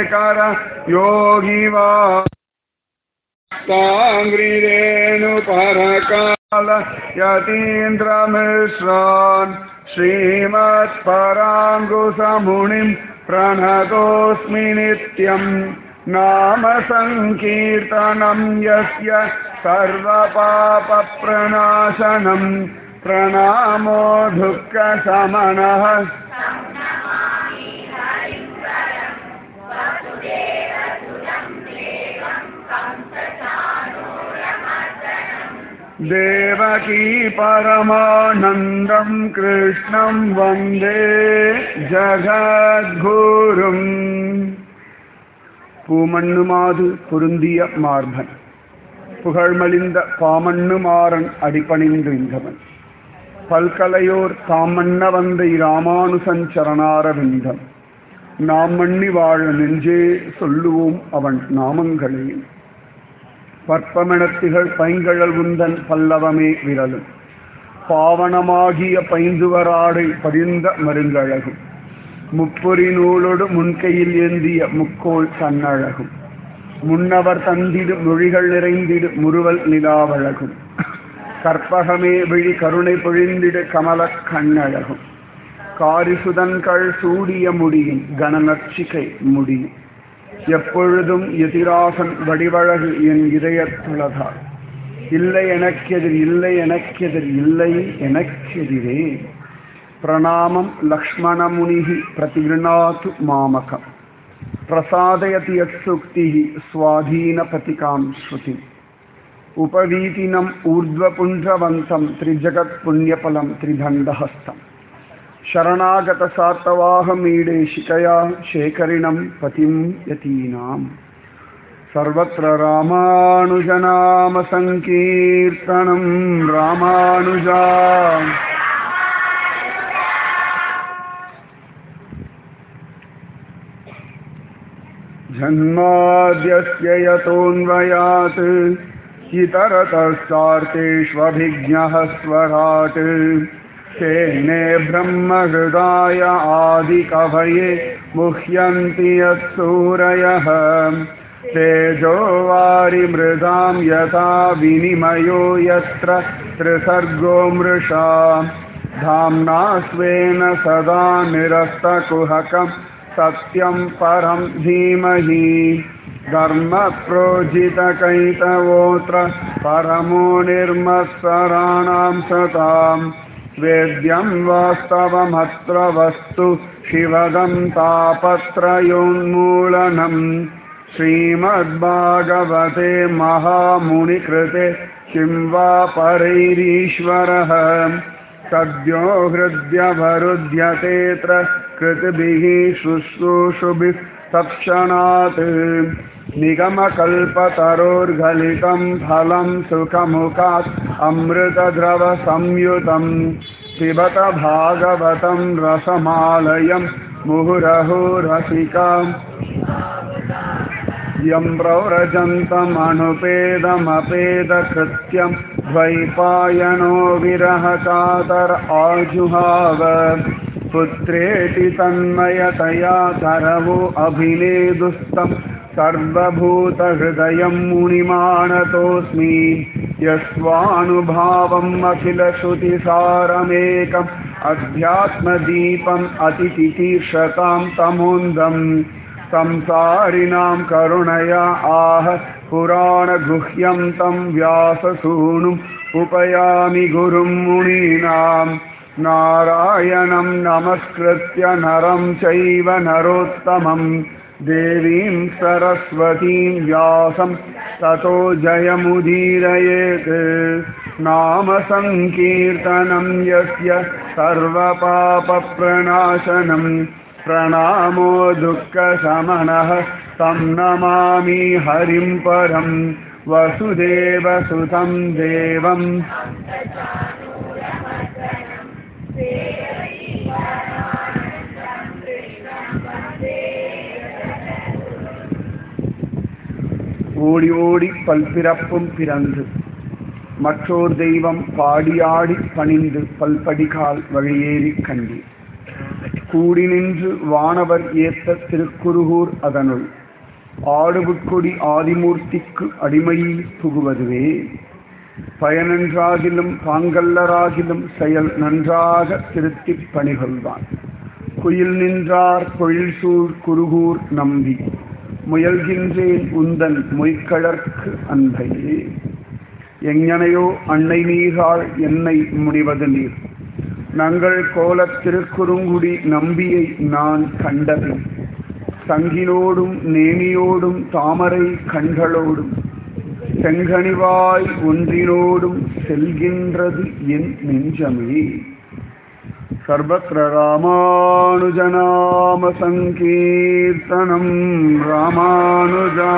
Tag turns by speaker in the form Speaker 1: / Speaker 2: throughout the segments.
Speaker 1: शेखर योगिवा काङ्ग्रिरेणुपरकाल यतीन्द्रमिश्रान् श्रीमत्पराङ्गुसमुनिम् प्रणतोऽस्मि नित्यम् नाम सङ्कीर्तनम् यस्य सर्वपापप्रणाशनम् प्रणामो दुःखशमनः देवकी परमानन्दम् कृष्णम् वन्दे ஜகத்குரும் பூமண்ணுமாது பொருந்திய மார்பன் புகழ்மலிந்த பாமண்ணுமாறன் அடிபணிந்திருந்தவன் பல்கலையோர் தாமண்ண வந்த இராமானுசன் சரணாரவிந்தம் நாம் மண்ணி வாழ நெஞ்சே சொல்லுவோம் அவன் நாமங்களே பற்பமெனத்திகள் பைங்கழல் உந்தன் பல்லவமே விரலும் பாவனமாகிய பைந்துவராடை பதிந்த மருங்கழகும் முப்பொறி நூலோடு முன்கையில் ஏந்திய முக்கோள் தன்னழகும் முன்னவர் தந்திடு மொழிகள் நிறைந்திடு முறுவல் நிலாவழகும் கற்பகமே விழி கருணை பொழிந்திடு கமல கண்ணழகும் காரிசுதன்கள் சூடிய முடியும் கனநர்ச்சிகை முடியும் எப்பொழுதும் எதிராசன் வடிவழகு என் இதயத்துளதால் இல்லை எனக்கெதிர் இல்லை எனக்கெதிர் இல்லை எனக்கெதிரே பிரணாமம் லக்ஷ்மணமுனிः प्रतिगृह्णातु मामकम् प्रसादयति यत्सुक्तिः स्वाधीनपतिकां श्रुतिम् उपवीतिनम् ऊर्ध्वपुण्ड्रवन्तं त्रिजगत्पुण्यफलं त्रिदण्डहस्तम् शरणागतसातवाहमीडे शिकया शेखरिणं पतिं यतीनाम् सर्वत्र रामानुजनामसङ्कीर्तनं रामानुजा जन्माद्यस्य यतोऽन्वयात् इतरतस्तार्तेष्वभिज्ञः स्वराट् तेने ब्रह्महृदाय आदिकभये मुह्यन्ति यत्सूरयः तेजो वारिमृदां यथा विनिमयो यत्र त्रिसर्गो मृषा धाम्ना स्वेन सदा निरस्तकुहकम् सत्यं परं धीमहि धर्मप्रोजितकैतवोऽत्र परमो निर्मत्सराणां सताम् वेद्यं वास्तवमत्र वस्तु शिवदं तापत्रयोन्मूलनम् श्रीमद्भागवते महामुनिकृते किं वा परैरीश्वरः सद्यो हृद्यवरुध्यतेऽत्र कृतिभिः शुश्रूषुभिः तत्क्षणात् निगमकल्पतरोर्गलितं फलं सुखमुखात् अमृतद्रवसंयुतं पिबत भागवतं रसमालयं मुहुरहो रसिकाम् यं प्रव्रजन्तमनुपेदमपेदकृत्यं द्वैपायनो विरहकातर आजुहाव पुत्रेति तन्मयतया तरवो अभिनेदुस्तं सर्वभूतहृदयं मुनिमानतोऽस्मि यस्वानुभावम् अखिलश्रुतिसारमेकम् अध्यात्मदीपम् अतितितीर्षतां तमोन्दम् संसारिणां करुणया आह पुराणगुह्यं तं व्याससूनुम् उपयामि गुरुं मुनीनां नारायणं नमस्कृत्य नरं चैव नरोत्तमं देवीं सरस्वतीं व्यासं ततो जयमुदीरयेत् नाम सङ्कीर्तनं यस्य सर्वपापप्रणाशनम् प्रणामो दुःखशमनः तं नमामि हरिं परं वसुदेवसुतं देवम् ஓடி ஓடி பல்பிறப்பும் பிறந்து மற்றோர் தெய்வம் பாடியாடி பணிந்து பல்படிகால் வழியேறி கண்டேன் கூடி நின்று வானவர் ஏத்த திருக்குருகூர் அதனுள் ஆடுபுட்கொடி ஆதிமூர்த்திக்கு அடிமையில் புகுவதுவே பயனன்றாகிலும் பாங்கல்லராகிலும் செயல் நன்றாக திருத்திப் பணிகொள்வான் குயில் நின்றார் பொழில் சூழ் குருகூர் நம்பி முயல்கின்றேன் உந்தன் மொய்க்கழற்கு அன்பையே எங்கனையோ அன்னை நீராள் என்னை முடிவது நீர் நங்கள் கோலத் திருக்குறுங்குடி நம்பியை நான் கண்டபின் சங்கினோடும் நேமியோடும் தாமரை கண்களோடும் செங்கனிவாய் ஒன்றினோடும் செல்கின்றது என் நெஞ்சமே सर्वत्र रामानुजनाम सङ्कीर्तनं रामानुजा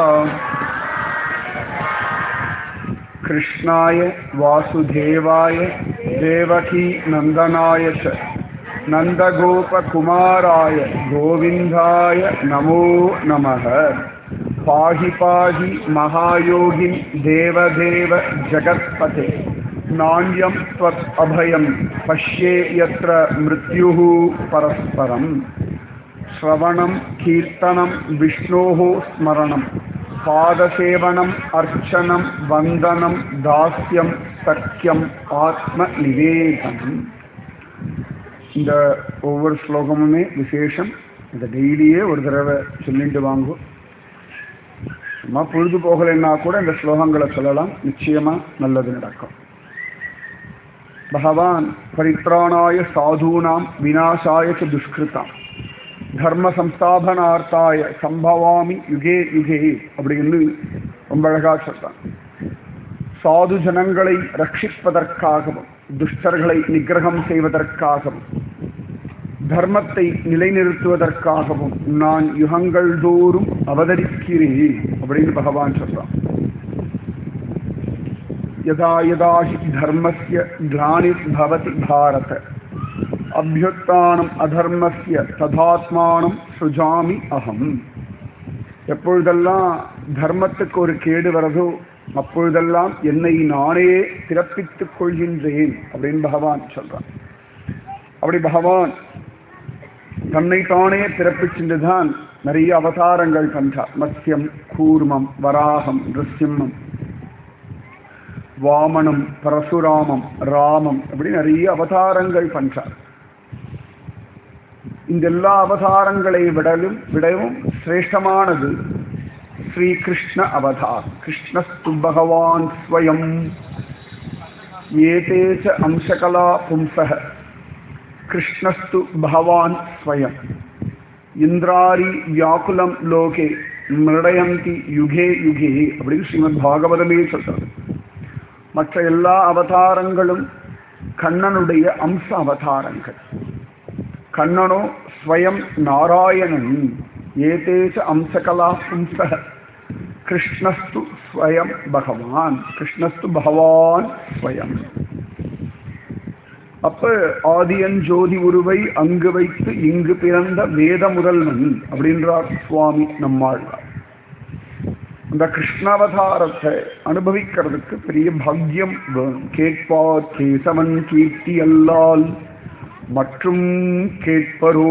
Speaker 1: कृष्णाय वासुदेवाय देवकी नन्दनाय च नन्दगोपकुमाराय गोविन्दाय नमो नमः पाहि पाहि महायोगिन् देवदेव जगत्पते नान्यं त्वत् अभयं पश्ये यत्र मृत्युः परस्परम् श्रवणं कीर्तनं विष्णोः स्मरणं पादसेवनम् अर्चनं वन्दनं दास्यं சக்கியம் ஆத்ம நிவேதனம் இந்த ஒவ்வொரு ஸ்லோகமுமே விசேஷம் இந்த டெய்லியே ஒரு தடவை சொல்லிட்டு வாங்கும் சும்மா பொழுது போகலைன்னா கூட இந்த ஸ்லோகங்களை சொல்லலாம் நிச்சயமா நல்லது நடக்கும் பகவான் பரித்ராணாய சாதூனாம் விநாசாய ச துஷ்கிருதாம் தர்ம சம்ஸ்தாபனார்த்தாய சம்பவாமி யுகே யுகே அப்படின்னு ரொம்ப அழகா சொல்றான் சாது ஜனங்களை ரட்சிப்பதற்காகவும் துஷ்டர்களை நிகிரகம் செய்வதற்காகவும் தர்மத்தை நிலைநிறுத்துவதற்காகவும் நான் யுகங்கள் தோறும் அவதரிக்கிறேன் அப்படின்னு பகவான் சொல்றான் यदा यदा हि धर्मस्य ग्लानिर्भवति भारत அபியுத்தானம் அதர்மஸ்ய ததாத்மானம் சுஜாமி அகம் எப்பொழுதெல்லாம் தர்மத்துக்கு ஒரு கேடு வரதோ அப்பொழுதெல்லாம் என்னை நானே பிறப்பித்துக் கொள்கின்றேன் அப்படின்னு பகவான் சொல்றான் அப்படி பகவான் தன்னை தானே பிறப்பிச்சுதான் நிறைய அவதாரங்கள் பண்றார் மத்யம் கூர்மம் வராகம் நிருசிம்மம் வாமனம் பரசுராமம் ராமம் அப்படி நிறைய அவதாரங்கள் பண்றார் இந்த எல்லா அவதாரங்களை விடலும் விடவும் சிரேஷ்டமானது ஸ்ரீ கிருஷ்ண அவதார் கிருஷ்ணஸ்து பகவான் ஸ்வயம் ஏதே ச அம்சகலா பும்சக கிருஷ்ணஸ்து பகவான் ஸ்வயம் இந்திராரி வியாக்குலம் லோகே மிருடயந்தி யுகே யுகே அப்படின்னு ஸ்ரீமத் பாகவதமே சொல்றது மற்ற எல்லா அவதாரங்களும் கண்ணனுடைய அம்ச அவதாரங்கள் கண்ணனோ ஸ்வயம் நாராயணன் ஏதேச அம்சகலா பும்சக கிருஷ்ணஸ்து ஸ்வயம் பகவான் கிருஷ்ணஸ்து பகவான் ஸ்வயம் அப்ப ஆதியன் ஜோதி உருவை அங்கு வைத்து இங்கு பிறந்த வேத முதல்வன் அப்படின்றார் சுவாமி நம்மாழ்வார் அந்த கிருஷ்ணாவதாரத்தை அனுபவிக்கிறதுக்கு பெரிய பாக்கியம் வேணும் கேட்பார் கேசவன் கீர்த்தி அல்லால் மற்றும் கேட்பரோ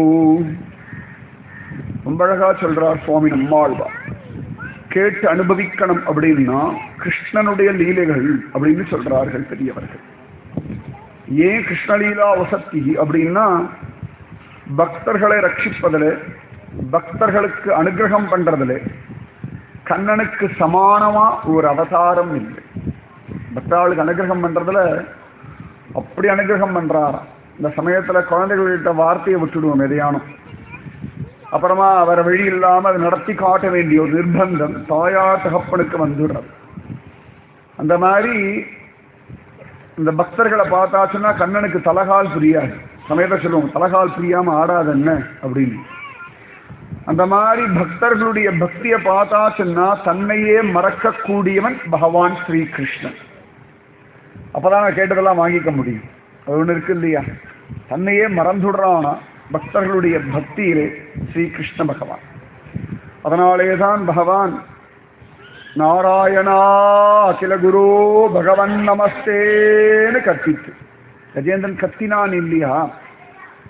Speaker 1: ரொம்ப அழகா சொல்றார் சுவாமி நம்மாழ்வார் கேட்டு அனுபவிக்கணும் அப்படின்னா கிருஷ்ணனுடைய லீலைகள் அப்படின்னு சொல்றார்கள் பெரியவர்கள் ஏன் கிருஷ்ணலீலா வசத்தி அப்படின்னா பக்தர்களை ரட்சிப்பதில் பக்தர்களுக்கு அனுகிரகம் பண்றதுல கண்ணனுக்கு சமானமா ஒரு அவதாரம் இல்லை பக்தாளுக்கு அனுகிரகம் பண்றதுல அப்படி அனுகிரகம் பண்றாராம் இந்த சமயத்துல குழந்தைகள்கிட்ட வார்த்தையை விட்டுடுவோம் எதையானும் அப்புறமா வேற வழி இல்லாம அதை நடத்தி காட்ட வேண்டிய ஒரு நிர்பந்தம் தாயார் தகப்பனுக்கு வந்துடுறது அந்த மாதிரி இந்த பக்தர்களை பார்த்தாச்சுன்னா கண்ணனுக்கு தலகால் புரியாது சமயத்தை சொல்லுவோம் தலகால் புரியாம ஆடாது என்ன அப்படின்னு அந்த மாதிரி பக்தர்களுடைய பக்தியை பார்த்தாச்சுன்னா தன்னையே மறக்கக்கூடியவன் பகவான் ஸ்ரீ கிருஷ்ணன் அப்பதான் நான் கேட்டதெல்லாம் வாங்கிக்க முடியும் அது ஒண்ணு இருக்கு இல்லையா தன்னையே மறந்துடுறானா பக்தர்களுடைய பக்தியிலே ஸ்ரீ கிருஷ்ண பகவான் அதனாலேதான் பகவான் நாராயணா அகில குரு பகவன் நமஸ்தேன்னு கத்திட்டு கஜேந்திரன் கத்தினான் இல்லையா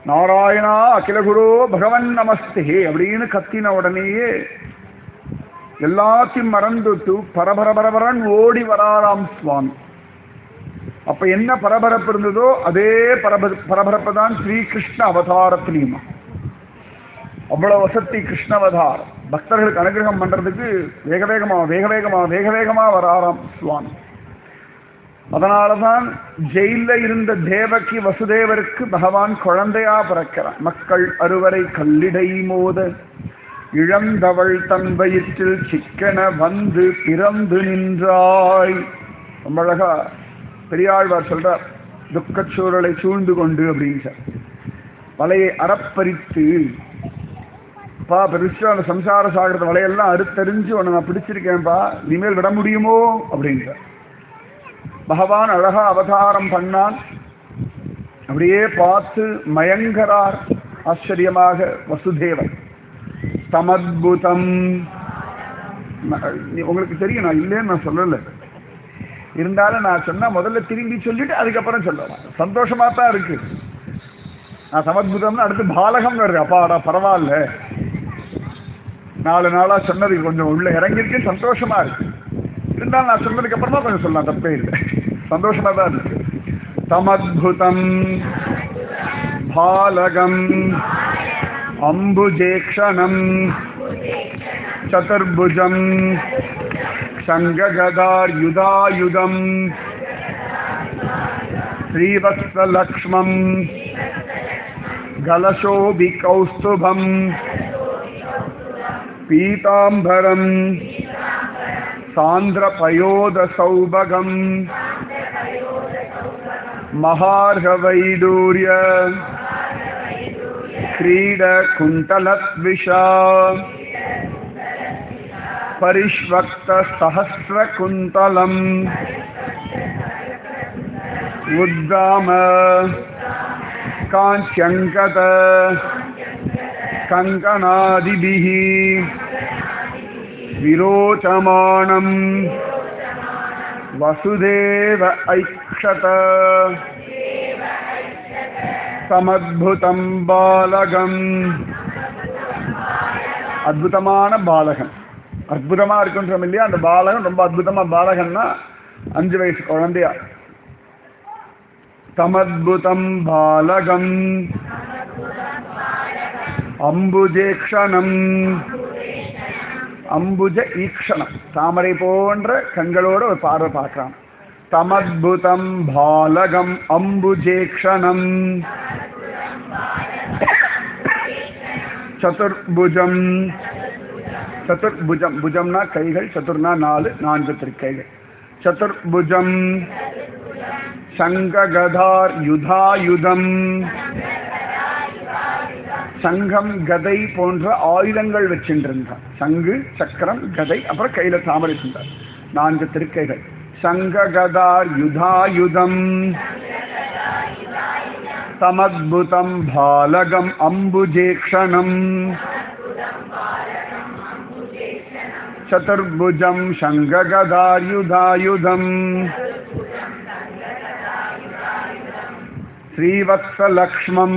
Speaker 1: நாராயணா அகிலகுரு பகவன் நமஸ்தே அப்படின்னு கத்தின உடனேயே எல்லாத்தையும் மறந்துட்டு பரபர பரபரன் ஓடி வராராம் சுவாமி அப்ப என்ன பரபரப்பு இருந்ததோ அதே பரப பரபரப்பு தான் ஸ்ரீகிருஷ்ண அவதாரத்திலையுமா அவ்வளவு வசதி கிருஷ்ணவதாரம் பக்தர்களுக்கு அனுகிரகம் பண்றதுக்கு வேக வேகமா வேக வேகமா வேக வேகமா வராராம் சுவாமி அதனாலதான் ஜெயில இருந்த தேவகி வசுதேவருக்கு பகவான் குழந்தையா பிறக்கிறான் மக்கள் அறுவரை கல்லிடை மோத இழந்தவள் தன் வயிற்றில் சிக்கன வந்து பிறந்து நின்றாய் ரொம்ப அழகா பெரியாழ்வார் சொல்றார் துக்கச் சூழலை சூழ்ந்து கொண்டு அப்படின்னு வலையை அறப்பறித்து பா பெருசா அந்த சம்சார சாகரத்து வலையெல்லாம் அறுத்தறிஞ்சு உன்னை நான் பிடிச்சிருக்கேன்ப்பா இனிமேல் விட முடியுமோ அப்படின்ற பகவான் அழகா அவதாரம் பண்ணான் அப்படியே பார்த்து மயங்கரார் ஆச்சரியமாக வசுதேவன் சமத்புதம் உங்களுக்கு தெரியும் நான் இல்லைன்னு நான் சொல்லலை இருந்தாலும் நான் சொன்னா முதல்ல திரும்பி சொல்லிட்டு அதுக்கப்புறம் சொல்லலாம் சந்தோஷமா தான் இருக்கு நான் சமத்புதம்னு அடுத்து பாலகம் வருது அப்பாடா பரவாயில்ல நாலு நாளா சொன்னது கொஞ்சம் உள்ள இறங்கிருக்கு சந்தோஷமா இருக்கு இருந்தாலும் நான் சொன்னதுக்கு அப்புறமா கொஞ்சம் சொல்லலாம் தப்பே இல்லை சந்தோஷமா தான் இருக்கு சமத்புதம் பாலகம் அம்புஜேக்ஷணம் சதுர்புஜம் சங்ககதார்யுதாயுதம் ஸ்ரீவத்ஸலக்ஷ்மம் गलशोभिकौस्तुभम् पीताम्बरम् सान्द्रपयोदसौभगम् महार्हवैडूर्य क्रीडकुण्टलद्विषा परिष्वक्तसहस्रकुन्तलम् उद्गाम काञ्च्यङ्कत कङ्कणादिभिः विरोचमाणम् वसुदेव ऐक्षत சமத்புதம் பாலகம் அற்புதமான பாலகன் அற்புதமா இருக்குன்றோம் இல்லையா அந்த பாலகன் ரொம்ப அற்புதமா பாலகன்னா அஞ்சு வயசு குழந்தையா சமத்புதம் பாலகம் அம்புஜேக்ஷணம் அம்புஜ ஈக்ஷணம் தாமரை போன்ற கண்களோட ஒரு பார்வை பார்க்கிறான் தமத்புதம் பாலகம் அம்புஜேக்ஷணம் சதுர்புஜம் சதுர்புஜம் புஜம்னா கைகள் சதுர்னா நாலு நான்கு திருக்கைகள் சதுர்புஜம் சங்ககதார் யுதாயுதம் சங்கம் கதை போன்ற ஆயுதங்கள் வச்சுருந்தான் சங்கு சக்கரம் கதை அப்புறம் கையில தாமரை சென்றார் நான்கு திருக்கைகள் சங்ககதார் யுதாயுதம் சமத்புதம் பாலகம் அம்புஜேக்ஷணம் சதுர்புஜம் சங்ககதார்யுதாயுதம் ஸ்ரீவத்ஸலக்ஷ்மம்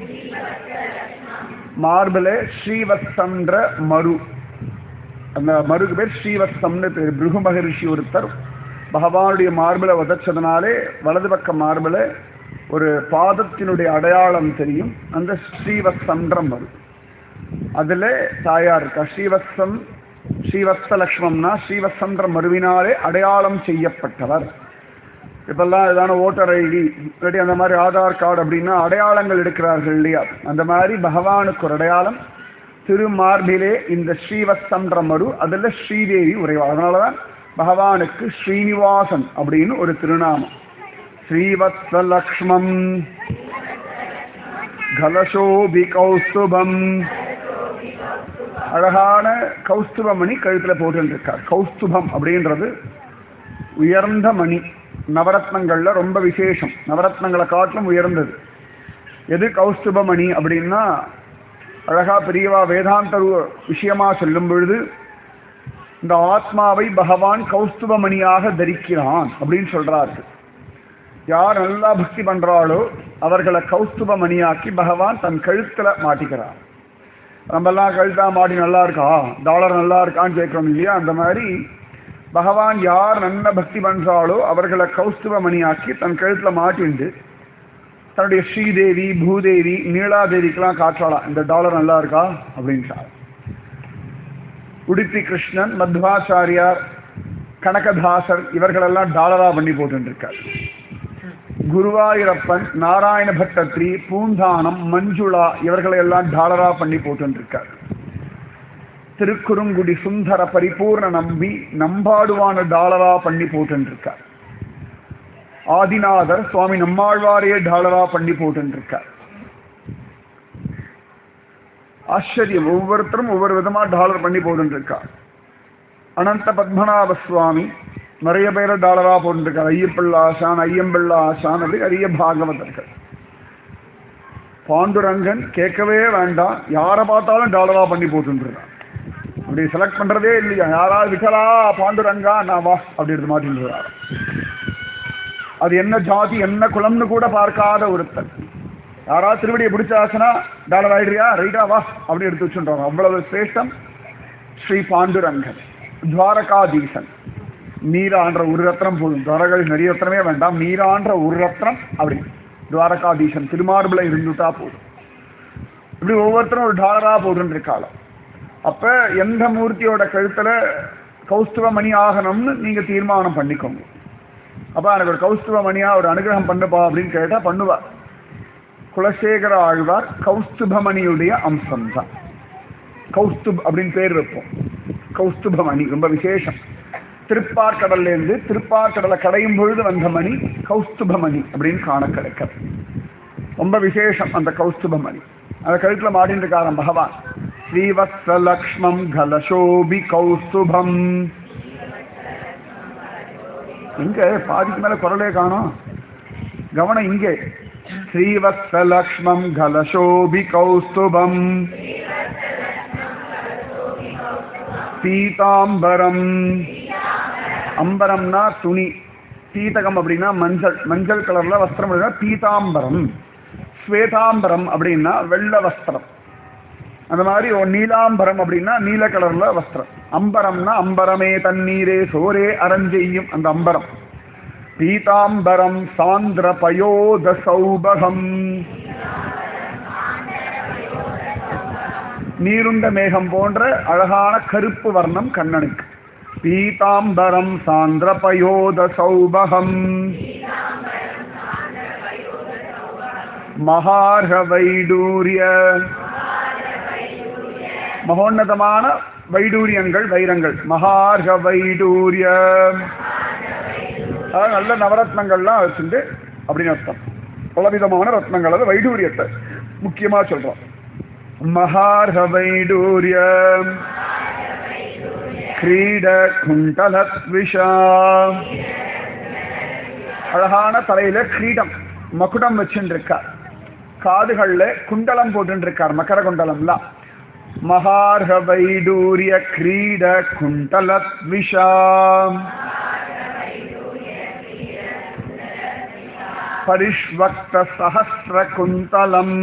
Speaker 1: மார்பில் ஸ்ரீவத்சன்ற மரு அந்த மருக்கு பேர் ஸ்ரீவத்சம்னு பேர் பிருகு மகரிஷி ஒருத்தர் பகவானுடைய மார்பில் உதச்சதுனாலே வலது பக்க மார்பில் ஒரு பாதத்தினுடைய அடையாளம் தெரியும் அந்த ஸ்ரீவத்சன்றம் வரும் அதில் தாயார் இருக்கா ஸ்ரீவத்சம் ஸ்ரீவத்சலக்ஷ்மம்னா ஸ்ரீவத்சன்ற மருவினாலே அடையாளம் செய்யப்பட்டவர் இப்பெல்லாம் ஏதான ஓட்டர் ஐடி இல்லாட்டி அந்த மாதிரி ஆதார் கார்டு அப்படின்னா அடையாளங்கள் எடுக்கிறார்கள் இல்லையா அந்த மாதிரி பகவானுக்கு ஒரு அடையாளம் திருமார்பிலே இந்த ஸ்ரீவத்சன்ற மரு அதில் ஸ்ரீதேவி உறைவா அதனால தான் பகவானுக்கு ஸ்ரீனிவாசன் அப்படின்னு ஒரு திருநாமம் ஸ்ரீவத்ஸலக்ஷ்மம் கலசோபி கௌஸ்துபம் அழகான கௌஸ்துபமணி கழுத்தில் போட்டுருக்கார் கௌஸ்துபம் அப்படின்றது உயர்ந்த மணி நவரத்னங்கள்ல ரொம்ப விசேஷம் நவரத்னங்களை காட்டிலும் உயர்ந்தது எது கௌஸ்துபமணி அப்படின்னா அழகா பெரியவா வேதாந்த ரூ- விஷயமா சொல்லும் பொழுது இந்த ஆத்மாவை பகவான் கௌஸ்துபமணியாக தரிக்கிறான் அப்படின்னு சொல்றாரு யார் நல்லா பக்தி பண்றாளோ அவர்களை கௌஸ்துப மணியாக்கி பகவான் தன் கழுத்துல மாட்டிக்கிறார் நம்ம எல்லாம் கழுத்தா மாட்டி நல்லா இருக்கா டாலர் நல்லா இருக்கான்னு கேட்கிறோம் இல்லையா அந்த மாதிரி பகவான் யார் நல்ல பக்தி பண்றாளோ அவர்களை கௌஸ்துப மணியாக்கி தன் கழுத்துல மாட்டிண்டு தன்னுடைய ஸ்ரீதேவி பூதேவி நீலாதேவிக்கெல்லாம் காற்றாளாம் இந்த டாலர் நல்லா இருக்கா அப்படின்ட்டார் உடுப்பி கிருஷ்ணன் மத்வாச்சாரியார் கனகதாசர் இவர்களெல்லாம் டாலரா பண்ணி போட்டுருக்கார் குருவாயூரப்பன் நாராயண பட்டத்ரி பூந்தானம் மஞ்சுளா இவர்களை எல்லாம் டாலரா பண்ணி போட்டுருக்கார் திருக்குறுங்குடி சுந்தர பரிபூர்ண நம்பி நம்பாடுவான டாலரா பண்ணி போட்டுருக்கார் ஆதிநாதர் சுவாமி நம்மாழ்வாரையே டாலரா பண்ணி போட்டுருக்கார் ஆச்சரியம் ஒவ்வொருத்தரும் ஒவ்வொரு விதமா டாலர் பண்ணி போட்டுருக்கார் அனந்த பத்மநாப சுவாமி நிறைய பேரை டாலரா போட்டுருக்கார் ஐயப்பிள்ள ஆசான் ஐயம்பிள்ள ஆசான் அப்படி நிறைய பாகவதர்கள் பாண்டுரங்கன் கேட்கவே வேண்டாம் யாரை பார்த்தாலும் டாலரா பண்ணி போட்டுருக்கான் அப்படி செலக்ட் பண்றதே இல்லையா யாராவது விட்டலா பாண்டுரங்கா நான் வா அப்படி எடுத்து மாட்டின்னு அது என்ன ஜாதி என்ன குலம்னு கூட பார்க்காத ஒருத்தன் யாராவது திருவடியை பிடிச்சாச்சுன்னா டாலர் ஆயிடுறியா ரைட்டா வா அப்படி எடுத்து வச்சுட்டாங்க அவ்வளவு சிரேஷ்டம் ஸ்ரீ பாண்டுரங்கன் துவாரகாதீசன் மீரான்ற ஒரு ரத்னம் போதும் துவாரகாதீசன் நிறைய ரத்னமே வேண்டாம் மீரான்ற ஒரு ரத்னம் அப்படி துவாரகாதீசன் திருமார்பிள இருந்துட்டா போதும் இப்படி ஒவ்வொருத்தரும் ஒரு டாலரா போடுன்ற காலம் அப்ப எந்த மூர்த்தியோட கழுத்துல கௌஸ்துவ மணி ஆகணும்னு நீங்க தீர்மானம் பண்ணிக்கோங்க அப்ப எனக்கு ஒரு கௌஸ்துவ மணியா ஒரு அனுகிரகம் பண்ணுப்பா அப்படின்னு கேட்டா பண்ணுவார் குலசேகர ஆழ்வார் கௌஸ்துபமணியுடைய அம்சம் தான் கௌஸ்துப் அப்படின்னு பேர் வைப்போம் கௌஸ்துபமணி ரொம்ப விசேஷம் திருப்பார்கடல்ல இருந்து திருப்பார்கடலை கடையும் பொழுது வந்த மணி கௌஸ்துபமணி அப்படின்னு காண கிடைக்க ரொம்ப விசேஷம் அந்த கௌஸ்துபமணி அந்த கழுத்துல மாட்டின்னு இருக்காராம் பகவான் ஸ்ரீவத்ஸலக்ஷ்மம் கலசோபி கௌஸ்துபம் எங்க பாதிக்கு மேல குரலே காணோம் கவனம் இங்கே ஸ்ரீவத்ஸலக்ஷ்மம் கலசோபி கௌஸ்துபம் பீதாம்பரம் அம்பரம்னா துணி பீதகம் அப்படின்னா மஞ்சள் மஞ்சள் கலர்ல வஸ்திரம் அப்படின்னா பீதாம்பரம் ஸ்வேதாம்பரம் அப்படின்னா வெள்ளை வஸ்திரம் அந்த மாதிரி ஒரு நீலாம்பரம் அப்படின்னா நீல கலர்ல வஸ்திரம் அம்பரம்னா அம்பரமே தண்ணீரே சோரே அரஞ்செய்யும் அந்த அம்பரம் பீதாம்பரம் சாந்திர பயோத சௌபகம் நீருண்ட மேகம் போன்ற அழகான கருப்பு வர்ணம் கண்ணனுக்கு பீதாம்பரம் சாந்திர பயோத சௌபகம் மகார்க வைடூரிய மகோன்னதமான வைடூரியங்கள் வைரங்கள் மகார்க வைடூரிய அதாவது நல்ல நவரத்னங்கள்லாம் வச்சுட்டு அப்படின்னு அர்த்தம் பலவிதமான ரத்னங்கள் அது வைடூரியத்தை முக்கியமா சொல்றோம் மகார்க வைடூரிய கிரீட குண்டலத்விஷா அழகான தலையில கிரீடம் மகுடம் வச்சுட்டு இருக்கார் காதுகள்ல குண்டலம் போட்டு இருக்கார் மகர குண்டலம்லாம் மகார்க வைடூரிய கிரீட குண்டலத்விஷா பரிஷ்வக்த சஹசிர குந்தலம்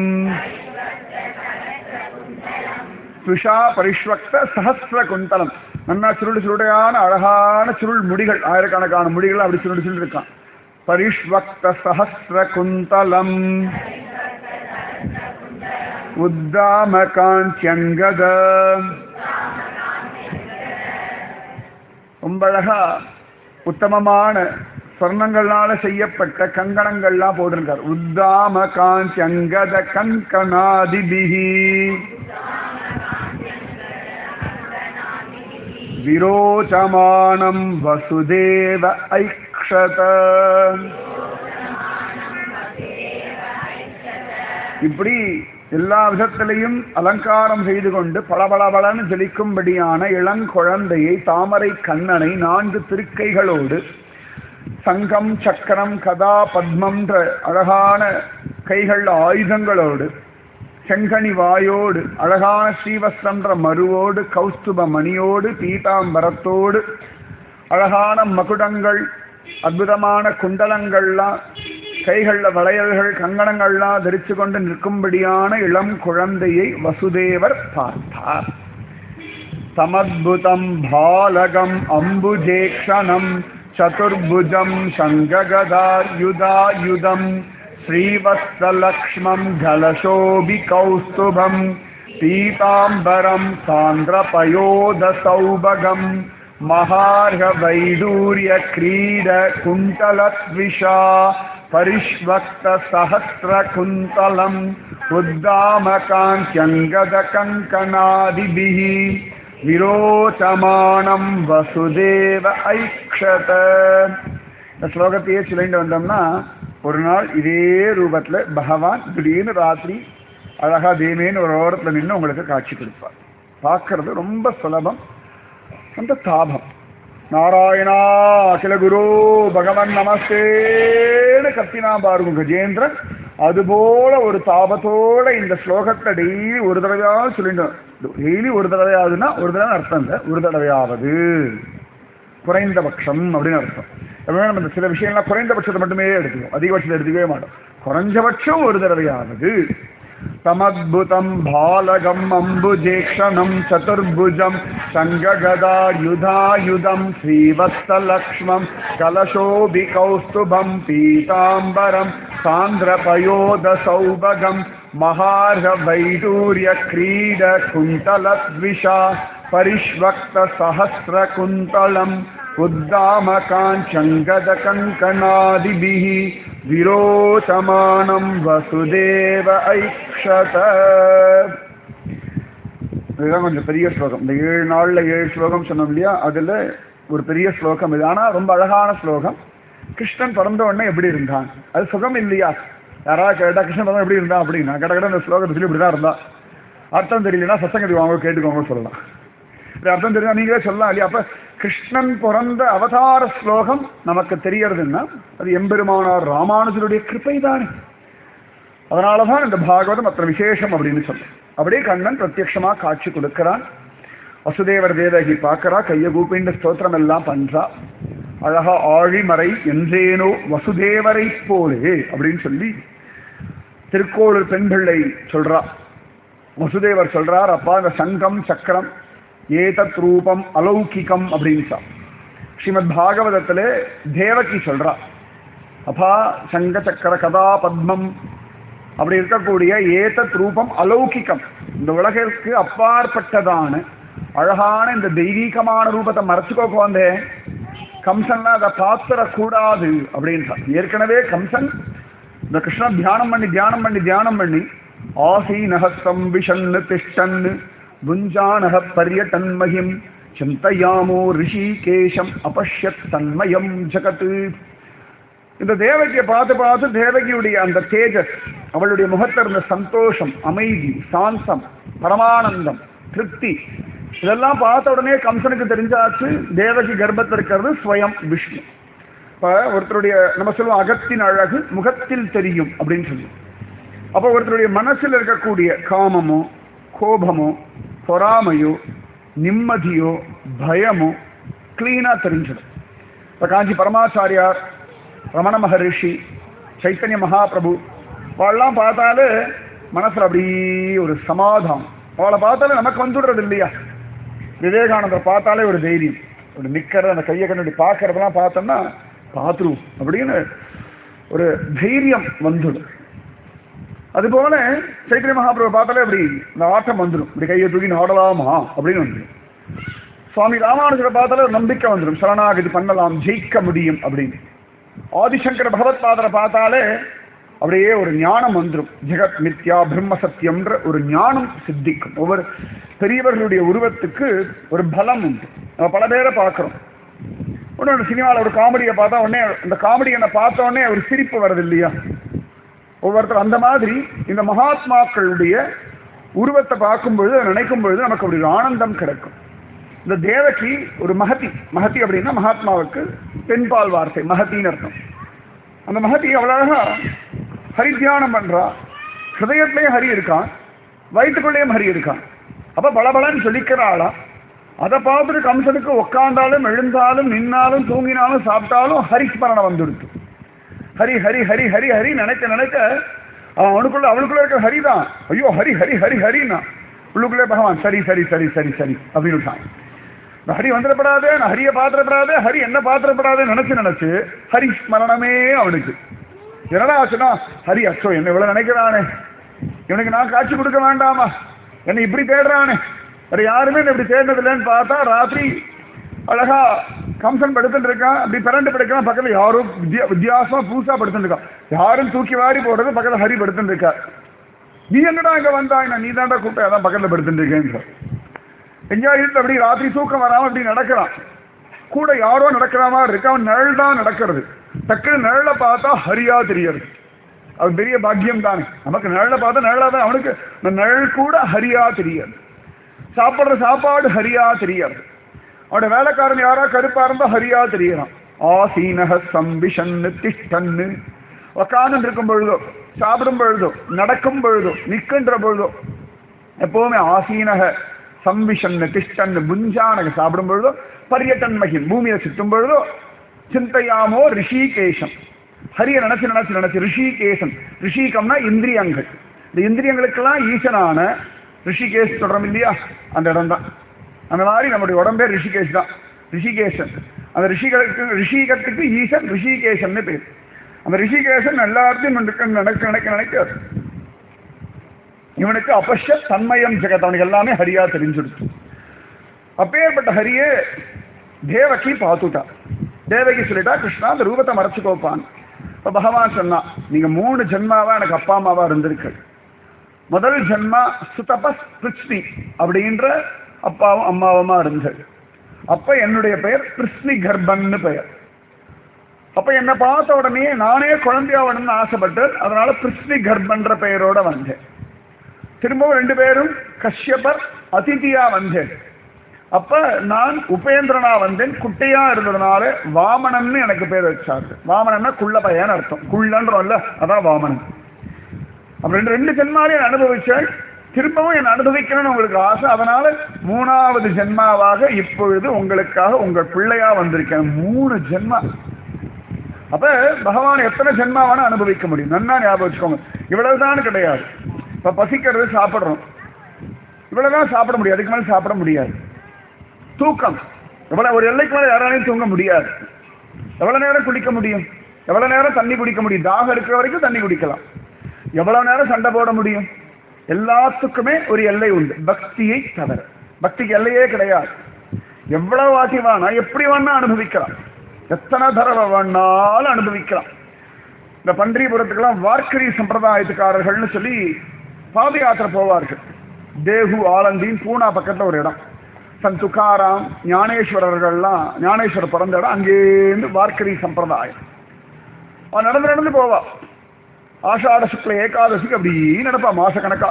Speaker 1: துஷா பரிஷ்வக்த சஹசிர குந்தலம் நன்னா சுருள் சுருடையான அழகான சுருள் முடிகள் ஆயிரக்கணக்கான முடிகள் அப்படி சுருள் சுருள் இருக்கான் பரிஷ்வக்த சஹசிர குந்தலம் உத்தாம காஞ்சியங்கத ரொம்ப அழகா உத்தமமான சொர்ணங்கள்னால செய்யப்பட்ட கங்கணங்கள்லாம் போட்டிருக்கார் உத்தாம காஞ்சி அங்கத கங்கணாதிபிகி விரோச்சமானம் வசுதேவ ஐக்ஷத இப்படி எல்லா விதத்திலையும் அலங்காரம் செய்து கொண்டு பளபளபளன்னு ஜலிக்கும்படியான இளங்குழந்தையை தாமரை கண்ணனை நான்கு திருக்கைகளோடு சங்கம் சக்கரம் கதா பத்மன்ற அழகான கைகள் ஆயுதங்களோடு செங்கனி வாயோடு அழகான ஸ்ரீவஸ்திரன்ற மருவோடு கௌஸ்துப மணியோடு பீதாம்பரத்தோடு அழகான மகுடங்கள் அற்புதமான குண்டலங்கள்லாம் கைகள்ல வளையல்கள் கங்கணங்கள்லாம் தரிச்சு கொண்டு நிற்கும்படியான இளம் குழந்தையை வசுதேவர் பார்த்தார் சமத்புதம் பாலகம் அம்புஜேக்ஷணம் சதுர்புஜம் சங்ககதாயுதாயுதம் ஸ்ரீவத்சலக்ஷ்மம் கலசோபி கௌஸ்துபம் பீதாம்பரம் சாந்திரபயோதசௌபகம் மகார்க வைடூரிய கிரீட குண்டலத்விஷா परिष्वक्त सहस्र कुन्तलम् उद्दामकाञ्च्यङ्गद कङ्कणादिभिः விரோச்சமானம் வசுதேவ ஐக்ஷத இந்த ஸ்லோகத்தையே சொல்லிட்டு வந்தோம்னா ஒரு நாள் இதே ரூபத்துல பகவான் திடீர்னு ராத்திரி அழகா தேமேன்னு ஒரு ஓரத்துல நின்று உங்களுக்கு காட்சி கொடுப்பார் பார்க்கறது ரொம்ப சுலபம் அந்த தாபம் நாராயணா அகில குரு பகவன் நமஸ்தேன்னு கத்தினா பாருங்க கஜேந்திரன் அதுபோல ஒரு தாபத்தோட இந்த ஸ்லோகத்தை டெய்லி ஒரு தடவையாவது சொல்லிட்டோம் டெய்லி ஒரு தடவையாவதுன்னா ஒரு தடவை அர்த்தம் இல்லை ஒரு தடவையாவது குறைந்தபட்சம் அப்படின்னு அர்த்தம் எப்பவுமே நம்ம இந்த சில விஷயங்கள்லாம் குறைந்தபட்சத்தை மட்டுமே எடுத்துக்கோம் அதிகபட்சத்தை எடுத்துக்கவே மாட்டோம் குறைஞ்சபட்சம் ஒரு தடவையாவது தமத்புதம் பாலகம் அம்புஜேக்ஷணம் சதுர்புஜம் சங்ககதாயுதாயுதம் ஸ்ரீவத்சலக்ஷ்மம் கலசோபி கௌஸ்துபம் பீதாம்பரம் சாந்திரபயோதசௌபகம் மகார்க வைடூரிய கிரீட குண்டலத்விஷா परिष्वक्त सहस्र कुन्तलम् उद्दामकाञ्चङ्गद कङ्कणादिभिः विरोचमानं वसुदेव ऐक्षत இதுதான் கொஞ்சம் பெரிய ஸ்லோகம் இந்த ஏழு நாள்ல ஏழு ஸ்லோகம் சொன்னோம் இல்லையா அதுல ஒரு பெரிய ஸ்லோகம் இது ஆனா ரொம்ப அழகான ஸ்லோகம் கிருஷ்ணன் பிறந்த உடனே எப்படி இருந்தான் அது சுகம் இல்லையா யாராவது கேட்டா கிருஷ்ணன் பிறந்த எப்படி இருந்தான் அப்படின்னா கடை கடை இந்த ஸ்லோகத்தை சொல்லி இப்படிதான் இருந்தா அர்த்தம் தெரியலன்னா சத்தங்கதி வாங்க கேட்டுக்கோங்க சொல்லலாம் இது அர்த்தம் தெரிஞ்சா நீங்களே சொல்லலாம் இல்லையா அப்ப கிருஷ்ணன் பிறந்த அவதார ஸ்லோகம் நமக்கு தெரியறதுன்னா அது எம்பெருமானார் ராமானுஜருடைய கிருப்பை தானே அதனாலதான் இந்த பாகவதம் அத்தனை விசேஷம் அப்படின்னு சொல்றேன் அப்படியே கண்ணன் பிரத்யட்சமா காட்சி கொடுக்கிறான் வசுதேவர் தேவகி பார்க்கறா கைய கூப்பிண்டு ஸ்தோத்திரம் எல்லாம் பண்றா அழகா ஆழிமறை என்றேனோ வசுதேவரை போலே அப்படின்னு சொல்லி திருக்கோளூர் பெண் பிள்ளை சொல்றா வசுதேவர் சொல்றார் அப்பா இந்த சங்கம் சக்கரம் ஏதத் ரூபம் அலௌகிகம் அப்படின்னு சொல் ஸ்ரீமத் பாகவதத்துல தேவகி சொல்றா அப்பா சங்க சக்கர கதா பத்மம் அப்படி இருக்கக்கூடிய ஏதத் ரூபம் அலௌகிகம் இந்த உலகிற்கு அப்பாற்பட்டதான அழகான இந்த தெய்வீகமான ரூபத்தை மறைச்சுக்கோ குழந்தை கம்சன்லாம் அதை பாத்திரக்கூடாது அப்படின்றான் ஏற்கனவே கம்சன் இந்த கிருஷ்ணன் தியானம் பண்ணி தியானம் பண்ணி தியானம் பண்ணி ஆசீனஹஸ்தம் விஷன்னு திஷ்டன்னு புஞ்சானக பரியட்டன் மகிம் சிந்தையாமோ ரிஷிகேஷம் அபஷ்யத் தன்மயம் ஜகத் இந்த தேவகியை பார்த்து பார்த்து தேவகியுடைய அந்த தேஜஸ் அவளுடைய முகத்தில் இருந்த சந்தோஷம் அமைதி சாந்தம் பரமானந்தம் திருப்தி இதெல்லாம் பார்த்த உடனே கம்சனுக்கு தெரிஞ்சாச்சு தேவகி கர்ப்பத்தில் இருக்கிறது ஸ்வயம் விஷ்ணு இப்ப ஒருத்தருடைய நம்ம சொல்லுவோம் அகத்தின் அழகு முகத்தில் தெரியும் அப்படின்னு சொல்லி அப்போ ஒருத்தருடைய மனசில் இருக்கக்கூடிய காமமோ கோபமோ பொறாமையோ நிம்மதியோ பயமோ கிளீனா தெரிஞ்சிடும் இப்ப காஞ்சி பரமாச்சாரியார் ரமண மகரிஷி சைத்தன்ய மகாபிரபு அவள்லாம் பார்த்தாலே மனசுல அப்படி ஒரு சமாதானம் அவளை பார்த்தாலே நமக்கு வந்துடுறது இல்லையா விவேகானந்தர் பார்த்தாலே ஒரு தைரியம் ஒரு நிக்கிற அந்த கையை கண்ணாடி பார்க்கறதெல்லாம் பார்த்தோம்னா பார்த்துருவோம் அப்படின்னு ஒரு தைரியம் வந்துடும் அதுபோல சைத்திரிய மகாபிரபு பார்த்தாலே அப்படி இந்த ஆட்டம் வந்துடும் இப்படி கையை தூக்கி நாடலாமா அப்படின்னு வந்துடும் சுவாமி ராமானுஜரை பார்த்தாலே ஒரு நம்பிக்கை வந்துடும் சரணாகதி பண்ணலாம் ஜெயிக்க முடியும் அப்படின்னு ஆதிசங்கர பகவத்பாதரை பார்த்தாலே அப்படியே ஒரு ஞானம் வந்துடும் ஜெகத் மித்யா பிரம்ம சத்தியம்ன்ற ஒரு ஞானம் சித்திக்கும் ஒவ்வொரு பெரியவர்களுடைய உருவத்துக்கு ஒரு பலம் உண்டு நம்ம பல பேரை பார்க்குறோம் ஒன்று சினிமாவில் ஒரு காமெடியை பார்த்தா உடனே அந்த காமெடியை பார்த்த உடனே ஒரு சிரிப்பு வருது இல்லையா ஒவ்வொருத்தர் அந்த மாதிரி இந்த மகாத்மாக்களுடைய உருவத்தை பார்க்கும் பொழுது அதை நினைக்கும் பொழுது நமக்கு அப்படி ஒரு ஆனந்தம் கிடைக்கும் இந்த தேவகி ஒரு மகதி மகதி அப்படின்னா மகாத்மாவுக்கு பெண்பால் வார்த்தை மகத்தின்னு அர்த்தம் அந்த மகதி அவ்வளோ அழகா ஹரி தியானம் பண்றா ஹிருதயத்திலேயும் ஹரி இருக்கான் வயிற்றுக்குள்ளேயும் ஹரி இருக்கான் அப்ப பலபலன்னு சொல்லிக்கிறாளா அதை பார்த்துட்டு கம்சனுக்கு உட்கார்ந்தாலும் எழுந்தாலும் நின்னாலும் தூங்கினாலும் சாப்பிட்டாலும் ஹரிஸ்மரணம் வந்துடுது ஹரி ஹரி ஹரி ஹரி ஹரி நினைக்க நினைக்க அவன் அவனுக்குள்ள அவனுக்குள்ள இருக்கிற ஹரி தான் ஐயோ ஹரி ஹரி ஹரி ஹரின்னா உள்ளுக்குள்ளே பகவான் சரி சரி சரி சரி சரி அப்படின்னு விட்டான் இந்த ஹரி வந்துடப்படாதே நான் ஹரியை பாத்திரப்படாதே ஹரி என்ன பாத்திரப்படாதே நினைச்சு நினைச்சு ஹரி ஸ்மரணமே அவனுக்கு என்னடா ஆச்சுன்னா ஹரி அச்சோ என்ன இவ்வளவு நினைக்கிறானே இவனுக்கு நான் காட்சி கொடுக்க வேண்டாமா என்னை இப்படி தேடுறானே வேற யாருமே என்னை இப்படி தேடினதில்லைன்னு பார்த்தா ராத்திரி அழகா கம்சன் படுத்துட்டு இருக்கான் அப்படி பிறண்டு படுக்கிறான் பக்கத்துல யாரும் வித்தியா வித்தியாசமா புதுசா படுத்துட்டு இருக்கான் யாரும் தூக்கி வாரி போடுறது பக்கத்துல ஹரி படுத்துட்டு இருக்கா நீ என்னடா இங்க வந்தாய் நான் நீ தாண்டா கூப்பிட்ட அதான் பக்கத்துல படுத்துட்டு இருக்கேன்னு எங்கேயாவது அப்படி ராத்திரி தூக்கம் வராம அப்படி நடக்கிறான் கூட யாரோ நடக்கிற மாதிரி இருக்கு அவன் நிழல் தான் நடக்கிறது டக்குனு நிழலை பார்த்தா ஹரியா தெரியாது அது பெரிய பாக்கியம் தானே நமக்கு நிழலை பார்த்தா நிழலா தான் அவனுக்கு இந்த நிழல் கூட ஹரியா தெரியாது சாப்பிடுற சாப்பாடு ஹரியா தெரியாது அவனோட வேலைக்காரன் யாரா கருப்பா இருந்தா ஹரியா தெரியறான் ஆசீனக சம்பிஷன்னு திஷ்டன்னு உக்காந்து இருக்கும் பொழுதோ சாப்பிடும் பொழுதோ நடக்கும் பொழுதோ நிற்கின்ற பொழுதோ எப்பவுமே ஆசீனக சம்பிஷன்னு திஷ்டன்னு புஞ்சானக சாப்பிடும் பொழுதோ பரியட்டன் மகிம் பூமியை சுற்றும் பொழுதோ சிந்தையாமோ ரிஷிகேஷம் ஹரிய நினைச்சு நினைச்சு நினைச்சு ரிஷிகேசம் ரிஷிகம்னா இந்திரியங்கள் இந்த இந்திரியங்களுக்கெல்லாம் ஈசனான ரிஷிகேஷ் சொல்றோம் இல்லையா அந்த இடம் தான் அந்த மாதிரி நம்முடைய உடம்பே ரிஷிகேஷ் தான் ரிஷிகேஷன் அந்த ரிஷிகளுக்கு ரிஷிகத்துக்கு ஈசன் ரிஷிகேஷன் பேர் அந்த ரிஷிகேஷன் எல்லாத்தையும் நினைக்க நினைக்க நினைக்க நினைக்க இவனுக்கு அபஷ தன்மயம் ஜெகத் அவனுக்கு எல்லாமே ஹரியா தெரிஞ்சுடுச்சு அப்பேற்பட்ட ஹரியே தேவகி பார்த்துட்டா தேவகி சொல்லிட்டா கிருஷ்ணா அந்த ரூபத்தை மறைச்சுக்கோப்பான் இப்ப பகவான் சொன்னா நீங்க மூணு ஜென்மாவா எனக்கு அப்பா அம்மாவா இருந்திருக்கு முதல் ஜென்மா சுதபஸ் பிருஷ்ணி அப்படின்ற அப்பாவும் அம்மாவுமா இருந்தது அப்ப என்னுடைய பெயர் கிருஷ்ணி கர்ப்பன்னு பெயர் அப்ப என்ன பார்த்த உடனே நானே குழந்தையாவணும்னு ஆசைப்பட்டேன் அதனால கிருஷ்ணி கர்ப்பன்ற பெயரோட வந்தேன் திரும்பவும் ரெண்டு பேரும் கஷ்யபர் அதிதியா வந்தேன் அப்ப நான் உபேந்திரனா வந்தேன் குட்டையா இருந்ததுனால வாமனன்னு எனக்கு பேர் வச்சாரு வாமனன்னா குள்ள பையன் அர்த்தம் குள்ளன்றோம்ல அதான் வாமனன் அப்ப ரெண்டு ரெண்டு ஜென்மாலையும் அனுபவிச்சேன் திரும்பவும் என் அனுபவிக்கணும்னு உங்களுக்கு ஆசை அதனால மூணாவது ஜென்மாவாக இப்பொழுது உங்களுக்காக உங்கள் பிள்ளையா வந்திருக்கேன் மூணு ஜென்மா அப்ப பகவான் எத்தனை ஜென்மா வேணா அனுபவிக்க முடியும் நன்னா ஞாபகம் வச்சுக்கோங்க இவ்வளவுதான் கிடையாது இப்ப பசிக்கிறது சாப்பிடுறோம் இவ்வளவுதான் சாப்பிட முடியும் அதுக்கு மேல சாப்பிட முடியாது தூக்கம் எவ்வளவு ஒரு எல்லைக்கு மேல யாராலையும் தூங்க முடியாது எவ்வளவு நேரம் குடிக்க முடியும் எவ்வளவு நேரம் தண்ணி குடிக்க முடியும் தாகம் இருக்கிற வரைக்கும் தண்ணி குடிக்கலாம் எவ்வளவு நேரம் சண்டை போட முடியும் எல்லாத்துக்குமே ஒரு எல்லை உண்டு பக்தியை தவிர பக்திக்கு எல்லையே கிடையாது எவ்வளவு வாட்டி வேணா எப்படி வேணா அனுபவிக்கலாம் எத்தனை தடவை வேணாலும் அனுபவிக்கலாம் இந்த பன்றிபுரத்துக்கெல்லாம் வார்க்கரி சம்பிரதாயத்துக்காரர்கள்னு சொல்லி பாத யாத்திரை போவார்கள் தேகு ஆலந்தின் பூனா பக்கத்துல ஒரு இடம் சன் துக்காராம் ஞானேஸ்வரர்கள்லாம் ஞானேஸ்வரர் பிறந்த இடம் அங்கேருந்து வார்க்கரி சம்பிரதாயம் அவன் நடந்து நடந்து போவா ஆஷாட சுக்ல ஏகாதசிக்கு அப்படி நடப்பா மாச கணக்கா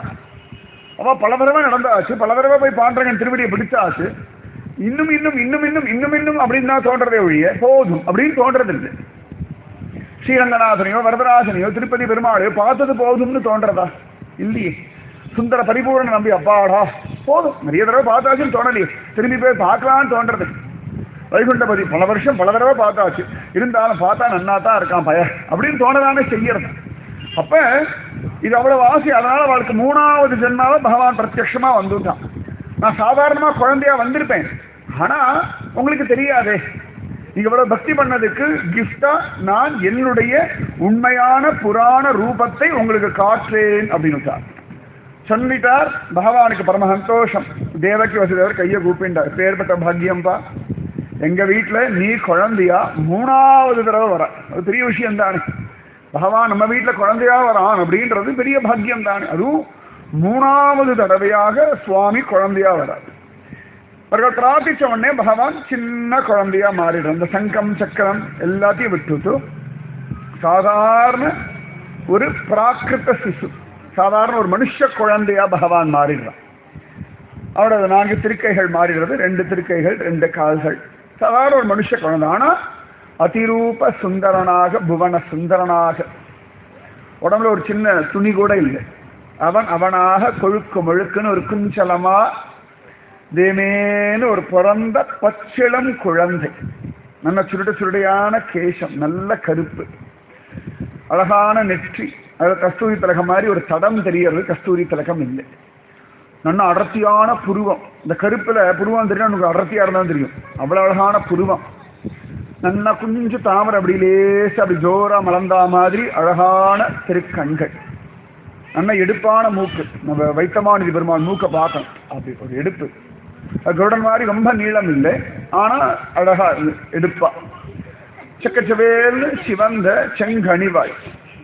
Speaker 1: அவ பல தடவை நடந்தாச்சு பல தடவை போய் பாண்டரங்கன் திருவடியை பிடிச்சாச்சு இன்னும் இன்னும் இன்னும் இன்னும் இன்னும் இன்னும் அப்படின்னு தான் தோன்றதே ஒழிய போதும் அப்படின்னு தோன்றது இல்லை ஸ்ரீரங்கநாதனையோ வரதராஜனையோ திருப்பதி பெருமாளையோ பார்த்தது போதும்னு தோன்றதா இல்லையே சுந்தர பரிபூர்ண நம்பி அப்பாடா போதும் நிறைய தடவை பார்த்தாச்சுன்னு தோணலையே திரும்பி போய் பார்க்கலான்னு தோன்றது வைகுண்டபதி பல வருஷம் பல தடவை பார்த்தாச்சு இருந்தாலும் பார்த்தா நன்னா தான் இருக்கான் பய அப்படின்னு தோணதானே செய்யறது அப்ப இது அவ்வளவு ஆசை அதனால அவளுக்கு மூணாவது ஜென்மாவை பகவான் பிரத்யட்சமா வந்துட்டான் நான் சாதாரணமா குழந்தையா வந்திருப்பேன் ஆனா உங்களுக்கு தெரியாதே நீங்க இவ்வளவு பக்தி பண்ணதுக்கு கிஃப்டா நான் என்னுடைய உண்மையான புராண ரூபத்தை உங்களுக்கு காட்டுறேன் அப்படின்னு சொல்லிட்டார் பகவானுக்கு பரம சந்தோஷம் தேவகி வசுதேவர் கையை கூப்பிண்டார் பேர்பட்ட பாக்கியம்பா எங்க வீட்டுல நீ குழந்தையா மூணாவது தடவை வர அது பெரிய விஷயம் தானே பகவான் நம்ம வீட்டுல குழந்தையா வரான் அப்படின்றது பெரிய பாக்கியம் தானே அதுவும் மூணாவது தடவையாக சுவாமி குழந்தையா வராது அவர்கள் பிரார்த்திச்ச உடனே பகவான் சின்ன குழந்தையா மாறிடும் இந்த சங்கம் சக்கரம் எல்லாத்தையும் விட்டுட்டு சாதாரண ஒரு பிராகிருத்த சிசு சாதாரண ஒரு மனுஷ குழந்தையா பகவான் மாறிடுறான் அவரோட நான்கு திருக்கைகள் மாறிடுறது ரெண்டு திருக்கைகள் ரெண்டு கால்கள் சாதாரண ஒரு மனுஷ குழந்தை ஆனா அதிரூப சுந்தரனாக புவன சுந்தரனாக உடம்புல ஒரு சின்ன துணி கூட இல்லை அவன் அவனாக கொழுக்கு முழுக்குன்னு ஒரு குஞ்சலமா தேமேன்னு ஒரு பிறந்த பச்சிளம் குழந்தை நல்ல சுருட சுருடையான கேசம் நல்ல கருப்பு அழகான நெற்றி அது கஸ்தூரி திலகம் மாதிரி ஒரு தடம் தெரியறது கஸ்தூரி திலகம் இல்லை நல்ல அடர்த்தியான புருவம் இந்த கருப்புல புருவம் தெரியும் எனக்கு அடர்த்தியா இருந்தா தெரியும் அவ்வளவு அழகான புருவம் நல்லா கொஞ்சம் தாமரை அப்படி லேசா அப்படி ஜோரா மலர்ந்தா மாதிரி அழகான திருக்கண்கள் நல்ல எடுப்பான மூக்கு நம்ம வைத்தமாநிதி பெருமாள் மூக்கை பார்க்கணும் அப்படி ஒரு எடுப்பு அது கருடன் மாதிரி ரொம்ப நீளம் இல்லை ஆனா அழகா இரு- எடுப்பா செக்கச்சவேல்னு சிவந்த செங்கனிவாய்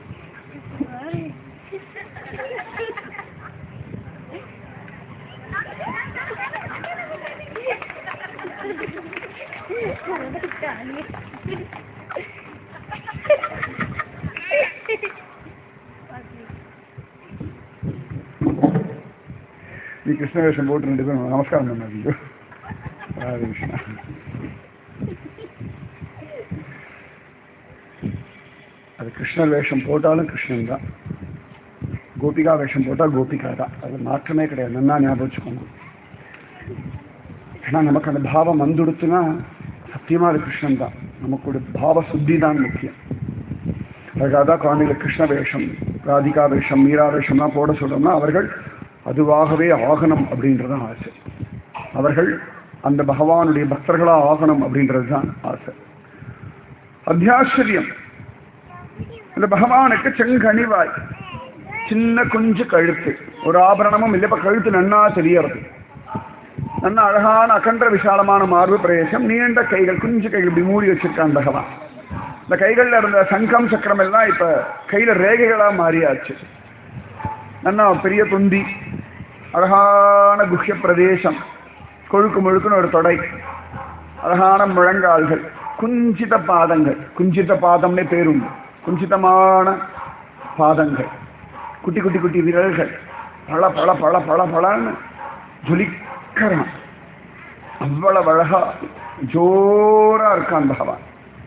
Speaker 1: நீ கிருஷ்ண வேஷம் போட்டு ரெண்டு பேரும் நமஸ்காரம் பண்ணாதீங்க ராதே கிருஷ்ணா அது கிருஷ்ணர் வேஷம் போட்டாலும் கிருஷ்ணன் தான் கோபிகா வேஷம் போட்டால் கோபிகா தான் அது மாற்றமே கிடையாது நல்லா ஞாபகம் வச்சுக்கோங்க ஏன்னா நமக்கு அந்த பாவம் வந்துடுத்துன்னா சத்தியமா அது கிருஷ்ணன் தான் நமக்கு ஒரு பாவ சுத்தி தான் முக்கியம் அதுக்காக தான் குழந்தைகள் கிருஷ்ண வேஷம் ராதிகா வேஷம் மீரா வேஷம்லாம் போட சொல்றோம்னா அவர்கள் அதுவாகவே ஆகணும் அப்படின்றது தான் ஆசை அவர்கள் அந்த பகவானுடைய பக்தர்களா ஆகணும் அப்படின்றது தான் ஆசை அத்தியாச்சரியம் இந்த பகவானுக்கு செங்கனிவாய் சின்ன குஞ்சு கழுத்து ஒரு ஆபரணமும் இல்லை இப்ப கழுத்து நன்னா தெரியறது நல்ல அழகான அகன்ற விசாலமான மார்பு பிரதேசம் நீண்ட கைகள் குஞ்சு கைகள் இப்படி மூடி வச்சிருக்கான் பகவான் இந்த கைகள்ல இருந்த சங்கம் சக்கரம் எல்லாம் இப்ப கையில ரேகைகளா மாறியாச்சு நல்லா பெரிய துந்தி அழகான குஹ்ய பிரதேசம் கொழுக்கு முழுக்குன்னு ஒரு தொடை அழகான முழங்கால்கள் குஞ்சித பாதங்கள் குஞ்சித பாதம்னே பேருண்டு குஞ்சிதமான பாதங்கள் குட்டி குட்டி குட்டி விரல்கள் பல பல பல பல பலன்னு ஜொலிக்கிறான் அவ்வளவு அழகா ஜோரா இருக்கான் பகவான்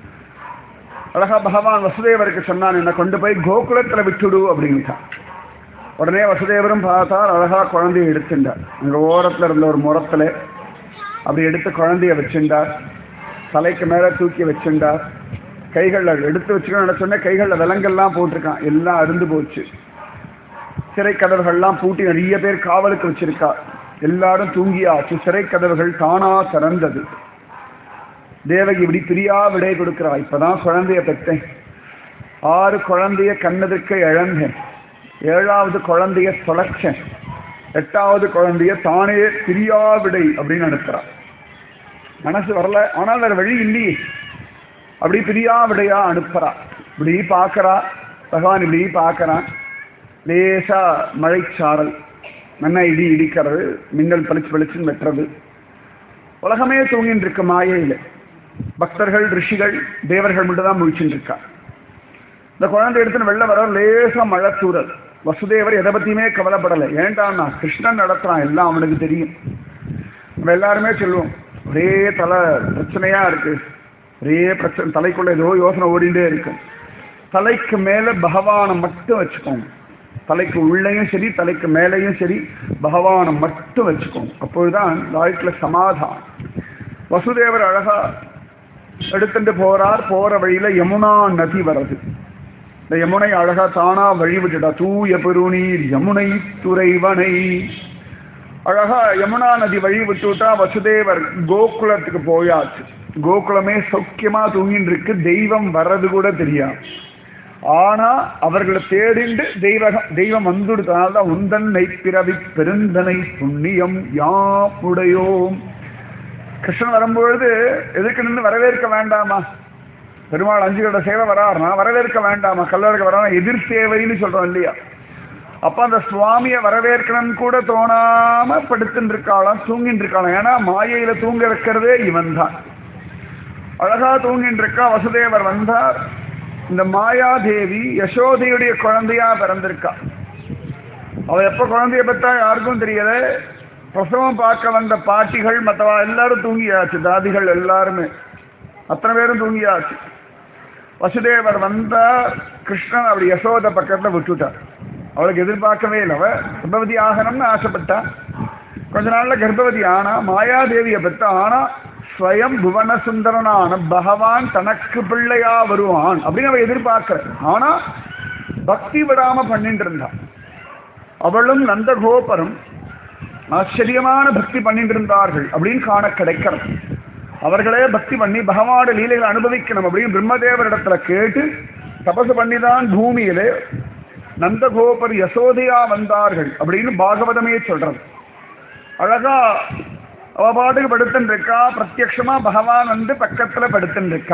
Speaker 1: அழகா பகவான் வசுதேவருக்கு சொன்னான் என்னை கொண்டு போய் கோகுலத்துல விட்டுடு அப்படின்ட்டான் உடனே வசுதேவரும் பார்த்தார் அழகா குழந்தைய எடுத்துட்டார் அங்க ஓரத்துல இருந்த ஒரு முறத்துல அப்படி எடுத்து குழந்தைய வச்சுட்டார் தலைக்கு மேல தூக்கி வச்சுட்டார் கைகள்ல எடுத்து வச்சுக்கணும் நினைச்சோடனே கைகள்ல விலங்கெல்லாம் போட்டிருக்கான் எல்லாம் அருந்து போச்சு சிறை கதவுகள்லாம் பூட்டி நிறைய பேர் காவலுக்கு வச்சிருக்கா எல்லாரும் தூங்கியாச்சு சிறை கதவுகள் தானா திறந்தது தேவகி இப்படி பிரியா விடை கொடுக்கிறா இப்பதான் குழந்தைய பெற்றேன் ஆறு குழந்தைய கண்ணதுக்கு இழந்தேன் ஏழாவது குழந்தைய தொலைச்சேன் எட்டாவது குழந்தைய தானே பிரியா விடை அப்படின்னு அனுப்புறா மனசு வரல ஆனால் வேற வழி இல்லையே அப்படி பிரியா விடையா அனுப்புறா இப்படி பார்க்கறா பகவான் இப்படி பார்க்கறான் லேசா மழைச்சாரல் நல்லா இடி இடிக்கிறது மின்னல் பளிச்சு பளிச்சுன்னு வெட்டுறது உலகமே தூங்கின்னு இருக்கு மாயையில பக்தர்கள் ரிஷிகள் தேவர்கள் மட்டும் தான் முழிச்சுட்டு இருக்கா இந்த குழந்தை எடுத்துன்னு வெளில வர லேசா மழை தூரல் வசுதேவர் எதை பத்தியுமே கவலைப்படலை ஏன்டான்னா கிருஷ்ணன் நடத்துறான் எல்லாம் அவனுக்கு தெரியும் நம்ம எல்லாருமே சொல்லுவோம் ஒரே தலை பிரச்சனையா இருக்கு ஒரே பிரச்சனை தலைக்குள்ள ஏதோ யோசனை ஓடிண்டே இருக்கு தலைக்கு மேல பகவானை மட்டும் வச்சுக்கோங்க தலைக்கு உள்ளேயும் சரி தலைக்கு மேலேயும் சரி பகவானை மட்டும் வச்சுக்கோங்க அப்பொழுதுதான் வாழ்க்கையில சமாதானம் வசுதேவர் அழகா எடுத்துட்டு போறார் போற வழியில யமுனா நதி வருது இந்த யமுனை அழகா தானா வழி விட்டுட்டா தூய பெருநீர் யமுனை துறைவனை அழகா யமுனா நதி வழி விட்டுட்டா வசுதேவர் கோகுலத்துக்கு போயாச்சு கோகுலமே சௌக்கியமா தூங்கின்னு இருக்கு தெய்வம் வர்றது கூட தெரியாது ஆனா அவர்களை தேடிண்டு தெய்வகம் தெய்வம் வந்துடுறதுனால உந்தன்னை பிறவி பெருந்தனை புண்ணியம் யாமுடையோம் கிருஷ்ணன் வரும்பொழுது எதுக்கு நின்று வரவேற்க வேண்டாமா பெருமாள் அஞ்சு கட சேவை வராருனா வரவேற்க வேண்டாமா கல்லறைக்கு வரானா எதிர் சேவைன்னு சொல்றோம் இல்லையா அப்ப அந்த சுவாமியை வரவேற்கணும்னு கூட தோணாம படுத்துட்டு இருக்காளாம் தூங்கிட்டு இருக்காளாம் ஏன்னா மாயையில தூங்க வைக்கிறதே இவன் தான் அழகா தூங்கிட்டு இருக்கா வசுதேவர் வந்தார் இந்த மாயாதேவி யசோதையுடைய குழந்தையா பிறந்திருக்கா அவ எப்ப குழந்தைய பெற்றா யாருக்கும் தெரியல பிரசவம் பார்க்க வந்த பாட்டிகள் மற்றவா எல்லாரும் தூங்கியாச்சு தாதிகள் எல்லாருமே அத்தனை பேரும் தூங்கியாச்சு வசுதேவர் வந்தா கிருஷ்ணன் அப்படி யசோத பக்கத்துல விட்டுட்டார் அவளுக்கு எதிர்பார்க்கவே இல்லை அவ கர்ப்பவதி ஆகணும்னு ஆசைப்பட்டா கொஞ்ச நாள்ல கர்ப்பவதி ஆனா மாயாதேவியை பெற்ற ஆனா ஸ்வயம் புவன சுந்தரனான பகவான் தனக்கு பிள்ளையா வருவான் அப்படின்னு அவ எதிர்பார்க்கிற ஆனா பக்தி விடாம பண்ணிட்டு இருந்தா அவளும் நந்தகோபரும் ஆச்சரியமான பக்தி பண்ணிட்டு இருந்தார்கள் அப்படின்னு காண கிடைக்கிறது அவர்களே பக்தி பண்ணி பகவான லீலைகளை அனுபவிக்கணும் அப்படின்னு பிரம்மதேவரிடத்துல கேட்டு தபசு பண்ணிதான் பூமியிலே நந்தகோபர் யசோதையா வந்தார்கள் அப்படின்னு பாகவதமே சொல்றது அழகா அவ பாட்டுக்கு படுத்துன்னு இருக்கா பிரத்யக்ஷமா பகவான் வந்து பக்கத்துல படுத்துன்னு இருக்கா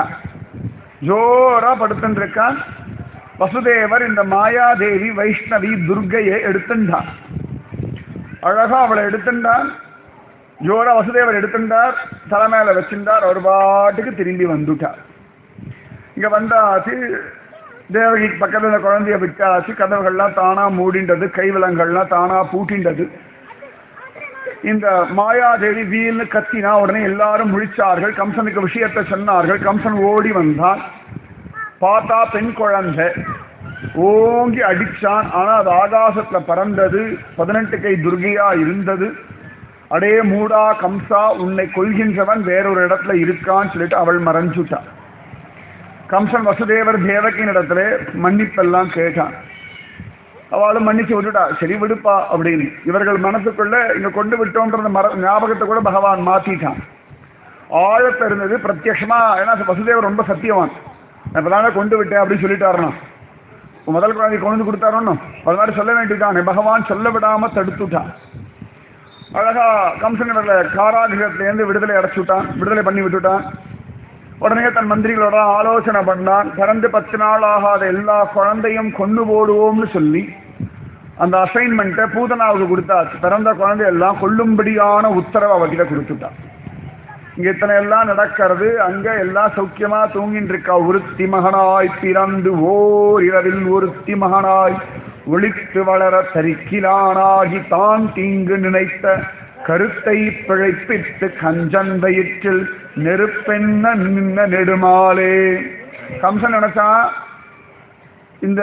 Speaker 1: ஜோரா படுத்துன்னு இருக்கா வசுதேவர் இந்த மாயாதேவி வைஷ்ணவி துர்கையை எடுத்துட்டான் அழகா அவளை எடுத்துட்டான் ஜோரா வசுதேவர் எடுத்துட்டார் தலை மேல வச்சிருந்தார் அவர் பாட்டுக்கு திரும்பி வந்துட்டார் இங்க வந்தாச்சு தேவகி பக்கத்துல குழந்தைய விட்டாச்சு கதவுகள்லாம் தானா மூடிண்டது கைவிலங்கள்லாம் தானா பூட்டிண்டது இந்த மாயாதேவி வீல்னு கத்தினா உடனே எல்லாரும் முழிச்சார்கள் கம்சனுக்கு விஷயத்தை சொன்னார்கள் கம்சன் ஓடி வந்தான் பார்த்தா பெண் குழந்தை ஓங்கி அடிச்சான் ஆனா அது ஆகாசத்துல பறந்தது பதினெட்டு கை துர்கையா இருந்தது அடே மூடா கம்சா உன்னை கொள்கின்றவன் வேறொரு இடத்துல இருக்கான்னு சொல்லிட்டு அவள் மறைஞ்சுட்டான் கம்சன் வசுதேவர் தேவகின் இடத்துல மன்னிப்பெல்லாம் கேட்டான் அவளும் மன்னிச்சு விட்டுட்டா சரி விடுப்பா அப்படின்னு இவர்கள் மனசுக்குள்ள இங்க கொண்டு விட்டோம்ன்ற மர ஞாபகத்தை கூட பகவான் மாத்திட்டான் ஆழத்த இருந்தது பிரத்யக்ஷமா ஏன்னா வசுதேவர் ரொம்ப சத்தியவான் நான் இப்பதானே கொண்டு விட்டேன் அப்படின்னு சொல்லிட்டாருனா முதல் குழந்தை கொண்டு வந்து கொடுத்தாரோன்னு அது மாதிரி சொல்ல வேண்டியதானே பகவான் சொல்ல விடாம தடுத்துட்டான் அழகா கம்சன் காராகிரகத்திலேருந்து விடுதலை அடைச்சுட்டான் விடுதலை பண்ணி விட்டுட்டான் உடனே தன் மந்திரிகளோட ஆலோசனை பண்ணான் பிறந்து பத்து நாள் ஆகாத எல்லா குழந்தையும் கொண்டு போடுவோம்னு சொல்லி அந்த அசைன்மெண்ட்டை பூதனாவுக்கு கொடுத்தாச்சு பிறந்த குழந்தை எல்லாம் கொல்லும்படியான உத்தரவு அவகிட்ட கொடுத்துட்டான் இங்க இத்தனை எல்லாம் நடக்கிறது அங்க எல்லாம் சௌக்கியமா தூங்கிட்டு இருக்கா ஒருத்தி மகனாய் பிறந்து ஓர் இரவில் ஒருத்தி மகனாய் ஒளித்து வளர தரிக்கிலானாகி தான் தீங்கு நினைத்த கருத்தை பிழைப்பித்து கஞ்சன் வயிற்றில் நெருப்பென்ன நின்ன நெடுமாலே கம்சன் நினைச்சா இந்த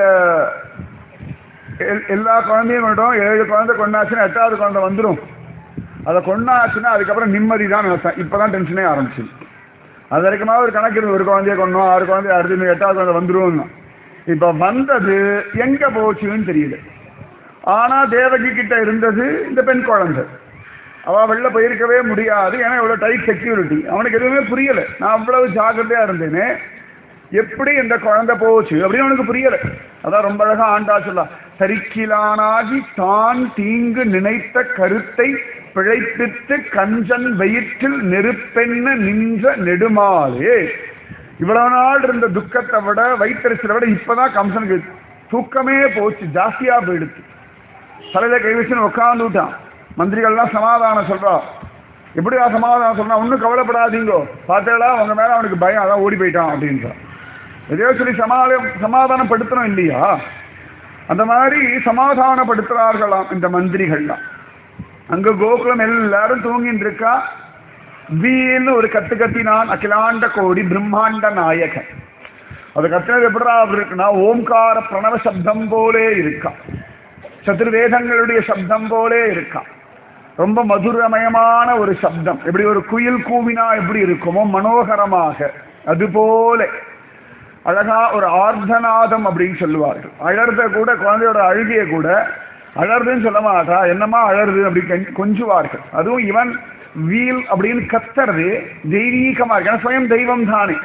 Speaker 1: எல்- எல்லா குழந்தையும் விடும் ஏழு குழந்தை கொண்டாச்சுன்னா எட்டாவது குழந்தை வந்துடும் அதை கொண்டாச்சுன்னா அதுக்கப்புறம் நிம்மதி தான் நினைச்சேன் இப்பதான் டென்ஷனே ஆரம்பிச்சு அது வரைக்குமா ஒரு கணக்கு இருந்து ஒரு குழந்தைய கொண்டோம் ஆறு குழந்தைய அடுத்து இன்னும் எட்டாவது குழந்தை வந்துடும் இப்ப வந்தது எங்க போச்சுன்னு தெரியல ஆனா தேவகி கிட்ட இருந்தது இந்த பெண் குழந்தை அவ வெளில போயிருக்கவே முடியாது ஏன்னா இவ்வளவு டைட் செக்யூரிட்டி அவனுக்கு எதுவுமே புரியல நான் அவ்வளவு ஜாக்கிரதையா இருந்தேனே எப்படி இந்த குழந்தை போச்சு அப்படின்னு அவனுக்கு புரியல அதான் ரொம்ப அழகா ஆண்டா சொல்லா சரிக்கிலானாகி தான் தீங்கு நினைத்த கருத்தை பிழைப்பித்து கஞ்சன் வயிற்றில் நெருப்பென்ன நின்ற நெடுமாலே இவ்வளவு நாள் இருந்த துக்கத்தை விட வயிற்றறிச்சலை விட இப்பதான் கம்சனுக்கு தூக்கமே போச்சு ஜாஸ்தியா போயிடுச்சு தலையில கை வச்சுன்னு உட்காந்துட்டான் மந்திரிகள்லாம் சமாதானம் சொல்றா எப்படியா சமாதானம் சொன்னா ஒன்றும் கவலைப்படாதீங்கோ பார்த்தேடா உங்க மேல அவனுக்கு பயம் அதான் ஓடி போயிட்டான் அப்படின்றான் எதையோ சொல்லி சமாதானம் சமாதானப்படுத்தணும் இல்லையா அந்த மாதிரி சமாதானப்படுத்துறார்களாம் இந்த மந்திரிகள்லாம் அங்க கோகுலம் எல்லாரும் தூங்கிட்டு இருக்கா வீல்னு ஒரு கத்து கத்தினான் அகிலாண்ட கோடி பிரம்மாண்ட நாயகன் அது கத்தினது எப்படிடா அப்படி இருக்குன்னா ஓம்கார பிரணவ சப்தம் போலே இருக்கா சதுர்வேதங்களுடைய சப்தம் போலே இருக்கா ரொம்ப மதுரமயமான ஒரு சப்தம் எப்படி ஒரு குயில் கூவினா எப்படி இருக்குமோ மனோகரமாக அதுபோல அழகா ஒரு ஆர்த்தநாதம் அப்படின்னு சொல்லுவார்கள் அழறத கூட குழந்தையோட அழுகைய கூட அழறதுன்னு சொல்ல மாட்டா என்னமா அழறுது அப்படி கெஞ்- கொஞ்சுவார்கள் அதுவும் இவன் வீல் அப்படின்னு கத்துறது தெய்வீகமா இருக்கு ஏன்னா சுயம் தெய்வம் தானே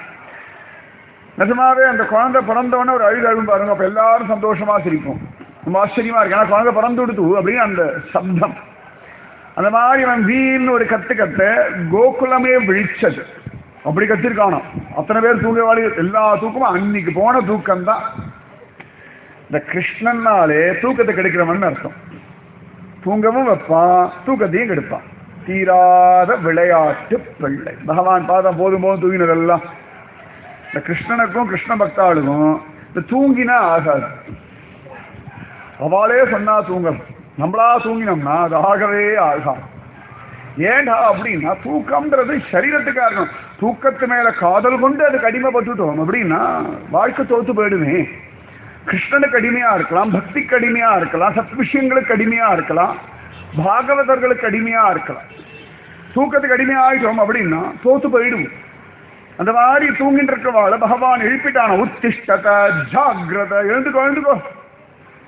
Speaker 1: நிஜமாவே அந்த குழந்தை பிறந்தவொடனே ஒரு அழுகு அழுகும் பாருங்க அப்ப எல்லாரும் சந்தோஷமா சிரிப்போம் ரொம்ப ஆச்சரியமா இருக்கு ஏன்னா குழந்தை பிறந்து விடுத்து அப்படின்னு அந்த சப்தம் அந்த மாதிரி அவன் வீல்னு ஒரு கத்து கத்த கோகுலமே விழிச்சது அப்படி கத்திருக்கானோ அத்தனை பேர் தூங்கவாளி எல்லா தூக்கமும் அன்னைக்கு போன தூக்கம் தான் இந்த கிருஷ்ணன்னாலே தூக்கத்தை கெடுக்கிறவன் அர்த்தம் தூங்கவும் வைப்பான் தூக்கத்தையும் கெடுப்பான் தீராத விளையாட்டு பிள்ளை பகவான் பாதம் போதும் போதும் தூங்கினதெல்லாம் இந்த கிருஷ்ணனுக்கும் கிருஷ்ண பக்தாளுக்கும் இந்த தூங்கினா ஆகாது அவளே சொன்னா தூங்கம் நம்மளா தூங்கினோம்னா அது ஆகவே ஆகாது ஏண்டா அப்படின்னா தூக்கம்ன்றது சரீரத்துக்கா இருக்கணும் தூக்கத்து மேல காதல் கொண்டு அதுக்கு அடிமைப்பட்டுட்டோம் அப்படின்னா வாழ்க்கை தோத்து போயிடுமே கிருஷ்ணனுக்கு அடிமையா இருக்கலாம் பக்திக்கு அடிமையா இருக்கலாம் சத் விஷயங்களுக்கு அடிமையா இருக்கலாம் பாகவதர்களுக்கு அடிமையா இருக்கலாம் தூக்கத்துக்கு அடிமையா ஆயிட்டோம் அப்படின்னா தோத்து போயிடுவோம் அந்த மாதிரி தூங்கிட்டு இருக்கவாள பகவான் எழுப்பிட்டான உத்திஷ்டத ஜாகிரத எழுந்துக்கோ எழுந்துக்கோ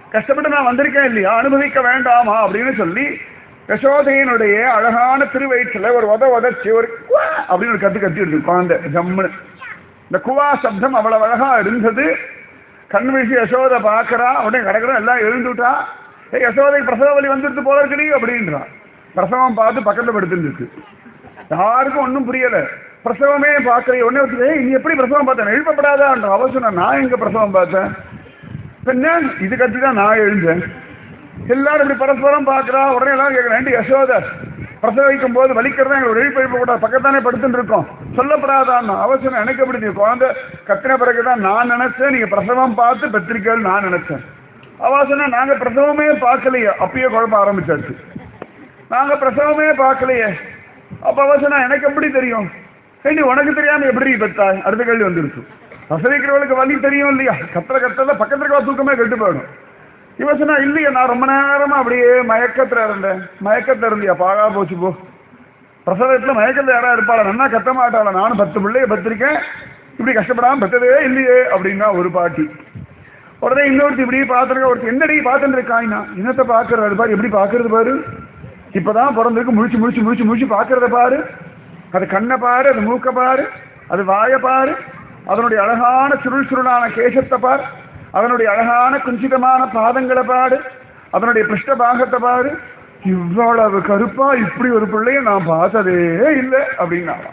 Speaker 1: கஷ்டப்பட்டு நான் வந்திருக்கேன் இல்லையா அனுபவிக்க வேண்டாமா அப்படின்னு சொல்லி யசோதையினுடைய அழகான திருவயிற்றுல ஒரு உத உதச்சி ஒரு குவா அப்படின்னு ஒரு கத்து கத்தி இருக்கு குழந்தை ஜம்முன்னு இந்த குவா சப்தம் அவ்வளவு அழகா இருந்தது கண் வீசி யசோதை பார்க்கறா உடனே கடற்கரை எல்லாம் எழுந்துட்டா ஏய் யசோதை பிரசவ வலி வந்துடுது போல இருக்குடி அப்படின்றான் பிரசவம் பார்த்து பக்கத்துல படுத்துட்டு இருக்கு யாருக்கும் ஒன்றும் புரியல பிரசவமே பார்க்கல உடனே வச்சு ஏய் நீ எப்படி பிரசவம் பார்த்தேன் எழுப்பப்படாதான்ற அவ சொன்ன நான் எங்க பிரசவம் பார்த்தேன் பின்ன இது கட்டி தான் நான் எழுந்தேன் எல்லாரும் இப்படி பரஸ்பரம் பார்க்கறா உடனே எல்லாம் கேட்குறேன் யசோதா பிரசவிக்கும் போது வலிக்கிறதா எங்களுக்கு எழுப்ப எழுப்ப கூடாது பக்கத்தானே படுத்துட்டு இருக்கோம் சொல்லப்படாதான் அவசியம் எனக்கு எப்படி நீ குழந்தை கத்தின பிறகுதான் நான் நினைச்சேன் நீங்க பிரசவம் பார்த்து பெற்றிருக்கேன்னு நான் நினைச்சேன் அவ சொன்னா நாங்க பிரசவமே பார்க்கலையே அப்பயே குழப்ப ஆரம்பிச்சாச்சு நாங்க பிரசவமே பார்க்கலையே அப்ப அவ சொன்னா எனக்கு எப்படி தெரியும் ஏண்டி உனக்கு தெரியாம எப்படி பெத்தாய் அடுத்த கேள்வி வந்துருச்சு பிரசவிக்கிறவளுக்கு வலி தெரியும் இல்லையா கத்துற கத்தல பக்கத்துல இருக்க தூக்கமே கெட்டு போயிடும் இவ சொன்னா இல்லையா நான் ரொம்ப நேரமா அப்படியே மயக்கத்துல இருந்தேன் மயக்கத்துல இருந்தியா பாழா போச்சு போ பிரசவத்துல மயக்கத்துல யாரா இருப்பாளா நன்னா கத்த மாட்டாளா நானும் பத்து பிள்ளைய பத்திருக்கேன் இப்படி கஷ்டப்படாம பெத்ததே இல்லையே அப்படின்னா ஒரு பாட்டி உடனே இன்னொருத்தி இப்படி பார்த்துருக்க ஒருத்தி என்னடி பார்த்துட்டு இருக்காய்னா என்னத்தை பார்க்கறது பாரு எப்படி பார்க்கறது பாரு இப்பதான் பிறந்திருக்கு முழிச்சு முழிச்சு முழிச்சு முழிச்சு பார்க்கறத பாரு அது கண்ணை பாரு அது மூக்க பாரு அது வாயை பாரு அதனுடைய அழகான சுருள் சுருளான கேசத்தை பார் அதனுடைய அழகான குஞ்சிதமான பாதங்களை பாரு அதனுடைய பிருஷ்ட பாகத்தை பாரு இவ்வளவு கருப்பா இப்படி ஒரு பிள்ளைய நான் பார்த்ததே இல்லை அப்படின்னாலாம்